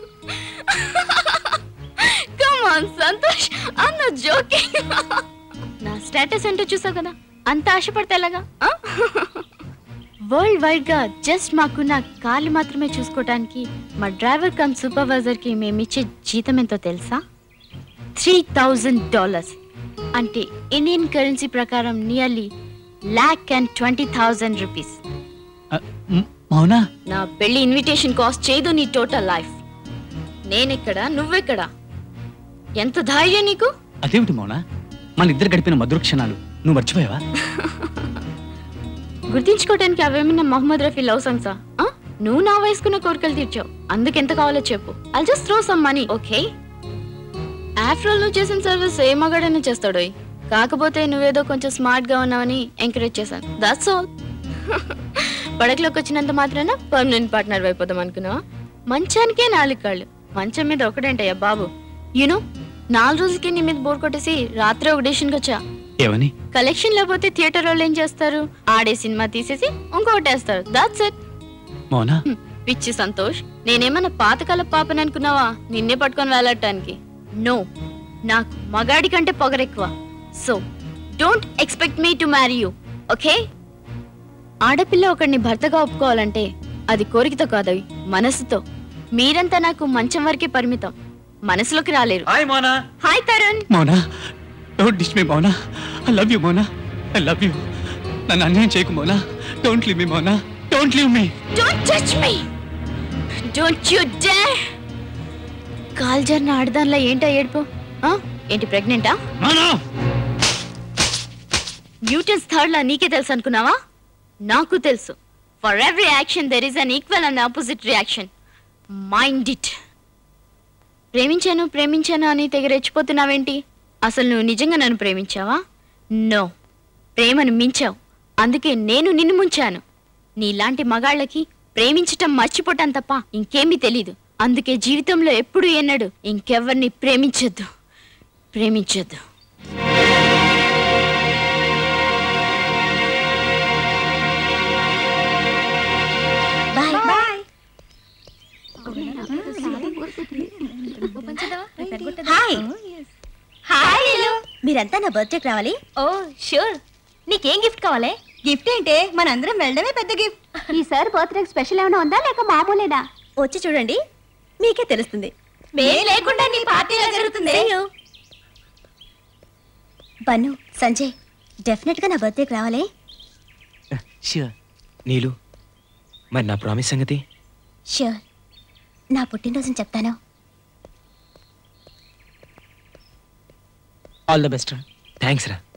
Speaker 2: come on Santosh అన్న జోకింగ్ నా స్టేటస్ ఏంటో చూసావు కదా అంత ఆశపడితే ఎలాగా వరల్డ్ వైడ్ గా జస్ట్ మాకున్న కార్లు మాత్రమే చూసుకోవడానికి మా డ్రైవర్ కమ్ సూపర్వైజర్ కి మేమిచ్చే జీతం ఎంతో తెలుసా త్రీ థౌజండ్ డాలర్స్ అంటే ఇండియన్ కరెన్సీ ప్రకారం nearly lakh and twenty thousand rupees
Speaker 17: Mouna
Speaker 2: నా పెళ్లి ఇన్విటేషన్ కాస్ట్ చేయదు నీ టోటల్ లైఫ్ నేనెక్కడ నువ్వెక్కడ ఎంత ధైర్యం నీకు
Speaker 17: అదేమిటి మౌనా మన ఇద్దరు గడిపిన మధుర క్షణాలు నువ్వు మర్చిపోయావా
Speaker 2: గుర్తించుకోవడానికి అవేమైనా మొహమ్మద్ రఫీ లవ్ సాంగ్సా ఆ? నువ్వు నా వయసుకున్న కోరికలు తీర్చావు అందుకెంత కావాలో చెప్పు I'll just throw some money okay after all నువ్వు చేసిన సర్వీస్ ఏ మగాడైనా చేస్తాడు కాకపోతే నువ్వేదో కొంచెం స్మార్ట్ గా ఉన్నావని ఎంకరేజ్ చేశాను దట్స్ ఆల్ పడకలోకి వచ్చినంత మాత్రాన పర్మనెంట్ పార్ట్నర్ అయిపోదాం అనుకున్నావా మంచానికే నాలుగు కాళ్ళు మంచం మీద ఒకటేంటయ్యా బాబు యూనో నాలుగు రోజులకి నీ మీద బోర్ కొట్టేసి రాత్రి ఒక డెసిషన్కి వచ్చా
Speaker 17: ఏమని
Speaker 2: కలెక్షన్ లేకపోతే థియేటర్ వాళ్ళు ఏం చేస్తారు ఆడే సినిమా తీసేసి ఇంకొకటి వేస్తారు దాట్స్ ఇట్
Speaker 17: మౌనా
Speaker 2: పిచ్చి సంతోష్ నేనేమన్నా పాతకాల పాపని అనుకున్నావా నిన్నే పట్టుకొని వేలాడటానికి నో నాకు మగాడి కంటే పొగరెక్కువ so don't expect me to marry you okay ఆడపిల్ల ఒకడిని భర్తగా ఒప్పుకోవాలంటే అది కోరికతో కాదవి మనసుతో మీరంతా నాకు మంచం వరకే పరిమితం మనసులోకి రాలేరు
Speaker 4: hi Mona
Speaker 2: hi Tarun
Speaker 17: Mouna don't ditch me Mouna I love you Mouna I love you నన్ను అన్యాయం చేయకు Mouna don't leave me Mouna don't leave me
Speaker 2: don't touch me don't you dare కాల్జర్న ఆడదానిలా ఏంటా ఏడుపు ఆ? ఏంటి ప్రెగ్నెంటా న్యూటన్స్ థర్డ్ లా నీకే తెలుసు అనుకున్నావా నాకు తెలుసు for every action there is an equal and opposite reaction mind it ప్రేమించాను ప్రేమించాను అని తెగ రెచ్చిపోతున్నావేంటి అసలు నువ్వు నిజంగా నన్ను ప్రేమించావా నో ప్రేమను మించావు అందుకే నేను నిన్ను ముంచాను నీలాంటి మగాళ్ళకి ప్రేమించటం మర్చిపోవటం తప్ప ఇంకేమీ తెలీదు అందుకే జీవితంలో ఎప్పుడు ఎన్నడు ఇంకెవ్వరిని ప్రేమించొద్దు ప్రేమించొద్దు
Speaker 7: bye bye hi hi hello మీరంతా నా బర్త్డేకి రావాలి ఓ షూర్ నీకేం గిఫ్ట్ కావాలి గిఫ్ట్ ఏంటే మనందరం వెళ్ళడమే పెద్ద గిఫ్ట్ ఈసారి బర్త్డే స్పెషల్ ఏమైనా ఉందా లేక మామూలేనా వచ్చి చూడండి మీకే తెలుస్తుంది మేం లేకుండా నీ పార్టీ ఎలా జరుగుతుంది బను సంజయ్ డెఫినెట్ గా నా బర్త్డేకి రావాలి
Speaker 3: ష్యూర్ నీలు మరి నా ప్రామిస్ సంగతి
Speaker 7: ష్యూర్ నా పుట్టినరోజుని చెప్తాను
Speaker 1: ఆల్ ద బెస్ట్
Speaker 3: థ్యాంక్స్ రా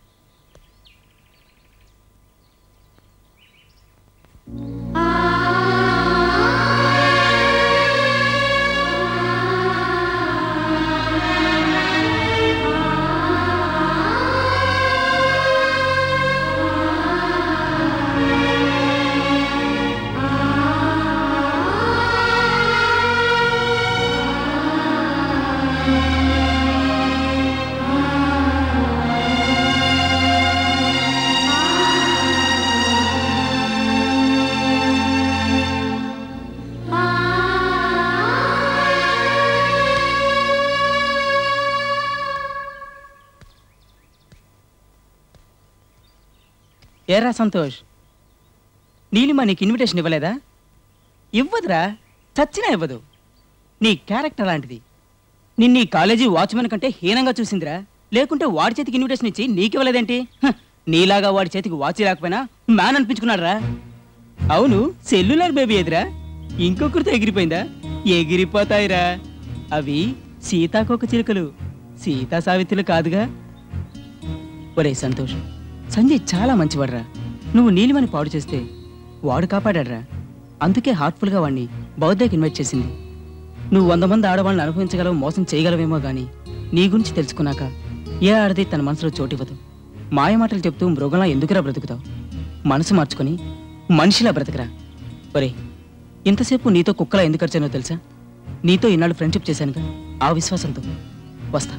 Speaker 1: ఏరా సంతోష్ నీలిమ నీకు ఇన్విటేషన్ ఇవ్వలేదా ఇవ్వదురా చచ్చినా ఇవ్వదు నీ క్యారెక్టర్ లాంటిది నిన్న ఈ కాలేజీ వాచ్మెన్ కంటే హీనంగా చూసిందిరా లేకుంటే వాడి చేతికి ఇన్విటేషన్ ఇచ్చి నీకివ్వలేదేంటి హ, నీలాగా వాడి చేతికి వాచ్ లేకపోయినా మ్యాన్ అనిపించుకున్నాడురా అవును సెల్యులర్ బేబీ ఎదురా ఇంకొకరితో ఎగిరిపోయిందా ఎగిరిపోతాయిరా అవి సీతాకోక చిలుకలు సీతా సావిత్రులు కాదుగా ఒరే సంతోష్ సంజయ్ చాలా మంచివాడ్రా నువ్వు నీలిమని పాడు చేస్తే వాడు కాపాడాడ్రా అందుకే హార్ట్ఫుల్గా వాడిని బౌద్ధకి ఇన్వైట్ చేసింది నువ్వు వంద మంది ఆడవాళ్ళని అనుభవించగలవు మోసం చేయగలవేమో గానీ నీ గురించి తెలుసుకున్నాక ఏ ఆడది తన మనసులో చోటివ్వదు మాయ మాటలు చెప్తూ మృగంలా ఎందుకురా బ్రతుకుతావు మనసు మార్చుకొని మనిషిలా బ్రతకరా ఒరే ఇంతసేపు నీతో కుక్కలా ఎందుకు వచ్చానో తెలుసా నీతో ఇన్నాళ్ళు ఫ్రెండ్షిప్ చేశానుగా ఆ విశ్వాసంతో వస్తా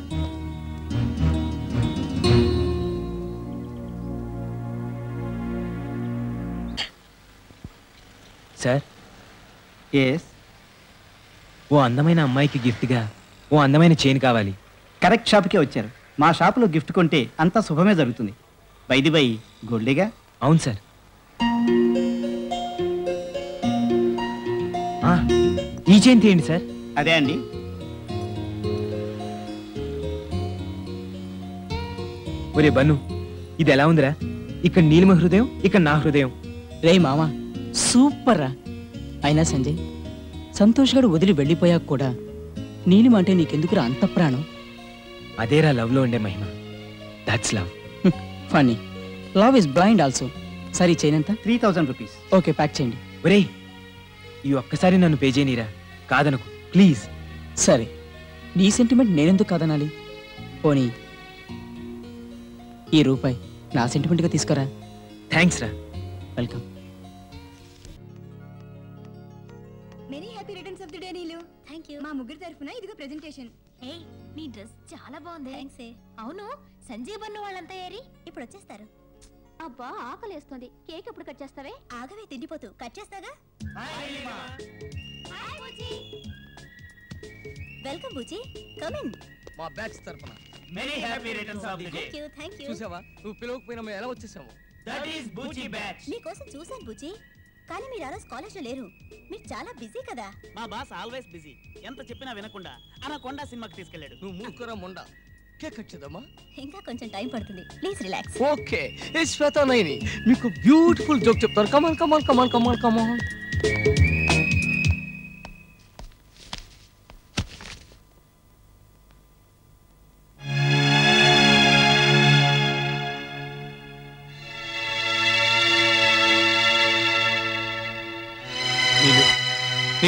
Speaker 3: సార్
Speaker 6: ఎస్
Speaker 3: ఓ అందమైన అమ్మాయికి గిఫ్ట్గా ఓ అందమైన చైన్ కావాలి
Speaker 6: కరెక్ట్ షాప్కే వచ్చారు మా షాపులో గిఫ్ట్ కొంటే అంతా శుభమే జరుగుతుంది బైది బై గోల్డేగా
Speaker 3: అవును సార్ ఆ, ఈ చైన్ తీయండి సార్
Speaker 6: అదే అండి
Speaker 3: ఒరే బన్ను ఇది ఎలా ఉందిరా ఇక్కడ నీలిమ హృదయం ఇక్కడ నా హృదయం
Speaker 1: రే మామా సూపర్ రా అయినా సంజయ్ సంతోష్ గడు వదిలి వెళ్ళిపోయాక కూడా నీలిమ అంటే నీకెందుకురా అంత ప్రాణం
Speaker 3: అదేరా లవ్ లో ఉండే మహిమ that's love
Speaker 1: funny love is blind also సరే చేయనంత
Speaker 6: three thousand rupees
Speaker 1: okay pack చేయండి
Speaker 3: ఒరేయ్ ఈ ఒక్కసారి నన్ను పే చేయనీరా కాదనకు ప్లీజ్
Speaker 1: సరే నీ సెంటిమెంట్ నేనెందుకు కాదనాలి పోనీ ఈ రూపాయి నా సెంటిమెంట్గా తీసుకురా
Speaker 3: థ్యాంక్స్ రా
Speaker 1: welcome
Speaker 8: many happy returns of the day Neelu thank you మా ముగ్గురు తరఫున ఇదిగో ప్రెజెంటేషన్
Speaker 11: ఏ నీ డ్రెస్ చాలా బాగుంది అవును సంజయ్ బన్ను వాళ్ళంతా ఏరి
Speaker 7: ఇప్పుడు వచ్చేస్తారు
Speaker 11: అబ్బా ఆకలేస్తుంది కేక్ ఎప్పుడు కట్ చేస్తావే
Speaker 7: ఆగవే తిండిపోతూ కట్ చేస్తాగా వెల్కమ్ బూచి కమ్ ఇన్
Speaker 5: మా బ్యాచ్ తరపున
Speaker 6: many happy returns of the day
Speaker 7: thank you thank you
Speaker 5: చూసావా నువ్వు పిలవకపోయినా మేము ఎలా వచ్చేసాము
Speaker 6: దట్ ఈస్ బూచి బ్యాచ్
Speaker 7: మీకోసం చూశాను బూచి కానీ మీరు ఆ రోజు కాలేజ్ లో లేరు మీరు చాలా బిజీ కదా
Speaker 15: మా బాస్ ఆల్వేస్ బిజీ ఎంత చెప్పినా వినకుండా అనకొండ సినిమాకి తీసుకెళ్ళాడు
Speaker 5: నువ్వు మూకురా మొండ కేక్ కట్ చేద్దామా
Speaker 7: ఇంకా కొంచెం టైం పడుతుంది ప్లీజ్ రిలాక్స్
Speaker 5: ఓకే ఏ శ్వేత నైని మీకు బ్యూటిఫుల్ జోక్ చెప్తారు కమాన్ కమాన్ కమాన్ కమాన్ కమాన్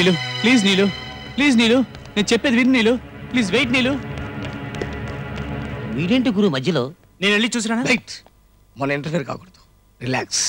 Speaker 17: నీలు ప్లీజ్ నీలు ప్లీజ్ నీలు నేను చెప్పేది విను నీలు ప్లీజ్ వెయిట్ నీలు
Speaker 14: వీడేంటి గురు మధ్యలో
Speaker 17: నేను వెళ్ళి చూసినా
Speaker 5: రైట్ మన ఇంటర్ఫేర్ కాకూడదు relax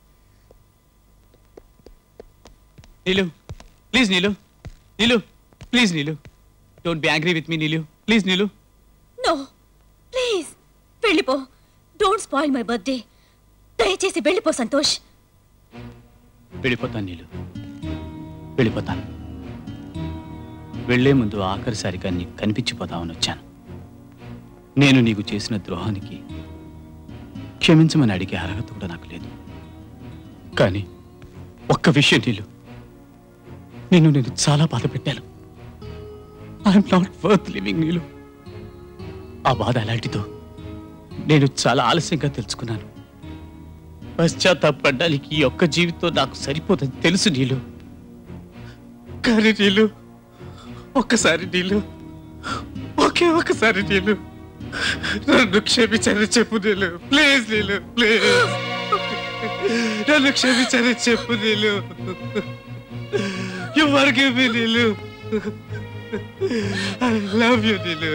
Speaker 17: Neelu please Neelu Neelu please Neelu don't be angry with me Neelu please Neelu
Speaker 7: no please వెళ్ళిపో డోంట్ స్పాయిల్ మై బర్త్డే దయచేసి వెళ్ళిపో సంతోష్
Speaker 17: వెళ్ళిపోతాను నీలు వెళ్ళిపోతాను వెళ్లే ముందు ఆఖరిసారిగా నీకు కనిపించిపోదామని వచ్చాను నేను నీకు చేసిన ద్రోహానికి క్షమించమని అడిగే అర్హత కూడా నాకు లేదు కానీ ఒక్క విషయం నీలు నిన్ను నేను చాలా బాధ పెట్టాను I'm not worth living Neelu ఆ బాధ అలాంటిదో నేను చాలా ఆలస్యంగా తెలుసుకున్నాను పశ్చాత్తాపడ్డానికి ఈ ఒక్క జీవితం నాకు సరిపోదని తెలుసు నీళ్ళు కానీ నీళ్ళు ఒక్కసారి నీళ్ళు ఒకే ఒక్కసారి నీళ్ళు నన్ను క్షమించని చెప్పు నీళ్ళు ప్లీజ్ నీళ్ళు ప్లీజ్ నన్ను క్షమించని చెప్పు నీళ్ళు యు వర్గివ్ మీ నీళ్ళు ఐ లవ్ యు నీళ్ళు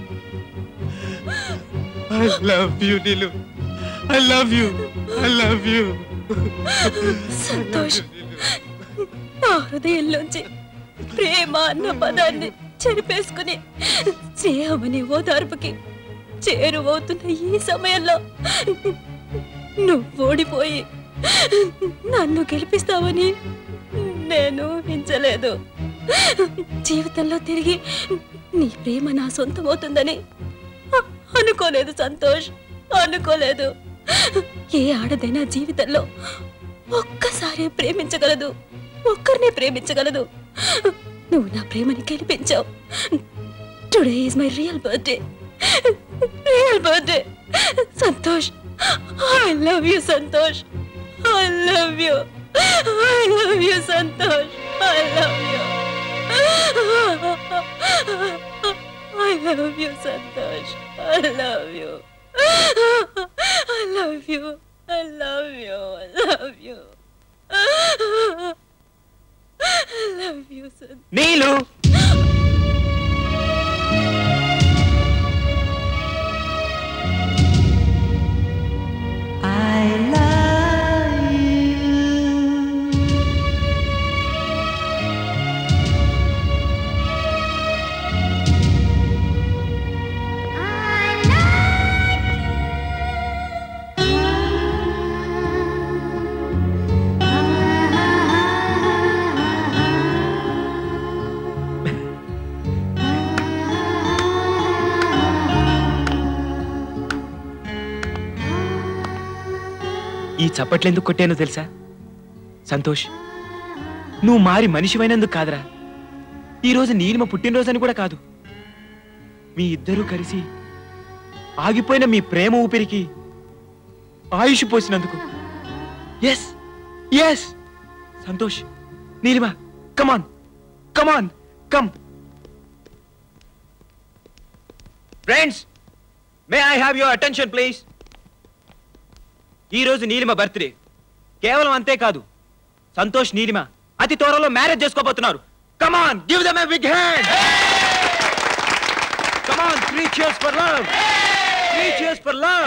Speaker 17: ఐ లవ్ యు నీళ్ళు I love you I love you
Speaker 7: Santosh నా హృదయంలోంచి ప్రేమ అన్న పదాన్ని చెరిపేసుకుని స్నేహమనే ఓదార్పుకి చేరువవుతున్న ఈ సమయంలో నువ్వు ఓడిపోయి నన్ను గెలిపిస్తావని నేను ఊహించలేదు జీవితంలో తిరిగి నీ ప్రేమ నా సొంతమవుతుందని అ- అనుకోలేదు సంతోష్ అనుకోలేదు ఏ ఆడదైనా జీవితంలో ఒక్కసారి ప్రేమించగలదు ఒక్కరినే ప్రేమించగలదు నువ్వు నా ప్రేమని గెలిపించావు today is my real birthday real birthday Santosh I love you Santosh I love you I love you Santosh I love you I love you Santosh I love you I love you. I love you. I love you. I love you, son.
Speaker 4: Neelu ఈ చప్పట్లు ఎందుకు కొట్టానో తెలుసా సంతోష్ నువ్వు మారి మనిషివైనందుకు కాదురా ఈరోజు నీలిమ పుట్టినరోజు అని కూడా కాదు మీ ఇద్దరూ కలిసి ఆగిపోయిన మీ ప్రేమ ఊపిరికి ఆయుష్ పోసినందుకు yes yes Santosh Neelima come on come on come friends may I have your attention please ఈ రోజు నీలిమ బర్త్డే కేవలం అంతే కాదు సంతోష్ నీలిమ అతి త్వరలో మ్యారేజ్ చేసుకోబోతున్నారు come on give them a big hand come on three cheers for love three cheers for love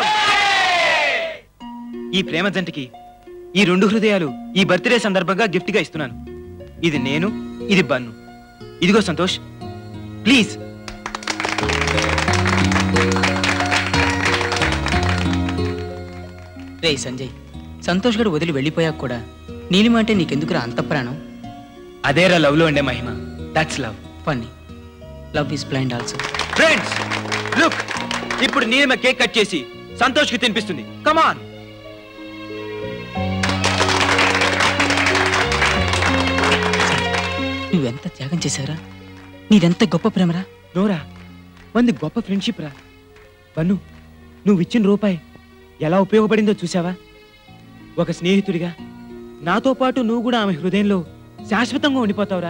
Speaker 4: ఈ ప్రేమ జంటకి ఈ రెండు హృదయాలు ఈ బర్త్డే సందర్భంగా గిఫ్ట్ గా ఇస్తున్నాను ఇది నేను ఇది బన్ను ఇదిగో సంతోష్ ప్లీజ్
Speaker 3: రే సంజయ్ సంతోష్ గడు వదిలి వెళ్ళిపోయాక కూడా నీలిమ అంటే నీకెందుకురా అంత ప్రాణం
Speaker 4: అదేరా లవ్ లో ఉండే మహిమ that's love
Speaker 3: funny love is blind also
Speaker 4: friends look ఇప్పుడు నీలిమ కేక్ కట్ చేసి సంతోష్ కి తినిపిస్తుంది కమాన్
Speaker 3: నువ్వెంత త్యాగం చేశారా నీదెంత గొప్ప ప్రేమరా
Speaker 4: నోరా మంది గొప్ప ఫ్రెండ్షిప్ రా బన్ను నువ్వు ఇచ్చిన రూపాయి ఎలా ఉపయోగపడిందో చూసావా ఒక స్నేహితుడిగా నాతో పాటు నువ్వు కూడా ఆమె హృదయంలో శాశ్వతంగా ఉండిపోతావురా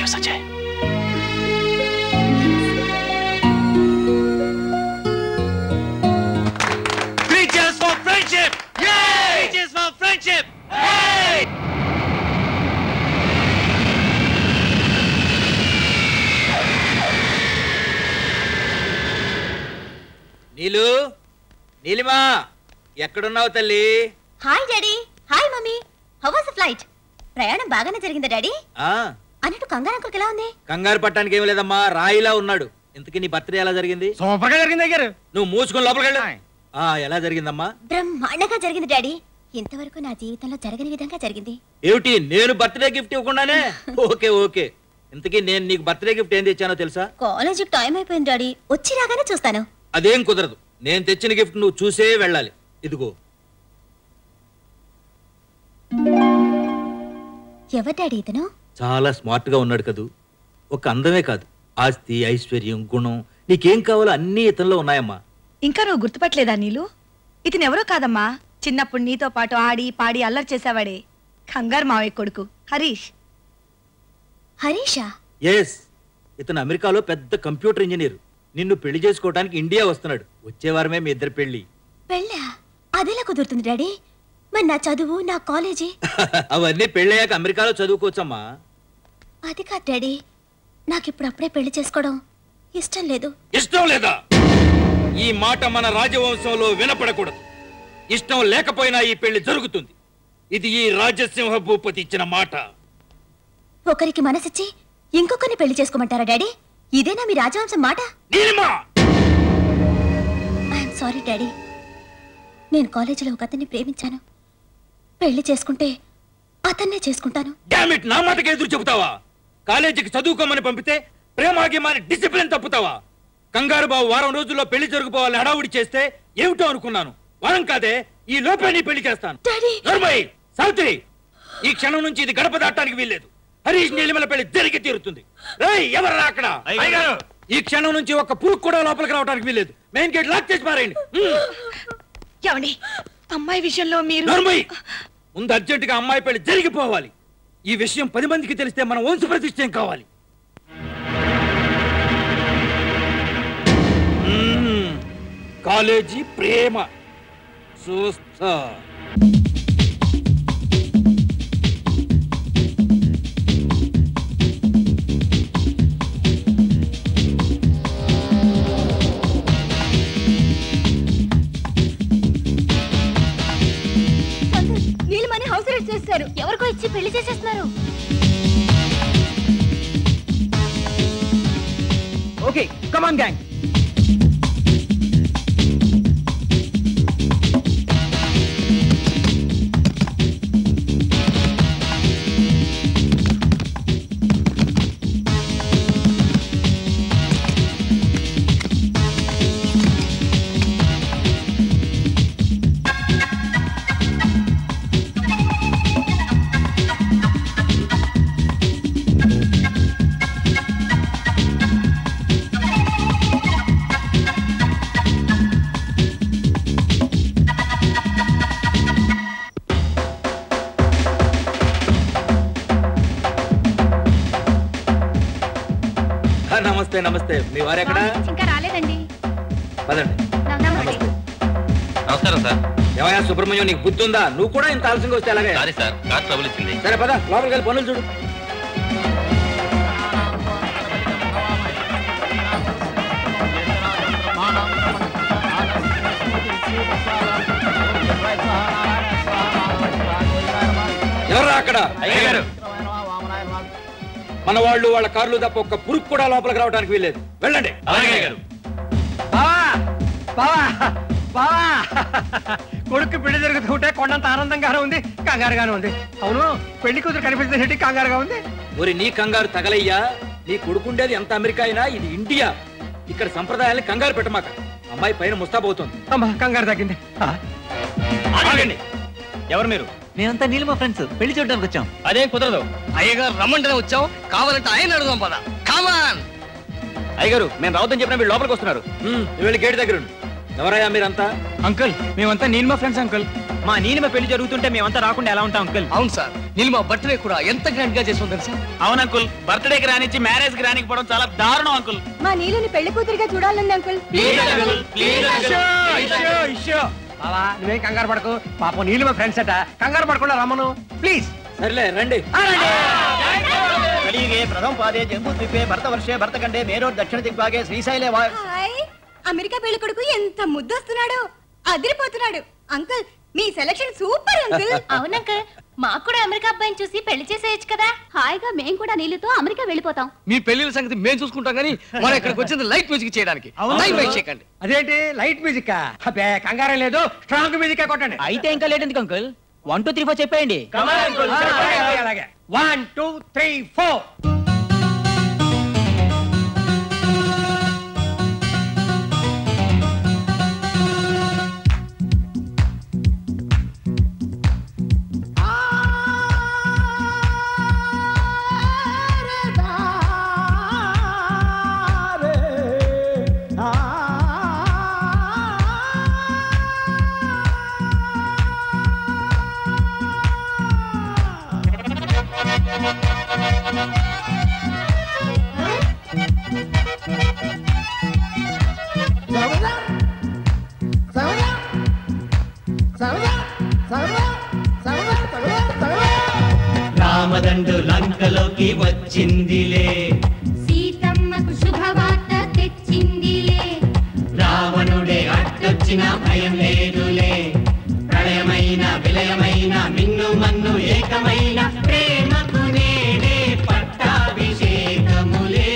Speaker 17: యూ సజయ్
Speaker 19: Three cheers for friendship! Yay! Three cheers for friendship! Hey! Neelu Neelima ఎక్కడున్నావు తల్లి
Speaker 7: hi daddy hi mummy how was flight ప్రయాణం బాగానే జరిగిందా డాడీ
Speaker 19: ఆ
Speaker 7: అన్నట్టు కంగారు అంకుల్కి ఎలా ఉంది
Speaker 19: కంగారు పట్టడానికి ఏం లేదమ్మా రాయిలా ఉన్నాడు ఇంతకీ నీ బర్త్డే ఎలా జరిగింది
Speaker 20: సూపర్గా జరిగింది దగ్గర
Speaker 19: నువ్వు మూసుకొని లోపలికి వెళ్ళు ఆ ఎలా జరిగిందమ్మా
Speaker 7: బ్రహ్మాండంగా జరిగింది డాడీ ఇంతవరకు నా జీవితంలో జరగని విధంగా జరిగింది
Speaker 19: ఏమిటి నేను బర్త్డే గిఫ్ట్ ఇవ్వకుండానే ఓకే ఓకే ఇంతకీ నేను నీకు బర్త్డే గిఫ్ట్ ఏం తెచ్చానో తెలుసా
Speaker 7: కాలేజీకి టైం అయిపోయింది డాడీ వచ్చి రాగానే చూస్తాను
Speaker 19: అదేం కుదరదు నేను తెచ్చిన గిఫ్ట్ నువ్వు చూసే వెళ్ళాలి ఇదిగో
Speaker 7: ఎవరు డాడీ ఇతను
Speaker 19: చాలా స్మార్ట్ గా ఉన్నాడు కదూ ఒక అందమే కాదు ఆస్తి ఐశ్వర్యం గుణం నీకేం కావాలో అన్ని ఇతనిలో ఉన్నాయమ్మా
Speaker 21: ఇంకా నువ్వు గుర్తుపట్టలేదా నీలు ఇతను ఎవరో కాదమ్మా చిన్నప్పుడు నీతో పాటు ఆడి పాడి అల్లరి చేసేవాడే కంగారు మావయ్య కొడుకు హరీష్
Speaker 7: హరీషా
Speaker 19: ఎస్ ఇతను అమెరికాలో పెద్ద కంప్యూటర్ ఇంజనీర్ నిన్ను పెళ్లి చేసుకోవడానికి ఇండియా వస్తున్నాడు వచ్చే వారమే మీ ఇద్దరు పెళ్లి
Speaker 7: పెళ్ళా అదెలా కుదురుతుంది డాడీ మరి నా చదువు నా కాలేజీ
Speaker 19: అవన్నీ పెళ్ళయ్యాక అమెరికాలో చదువుకోవచ్చమ్మా
Speaker 7: అది కాదు డాడీ నాకు ఇప్పుడు అప్పుడే పెళ్లి చేసుకోవడం ఇష్టం లేదు
Speaker 19: ఇష్టం లేదా ఈ మాట మన రాజవంశంలో వినపడకూడదు ఇష్టం లేకపోయినా ఈ పెళ్లి జరుగుతుంది ఇది ఈ రాజసింహ భూపతి ఇచ్చిన మాట
Speaker 7: ఒకరికి మనసిచ్చి ఇంకొకరిని పెళ్లి చేసుకోమంటారా డాడీ ఇదేనా మీ రాజవంశం మాట ఐఎమ్ సారీ డాడీ నేను కాలేజీలో ఒక అతన్ని ప్రేమించాను పెళ్లి చేసుకుంటే అతన్నే చేసుకుంటాను
Speaker 19: డామిట్ నా మాటకి ఎదురు చెబుతావా కాలేజీకి చదువుకోమని పంపితే ప్రేమాగిమాని డిసిప్లిన్ తప్పుతావా కంగారు బాబు వారం రోజుల్లో పెళ్లి జరుగుకోవాలని హడావుడి చేస్తే ఏమిటో అనుకున్నాను వారం కాదే ఈ లోపే నీ పెళ్లి చేస్తాను నర్మయ్ సావిత్రి ఈ క్షణం నుంచి ఇది గడప దాటానికి వీల్లేదు హరీష్ నీలిమల పెళ్లి జరిగి తీరుతుంది రేయ్ ఎవరు అక్కడ
Speaker 20: అయ్యగారు.
Speaker 19: ఈ క్షణం నుంచి ఒక పురుగు కూడా లోపలికి రావడానికి వీల్లేదు మెయిన్ గేట్ లాక్ చేసి పారేయండి
Speaker 21: ఏమండి అమ్మాయి విషయంలో మీరు
Speaker 19: నర్మయ్ ముందు అర్జెంటుగా అమ్మాయి పెళ్లి జరిగిపోవాలి ఈ విషయం పది మందికి తెలిస్తే మన వంశ ప్రతిష్టం కావాలి మ్మ్. కాలేజీ ప్రేమ చూస్తా
Speaker 7: నీళ్ళమని హౌస్ అరెస్ట్ చేస్తారు ఎవరికో ఇచ్చి పెళ్లి చేసేస్తున్నారు
Speaker 4: ఓకే కమాన్ గ్యాంగ్
Speaker 19: ఆ, నమస్తే నమస్తే మీ వారు ఎక్కడ
Speaker 2: ఇంకా రాలేదండి
Speaker 19: పదండి
Speaker 14: నమస్కారం సార్
Speaker 19: ఏమయ్యా సుబ్రహ్మణ్యం నీకు బుద్ధి ఉందా నువ్వు కూడా ఇంత ఆలస్యంగా వస్తే ఎలాగే
Speaker 14: సారీ సార్ కార్ ట్రబుల్ ఇచ్చింది
Speaker 19: సరే పద లోపలికి వెళ్ళి పనులు చూడు ఎవరా అక్కడ
Speaker 14: అయ్యగారు.
Speaker 19: మన వాళ్ళు వాళ్ళ కార్లు తప్ప ఒక్క పురుగు కూడా లోపలికి రావడానికి వీల్లేదు వెళ్ళండి
Speaker 14: అలాగే గారు
Speaker 20: బావా బావా బావా కొడుకు పెళ్లి జరుగుతుంటే కొండంత ఆనందంగానే ఉంది కంగారుగానే ఉంది అవును పెళ్లి కూతురు కనిపిస్తుంది కంగారుగా ఉంది
Speaker 19: ఒరి నీ కంగారు తగలయ్యా నీ కొడుకుండేది ఎంత అమెరికా అయినా ఇది ఇండియా ఇక్కడ సంప్రదాయాల్ని కంగారు పెట్టమాక అమ్మాయి పైన ముస్తాబోతోంది
Speaker 20: అమ్మా కంగారు తగ్గింది ఆ,
Speaker 19: ఆగండి
Speaker 4: ఎవరు మీరు మేమంతా నీలిమ ఫ్రెండ్స్ పెళ్లి చూడడానికి వచ్చాం
Speaker 5: అదేం కుదరదు అయ్యగారు రమ్మంటేనే వచ్చాం కావాలంటే ఆయన అడుగుదాం పద కామాన్
Speaker 4: అయ్యగారు మేము రావద్దని చెప్పిన వీళ్ళు లోపలికి వస్తున్నారు
Speaker 19: వెళ్ళి గేట్ దగ్గర ఉండు. ఎవరయ్యా మీరంతా
Speaker 4: అంకుల్ మేమంతా నీలిమ ఫ్రెండ్స్ అంకుల్ మా నీలిమ పెళ్లి జరుగుతుంటే మేమంతా రాకుండా ఎలా ఉంటాం అంకుల్
Speaker 5: అవును సార్ నీలిమ బర్త్డే కూడా ఎంత గ్రాండ్ గా చేసాం తెలుసా
Speaker 15: అవును అంకుల్ బర్త్డేకి రానిచ్చి మ్యారేజ్ కి రానికపోవడం చాలా దారుణం అంకుల్
Speaker 8: మా నీళ్ళని పెళ్లి కూతురిగా చూడాలండి అంకుల్
Speaker 20: ఇష్యూ ఇష్యూ బావా నువ్వేం కంగారు పడకు పాపం నీళ్ళు మా ఫ్రెండ్స్ అట కంగారు పడకుండా రమ్మను ప్లీజ్
Speaker 19: సర్లే రండి
Speaker 15: కలియుగే ప్రథమ పాదే జంబూ ద్వీపే భరత వర్షే భరతఖండే మేరో దక్షిణ దిగ్భాగే శ్రీశైలే వా
Speaker 8: హాయ్ అమెరికా పెళ్లి కొడుకు ఎంత ముద్దొస్తున్నాడు అదిరిపోతున్నాడు అంకుల్ మీ సెలక్షన్ సూపర్ అంకుల్
Speaker 11: అవునంకల్ మాకు కూడా అమెరికా అబ్బాయిని చూసి పెళ్లి చేసేయచ్చు కదా హాయిగా మేము కూడా నీళ్ళతో అమెరికా వెళ్ళిపోతాం
Speaker 5: మీ పెళ్లిల సంగతి మేము చూసుకుంటాం కానీ మనం ఇక్కడికి వచ్చింది లైట్ మ్యూజిక్ చేయడానికి టైం వేస్ట్ చేయకండి
Speaker 20: అదేంటి లైట్ మ్యూజిక్ అబ్బే కంగారం లేదు స్ట్రాంగ్ మ్యూజిక్ కొట్టండి
Speaker 4: అయితే ఇంకా లేట్ ఎందుకు uncle one two three four చెప్పేయండి
Speaker 20: అలాగే, అలాగే వన్ టూ త్రీ ఫోర్
Speaker 13: రామదండు లంకలోకి వచ్చిందిలే
Speaker 2: సీతమ్మకు శుభవార్త తెచ్చిందిలే
Speaker 13: రావణుడే అడ్డొచ్చిన భయం లేదులే ప్రళయమైన విలయమైన మిన్ను మన్ను ఏకమైన ప్రేమకు నేడే పట్టాభిషేకములే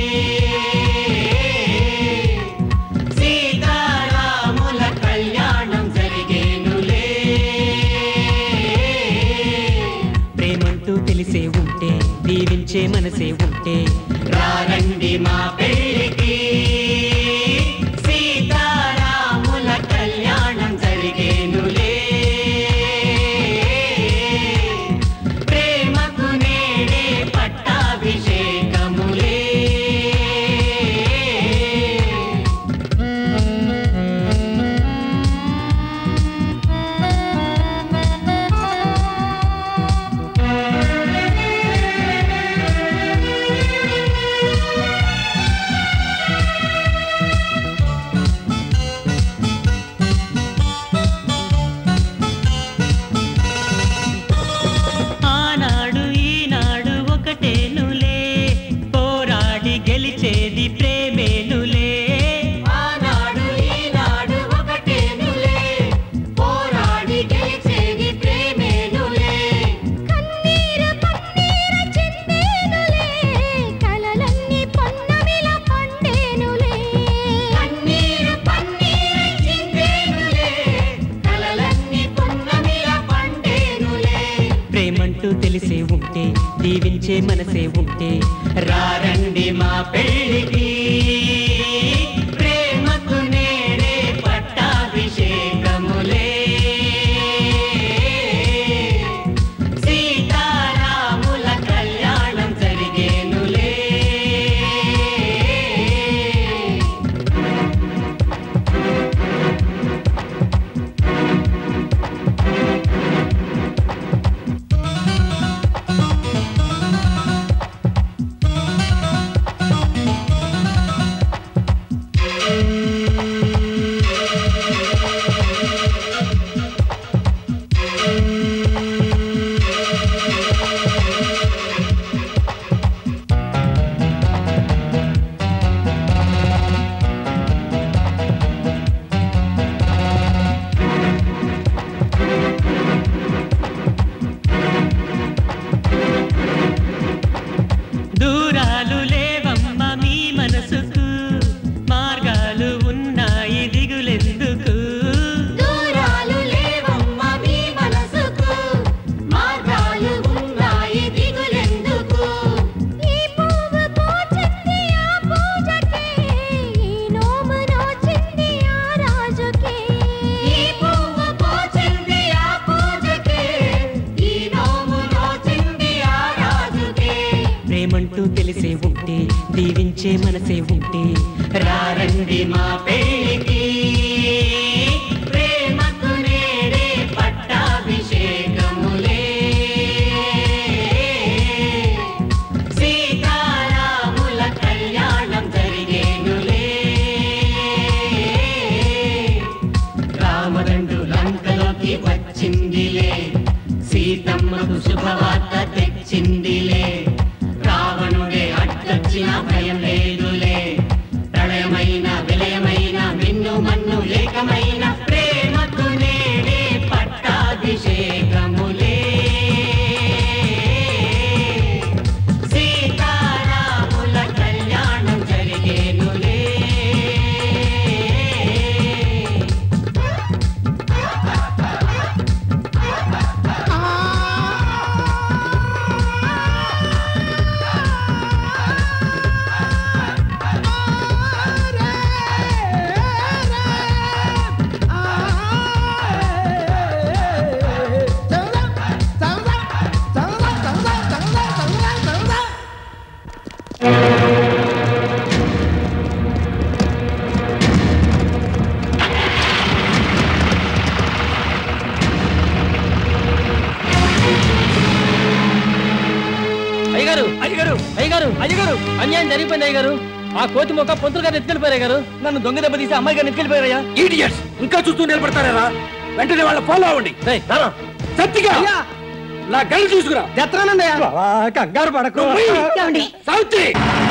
Speaker 13: సీతారాముల కళ్యాణం జరిగేనులే ప్రేమంటూ తెలిసే ఉంటే దీవించే మనసే ఉంటే రారండి మా పెళ్ళికి సీతారాముల కళ్యాణం జరిగేనులే ప్రేమకు నేడే పట్టాభిషేకములే ఆనాడు ఈనాడు ఒకటేనులే పోరాడి గెలిచేది ప్రేమేనులే ఆనాడు ఈనాడు ఒకటేనులే పోరాడి గెలిచేది ప్రేమేనులే
Speaker 2: కన్నీరు పన్నీరు చిందేనులే కలలన్నీ పొన్నమిల పండేనులే
Speaker 13: కన్నీరు పన్నీరు చిందేనులే కలలన్నీ పున్నమిల పండేనులే ప్రేమంటూ తెలిసే ఉంటే దీవించే మనసే ఉంటే రారండి మా పెళ్ళికి ప్రేమకు నేడే పట్టాభిషేకములే సీతారాముల కళ్యాణం జరిగేనులే దూరాలు లేవమ్మ మీ మనసుకు మార్గాలు ఉన్నాయి దిగులెందుకు
Speaker 2: దూరాలు లేవమ్మ మీ మనసుకు మార్గాలు ఉన్నాయి దిగులెందుకు ఈ పువ్వు పూచింది ఆ పూజకే ఈ నోము నోచింది ఆ రాజుకే
Speaker 13: ఈ పువ్వు పూచింది ఆ పూజకే ఈ నోము నోచింది ఆ రాజుకే ప్రేమంటూ తెలిసే ఉంటే దీవించే మనసే ఉంటే రారండి మా పెళ్ళికి ప్రేమకు నేడే పట్ట శుభవార్త తెచ్చిందిలే రావణుడే అడ్డొచ్చిన భయం లేదులే ప్రళయమైన విలయమైన మిన్ను మన్ను ఏకమైన ప్రేమకు నేడే పట్టాభిషేకములే సీతారాముల కళ్యాణం జరిగేనులే
Speaker 5: అయ్యగారు అయ్యగారు అయ్యగారు అయ్యగారు అన్యాయం జరిగిపోయింది అయ్యగారు ఆ కోతి మొక్క పొంతులు గారు ఎత్తుకెళ్ళిపోయారు గారు నన్ను దొంగ దెబ్బ తీసి అమ్మాయి గారు ఎత్తుకెళ్ళిపోయారయ్యా
Speaker 19: ఈడియట్స్ ఇంకా చూస్తూ నిలబడతారా వెంటనే వాళ్ళ ఫాలో అవ్వండి సత్తిగా నా గడి చూసుకురా
Speaker 20: కంగారు పడకు
Speaker 19: సౌతి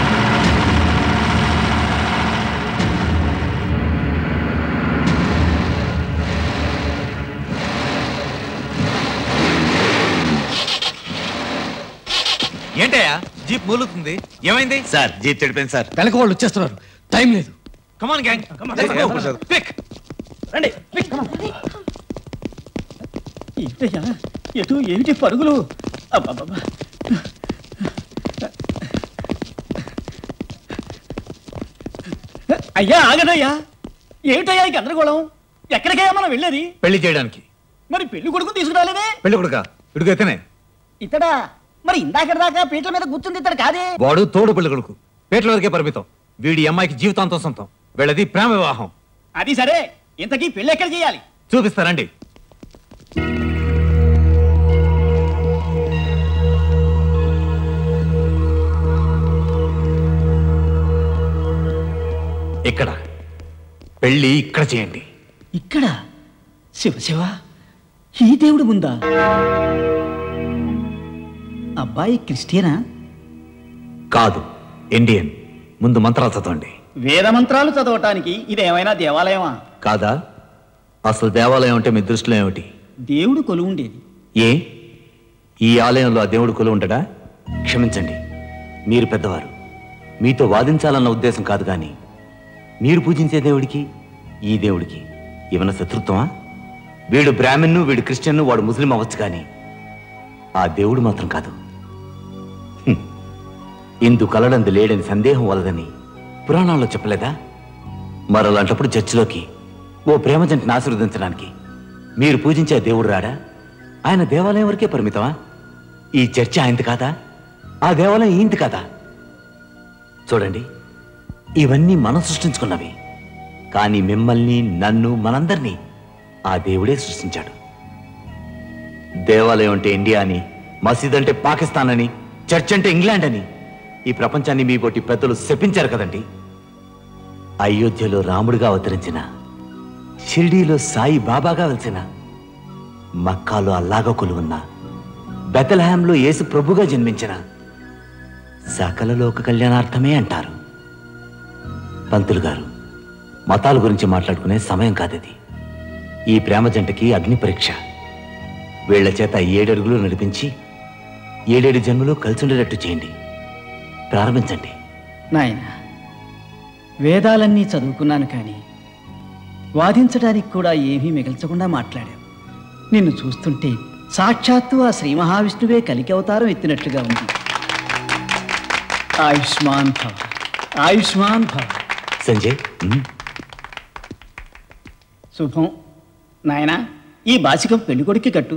Speaker 1: ఏంటయ్యా జీప్ మూలుగుతుంది ఏమైంది
Speaker 3: సార్ జీప్ చెడిపోయింది సార్
Speaker 1: వెనక వాళ్ళు వచ్చేస్తున్నారు టైం లేదు కమాన్ గ్యాంగ్ పిక్
Speaker 15: రండి ఏంటయ్యా ఎటు ఏమిటి పరుగులు అబ్బబ్బబ్బా. అయ్యా ఆగదయ్యా ఏమిటయ్యా ఈ గందరగోళం ఎక్కడికయ్యా మనం వెళ్ళేది
Speaker 1: పెళ్లి చేయడానికి
Speaker 15: మరి పెళ్లి కొడుకు తీసుకురాలేదే
Speaker 1: పెళ్లి కొడుక ఇడుగైతేనే
Speaker 15: ఇతడా మరి ఇందాక దాకా పీటల మీద కూర్చుంది ఇతడు కాదే
Speaker 1: వాడు తోడు పెళ్లి కొడుకు పేట్ల వరకే పరిమితం వీడి అమ్మాయికి జీవితాంతం సొంతం వీళ్ళది ప్రేమ వివాహం
Speaker 15: అది సరే ఇంతకీ పెళ్లి ఎక్కడ చేయాలి
Speaker 1: చూపిస్తారండి ఇక్కడ పెళ్లి ఇక్కడ చేయండి
Speaker 15: ఇక్కడ శివ శివ ఈ దేవుడు ఉందా అబ్బాయి క్రిస్టియనా
Speaker 1: కాదు ఇండియన్ ముందు మంత్రాలు చదవండి
Speaker 15: వేద మంత్రాలు చదవటానికి ఇదేమైనా దేవాలయమా
Speaker 1: కాదా అసలు దేవాలయం అంటే మీ దృష్టిలో ఏమిటి
Speaker 15: దేవుడు కొలువు ఉండేది
Speaker 1: ఏ ఈ ఆలయంలో ఆ దేవుడు కొలు ఉండడా క్షమించండి మీరు పెద్దవారు మీతో వాదించాలన్న ఉద్దేశం కాదు కానీ మీరు పూజించే దేవుడికి ఈ దేవుడికి ఏమైనా శత్రుత్వమా వీడు బ్రాహ్మణ్ను వీడు క్రిస్టియన్ను వాడు ముస్లిం అవ్వచ్చు కానీ ఆ దేవుడు మాత్రం కాదు హ్మ్. ఇందు కలడందు లేడని సందేహం వలదని పురాణాల్లో చెప్పలేదా మరలాంటప్పుడు చర్చిలోకి ఓ ప్రేమ జంటను ఆశీర్వదించడానికి మీరు పూజించే దేవుడు రాడా ఆయన దేవాలయం వరకే పరిమితమా ఈ చర్చ ఆయనది కాదా ఆ దేవాలయం ఈంది కాదా చూడండి ఇవన్నీ మనం సృష్టించుకున్నవి కానీ మిమ్మల్ని నన్ను మనందరినీ ఆ దేవుడే సృష్టించాడు దేవాలయం అంటే ఇండియా అని మసీద్ అంటే పాకిస్తాన్ అని చర్చ్ అంటే ఇంగ్లాండ్ అని ఈ ప్రపంచాన్ని మీ బొట్టి పెద్దలు శపించారు కదండి అయోధ్యలో రాముడిగా అవతరించిన షిర్డీలో సాయి బాబాగా వెలిసిన మక్కాలో అల్లాగా కొలువున్న బెతలహాంలో యేసు ప్రభుగా జన్మించిన సకల లోక కళ్యాణార్థమే అంటారు పంతులు గారు మతాల గురించి మాట్లాడుకునే సమయం కాదది ఈ ప్రేమ జంటకి అగ్ని పరీక్ష వీళ్ల చేత ఏడడుగులు నడిపించి ఏడేడు జన్మలు కలిసి ఉండేటట్టు చేయండి ప్రారంభించండి
Speaker 15: నాయన వేదాలన్నీ చదువుకున్నాను కానీ వాదించడానికి కూడా ఏమీ మిగల్చకుండా మాట్లాడావు నిన్ను చూస్తుంటే సాక్షాత్తు ఆ శ్రీ మహావిష్ణువే కలికి అవతారం ఎత్తినట్లుగా ఉంది ఆయుష్మాన్ భవ ఆయుష్మాన్ భవ
Speaker 1: సంజయ్
Speaker 15: శుభం నాయనా ఈ బాసికం పెళ్ళికొడుక్కి కట్టు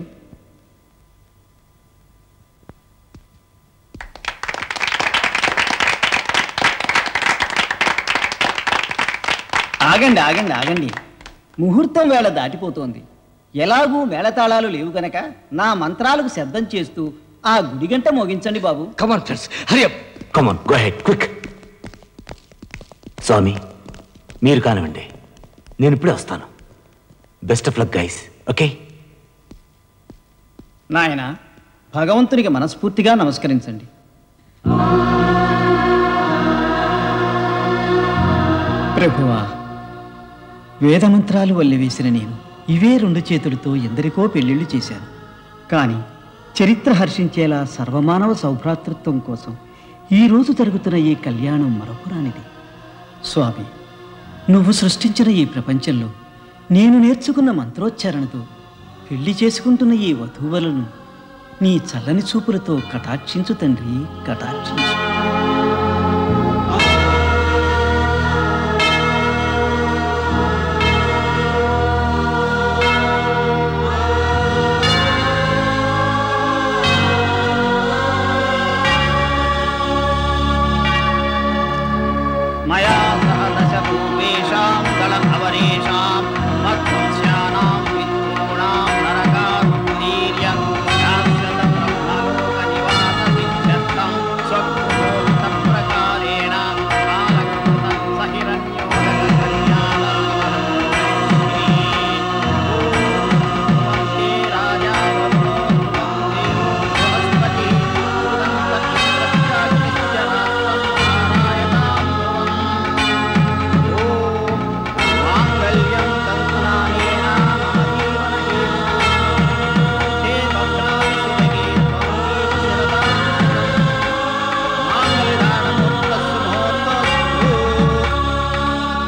Speaker 15: ఆగండి ఆగండి ఆగండి ముహూర్తం వేళ దాటిపోతోంది ఎలాగూ మేళతాళాలు లేవు గనక నా మంత్రాలకు శబ్దం చేస్తూ ఆ గుడి గంట మోగించండి బాబు
Speaker 1: come on friends hurry up come on go ahead quick స్వామి మీరు కానివ్వండి నేను ఇప్పుడే వస్తాను best of luck guys okay
Speaker 15: నాయన భగవంతునికి మనస్ఫూర్తిగా నమస్కరించండి ప్రభువా వేదమంత్రాలు వల్లివేసిన నేను ఇవే రెండు చేతులతో ఎందరికో పెళ్లిళ్ళు చేశాను కానీ చరిత్ర హర్షించేలా సర్వమానవ సౌభ్రాతృత్వం కోసం ఈ రోజు జరుగుతున్న ఈ కళ్యాణం మరపురానిది స్వామి నువ్వు సృష్టించిన ఈ ప్రపంచంలో నేను నేర్చుకున్న మంత్రోచ్చారణతో పెళ్లి చేసుకుంటున్న ఈ వధూవలను నీ చల్లని చూపులతో కటాక్షించు తండ్రి కటాక్షించు
Speaker 14: मया सह दशरूपेषां दलभवरेषां मध्वस्यानां विद्रूणां नरकारुणीर्यं शाश्वतब्रह्मलोकनिवासमित्यर्थं स्वगुणोक्तप्रकारेण कालकृतं सहिरण्योदककल्याणं राजा वरुणो ध्रुवं देवो बृहस्पति माङ्गल्यं तन्तुनानेन मम जीवनहेतुना हे भद्राणि सुभगे त्वं शरदां माङ्गल्यदानमुक्तस्य मुहूर्तस्तु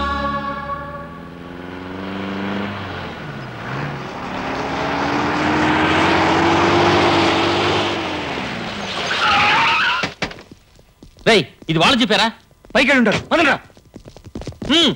Speaker 5: రేయ్ ఇది వాళ్ళు చెప్పారా పైకి వెళ్ళి ఉంటారు పదండ్రా. హ్మ్.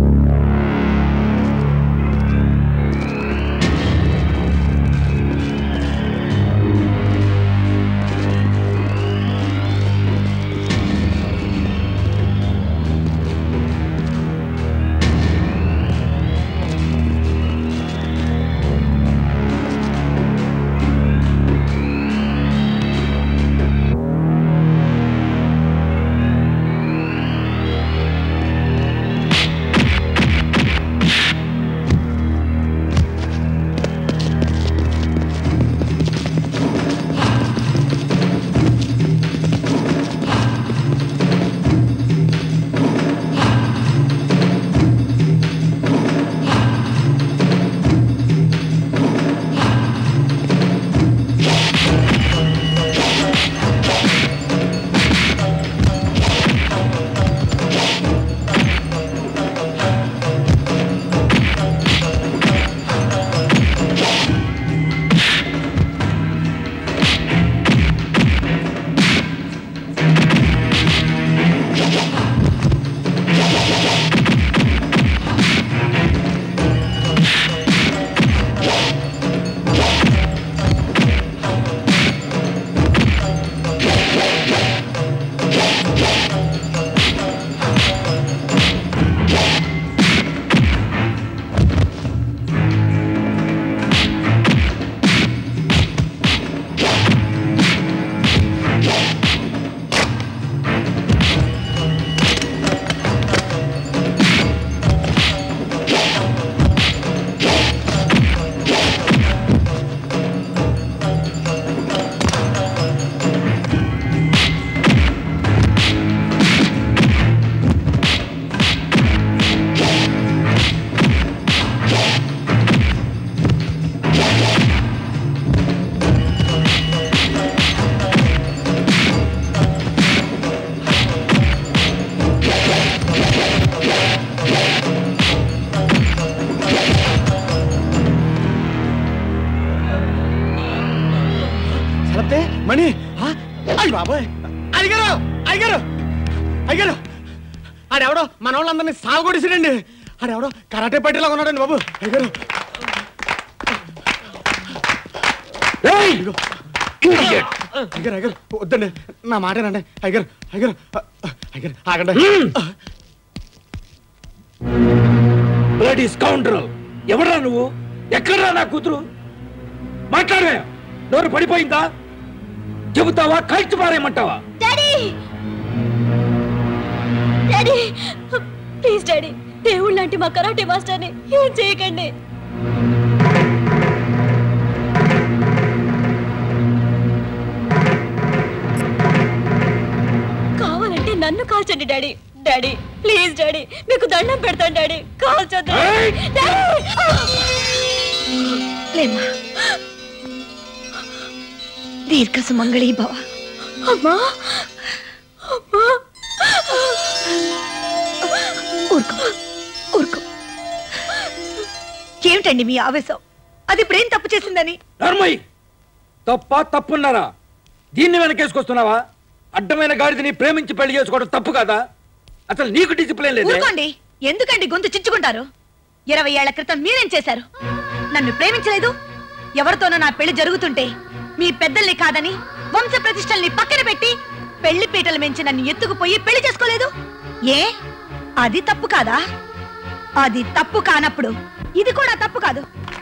Speaker 20: సరతే మణి ఆ? అయ్ బాబాయ్ అయ్యగారు అయ్యగారు అయ్యగారు ఆడెవడో మన వాళ్ళందరినీ సాగుకొడిసిరండి ఆడెవడో కరాటే పట్టిలా ఉన్నాడండి బాబు అయ్యగారు ఇదిగో. అయ్యగారు అయ్యగారు వద్దండి నా మాటేనండి అయ్యగారు అయ్యగారు అయ్యగారు ఆగండి
Speaker 19: బ్లడీ స్కౌండర్ ఎవరా నువ్వు ఎక్కడ్రా నా కూతురు మాట్లాడే నోరు పడిపోయిందా చెబుతావా కాల్చి పారేయమంటావా
Speaker 7: డాడీ డాడీ ప్లీజ్ డాడీ దేవుడు లాంటి మా కరాటే మాస్టర్ని ఏం చేయకండి నన్ను కాల్చండి డాడీ డాడీ ప్లీజ్ డాడీ మీకు దండం పెడతాను డాడీ కాల్చొద్దు డాడీ!
Speaker 21: లేమ్మా దీర్ఘ సుమంగళి భవ
Speaker 7: అమ్మా అమ్మా
Speaker 21: ఊరుకో ఊరుకో ఏమిటండి మీ ఆవేశం అది ప్రేమ్ తప్పు చేసిందని
Speaker 19: ధర్మయ్య తప్ప తప్పున్నారా దీన్ని వెనకేసుకొస్తున్నావా అడ్డమైన గాడిదని ప్రేమించి పెళ్లి చేసుకోవడం తప్పు కాదా అసలు నీకు డిసిప్లిన్ లేదు
Speaker 21: ఊరుకోండి ఎందుకండి గొంతు చించుకుంటారు ఇరవై ఏళ్ల క్రితం మీరేం చేశారు నన్ను ప్రేమించలేదు ఎవరితోనో నా పెళ్లి జరుగుతుంటే మీ పెద్దల్ని కాదని వంశ ప్రతిష్టల్ని పక్కన పెట్టి పెళ్లి పీటలు మెంచి నన్ను ఎత్తుకుపోయి పెళ్లి చేసుకోలేదు ఏ అది తప్పు కాదా అది తప్పు కానప్పుడు ఇది కూడా తప్పు కాదు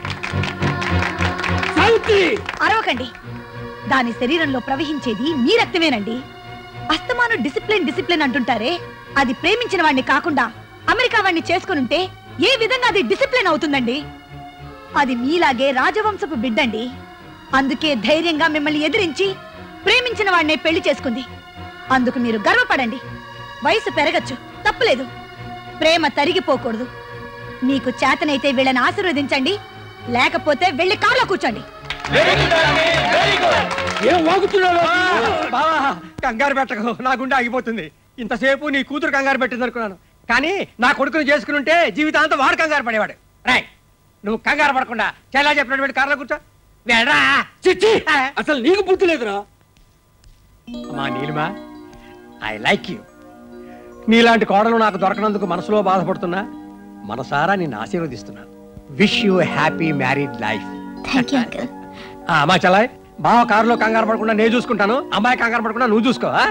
Speaker 21: అరవకండి దాని శరీరంలో ప్రవహించేది మీ రక్తమేనండి అస్తమాను డిసిప్లిన్ డిసిప్లిన్ అంటుంటారే అది ప్రేమించిన వాణ్ణి కాకుండా అమెరికా వాణ్ణి చేసుకునుంటే ఏ విధంగా అది డిసిప్లిన్ అవుతుందండి అది మీలాగే రాజవంశపు బిడ్డండి అందుకే ధైర్యంగా మిమ్మల్ని ఎదిరించి ప్రేమించిన వాడినే పెళ్లి చేసుకుంది అందుకు మీరు గర్వపడండి వయసు పెరగచ్చు తప్పులేదు ప్రేమ తరిగిపోకూడదు మీకు చేతనైతే వీళ్ళని ఆశీర్వదించండి లేకపోతే వెళ్ళి కాళ్ళ కూర్చోండి
Speaker 20: ఏం వాగుతున్నావు బావా కంగారు పెట్టకు నా గుండె ఆగిపోతుంది ఇంతసేపు నీ కూతురు కంగారు పెట్టింది అనుకున్నాను కానీ నా కొడుకుని చేసుకుని ఉంటే జీవితాంతం వాడు కంగారు పడేవాడు రాయ్ నువ్వు కంగారు పడకుండా చెల్లా చెప్పినటువంటి కార్లో కూర్చో వెళ్ళరా
Speaker 19: చిచ్చి అసలు నీకు బుద్ధి లేదురా
Speaker 20: అమ్మా నీలిమా ఐ లైక్ యూ నీలాంటి కోడలు నాకు దొరకనందుకు మనసులో బాధపడుతున్నా మనసారా నిన్ను ఆశీర్వదిస్తున్నాను wish you happy married life అమ్మా చలాయ్ బావ కారులో కంగారు పడకుండా నేను చూసుకుంటాను అమ్మాయి కంగారు పడకుండా నువ్వు చూసుకో ఆ?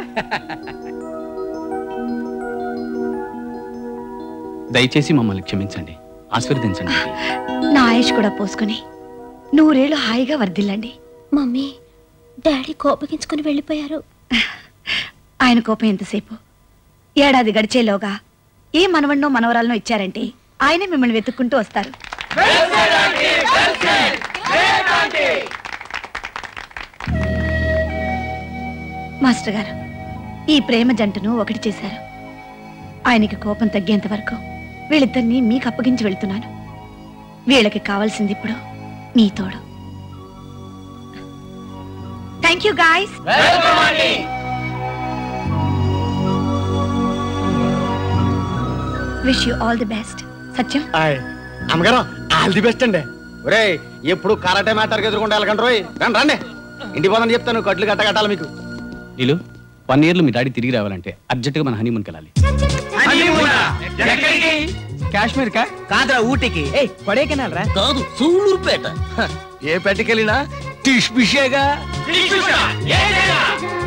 Speaker 17: దయచేసి మమ్మల్ని క్షమించండి ఆశీర్వదించండి
Speaker 21: నా ఆయుష్ కూడా పోసుకుని నూరేళ్ళు హాయిగా వర్ధిల్లండి
Speaker 7: మమ్మీ డాడీ కోపగించుకుని వెళ్ళిపోయారు
Speaker 21: ఆయన కోపం ఎంతసేపు ఏడాది గడిచేలోగా ఏ మనవన్నో మనవరాలనో ఇచ్చారంటే ఆయనే మిమ్మల్ని వెతుక్కుంటూ వస్తారు మాస్టర్ గారు ఈ ప్రేమ జంటను ఒకటి చేశారు ఆయనకి కోపం తగ్గేంత వరకు వీళ్ళిద్దరినీ మీకు అప్పగించి వెళ్తున్నాను వీళ్ళకి కావాల్సింది ఇప్పుడు మీ తోడు thank you guys wish you all the best Satyam
Speaker 16: ఆయ్, అమ్మగారు ఆల్ ది బెస్ట్ అండి ఒరే ఎప్పుడు కరాటే మ్యాటర్ ఎదురుకుండా వెళ్ళకండి రోయ్ రండి రండి ఇంటికి పోదని చెప్తాను కట్లు గట్ట కట్టాలి మీకు
Speaker 17: నీలు వన్ ఇయర్లో మీ డాడీ తిరిగి రావాలంటే అర్జెంటుగా మన హనీమూన్కి వెళ్ళాలి
Speaker 20: కాశ్మీర్ కా
Speaker 6: కాదురా ఊటీకి ఏ కొడైకెనాల్ రా
Speaker 5: కాదు సూళ్ళూరుపేట
Speaker 16: ఏ పెట్టకెళ్ళినా టిష్ పిషేగా
Speaker 14: ఏదైనా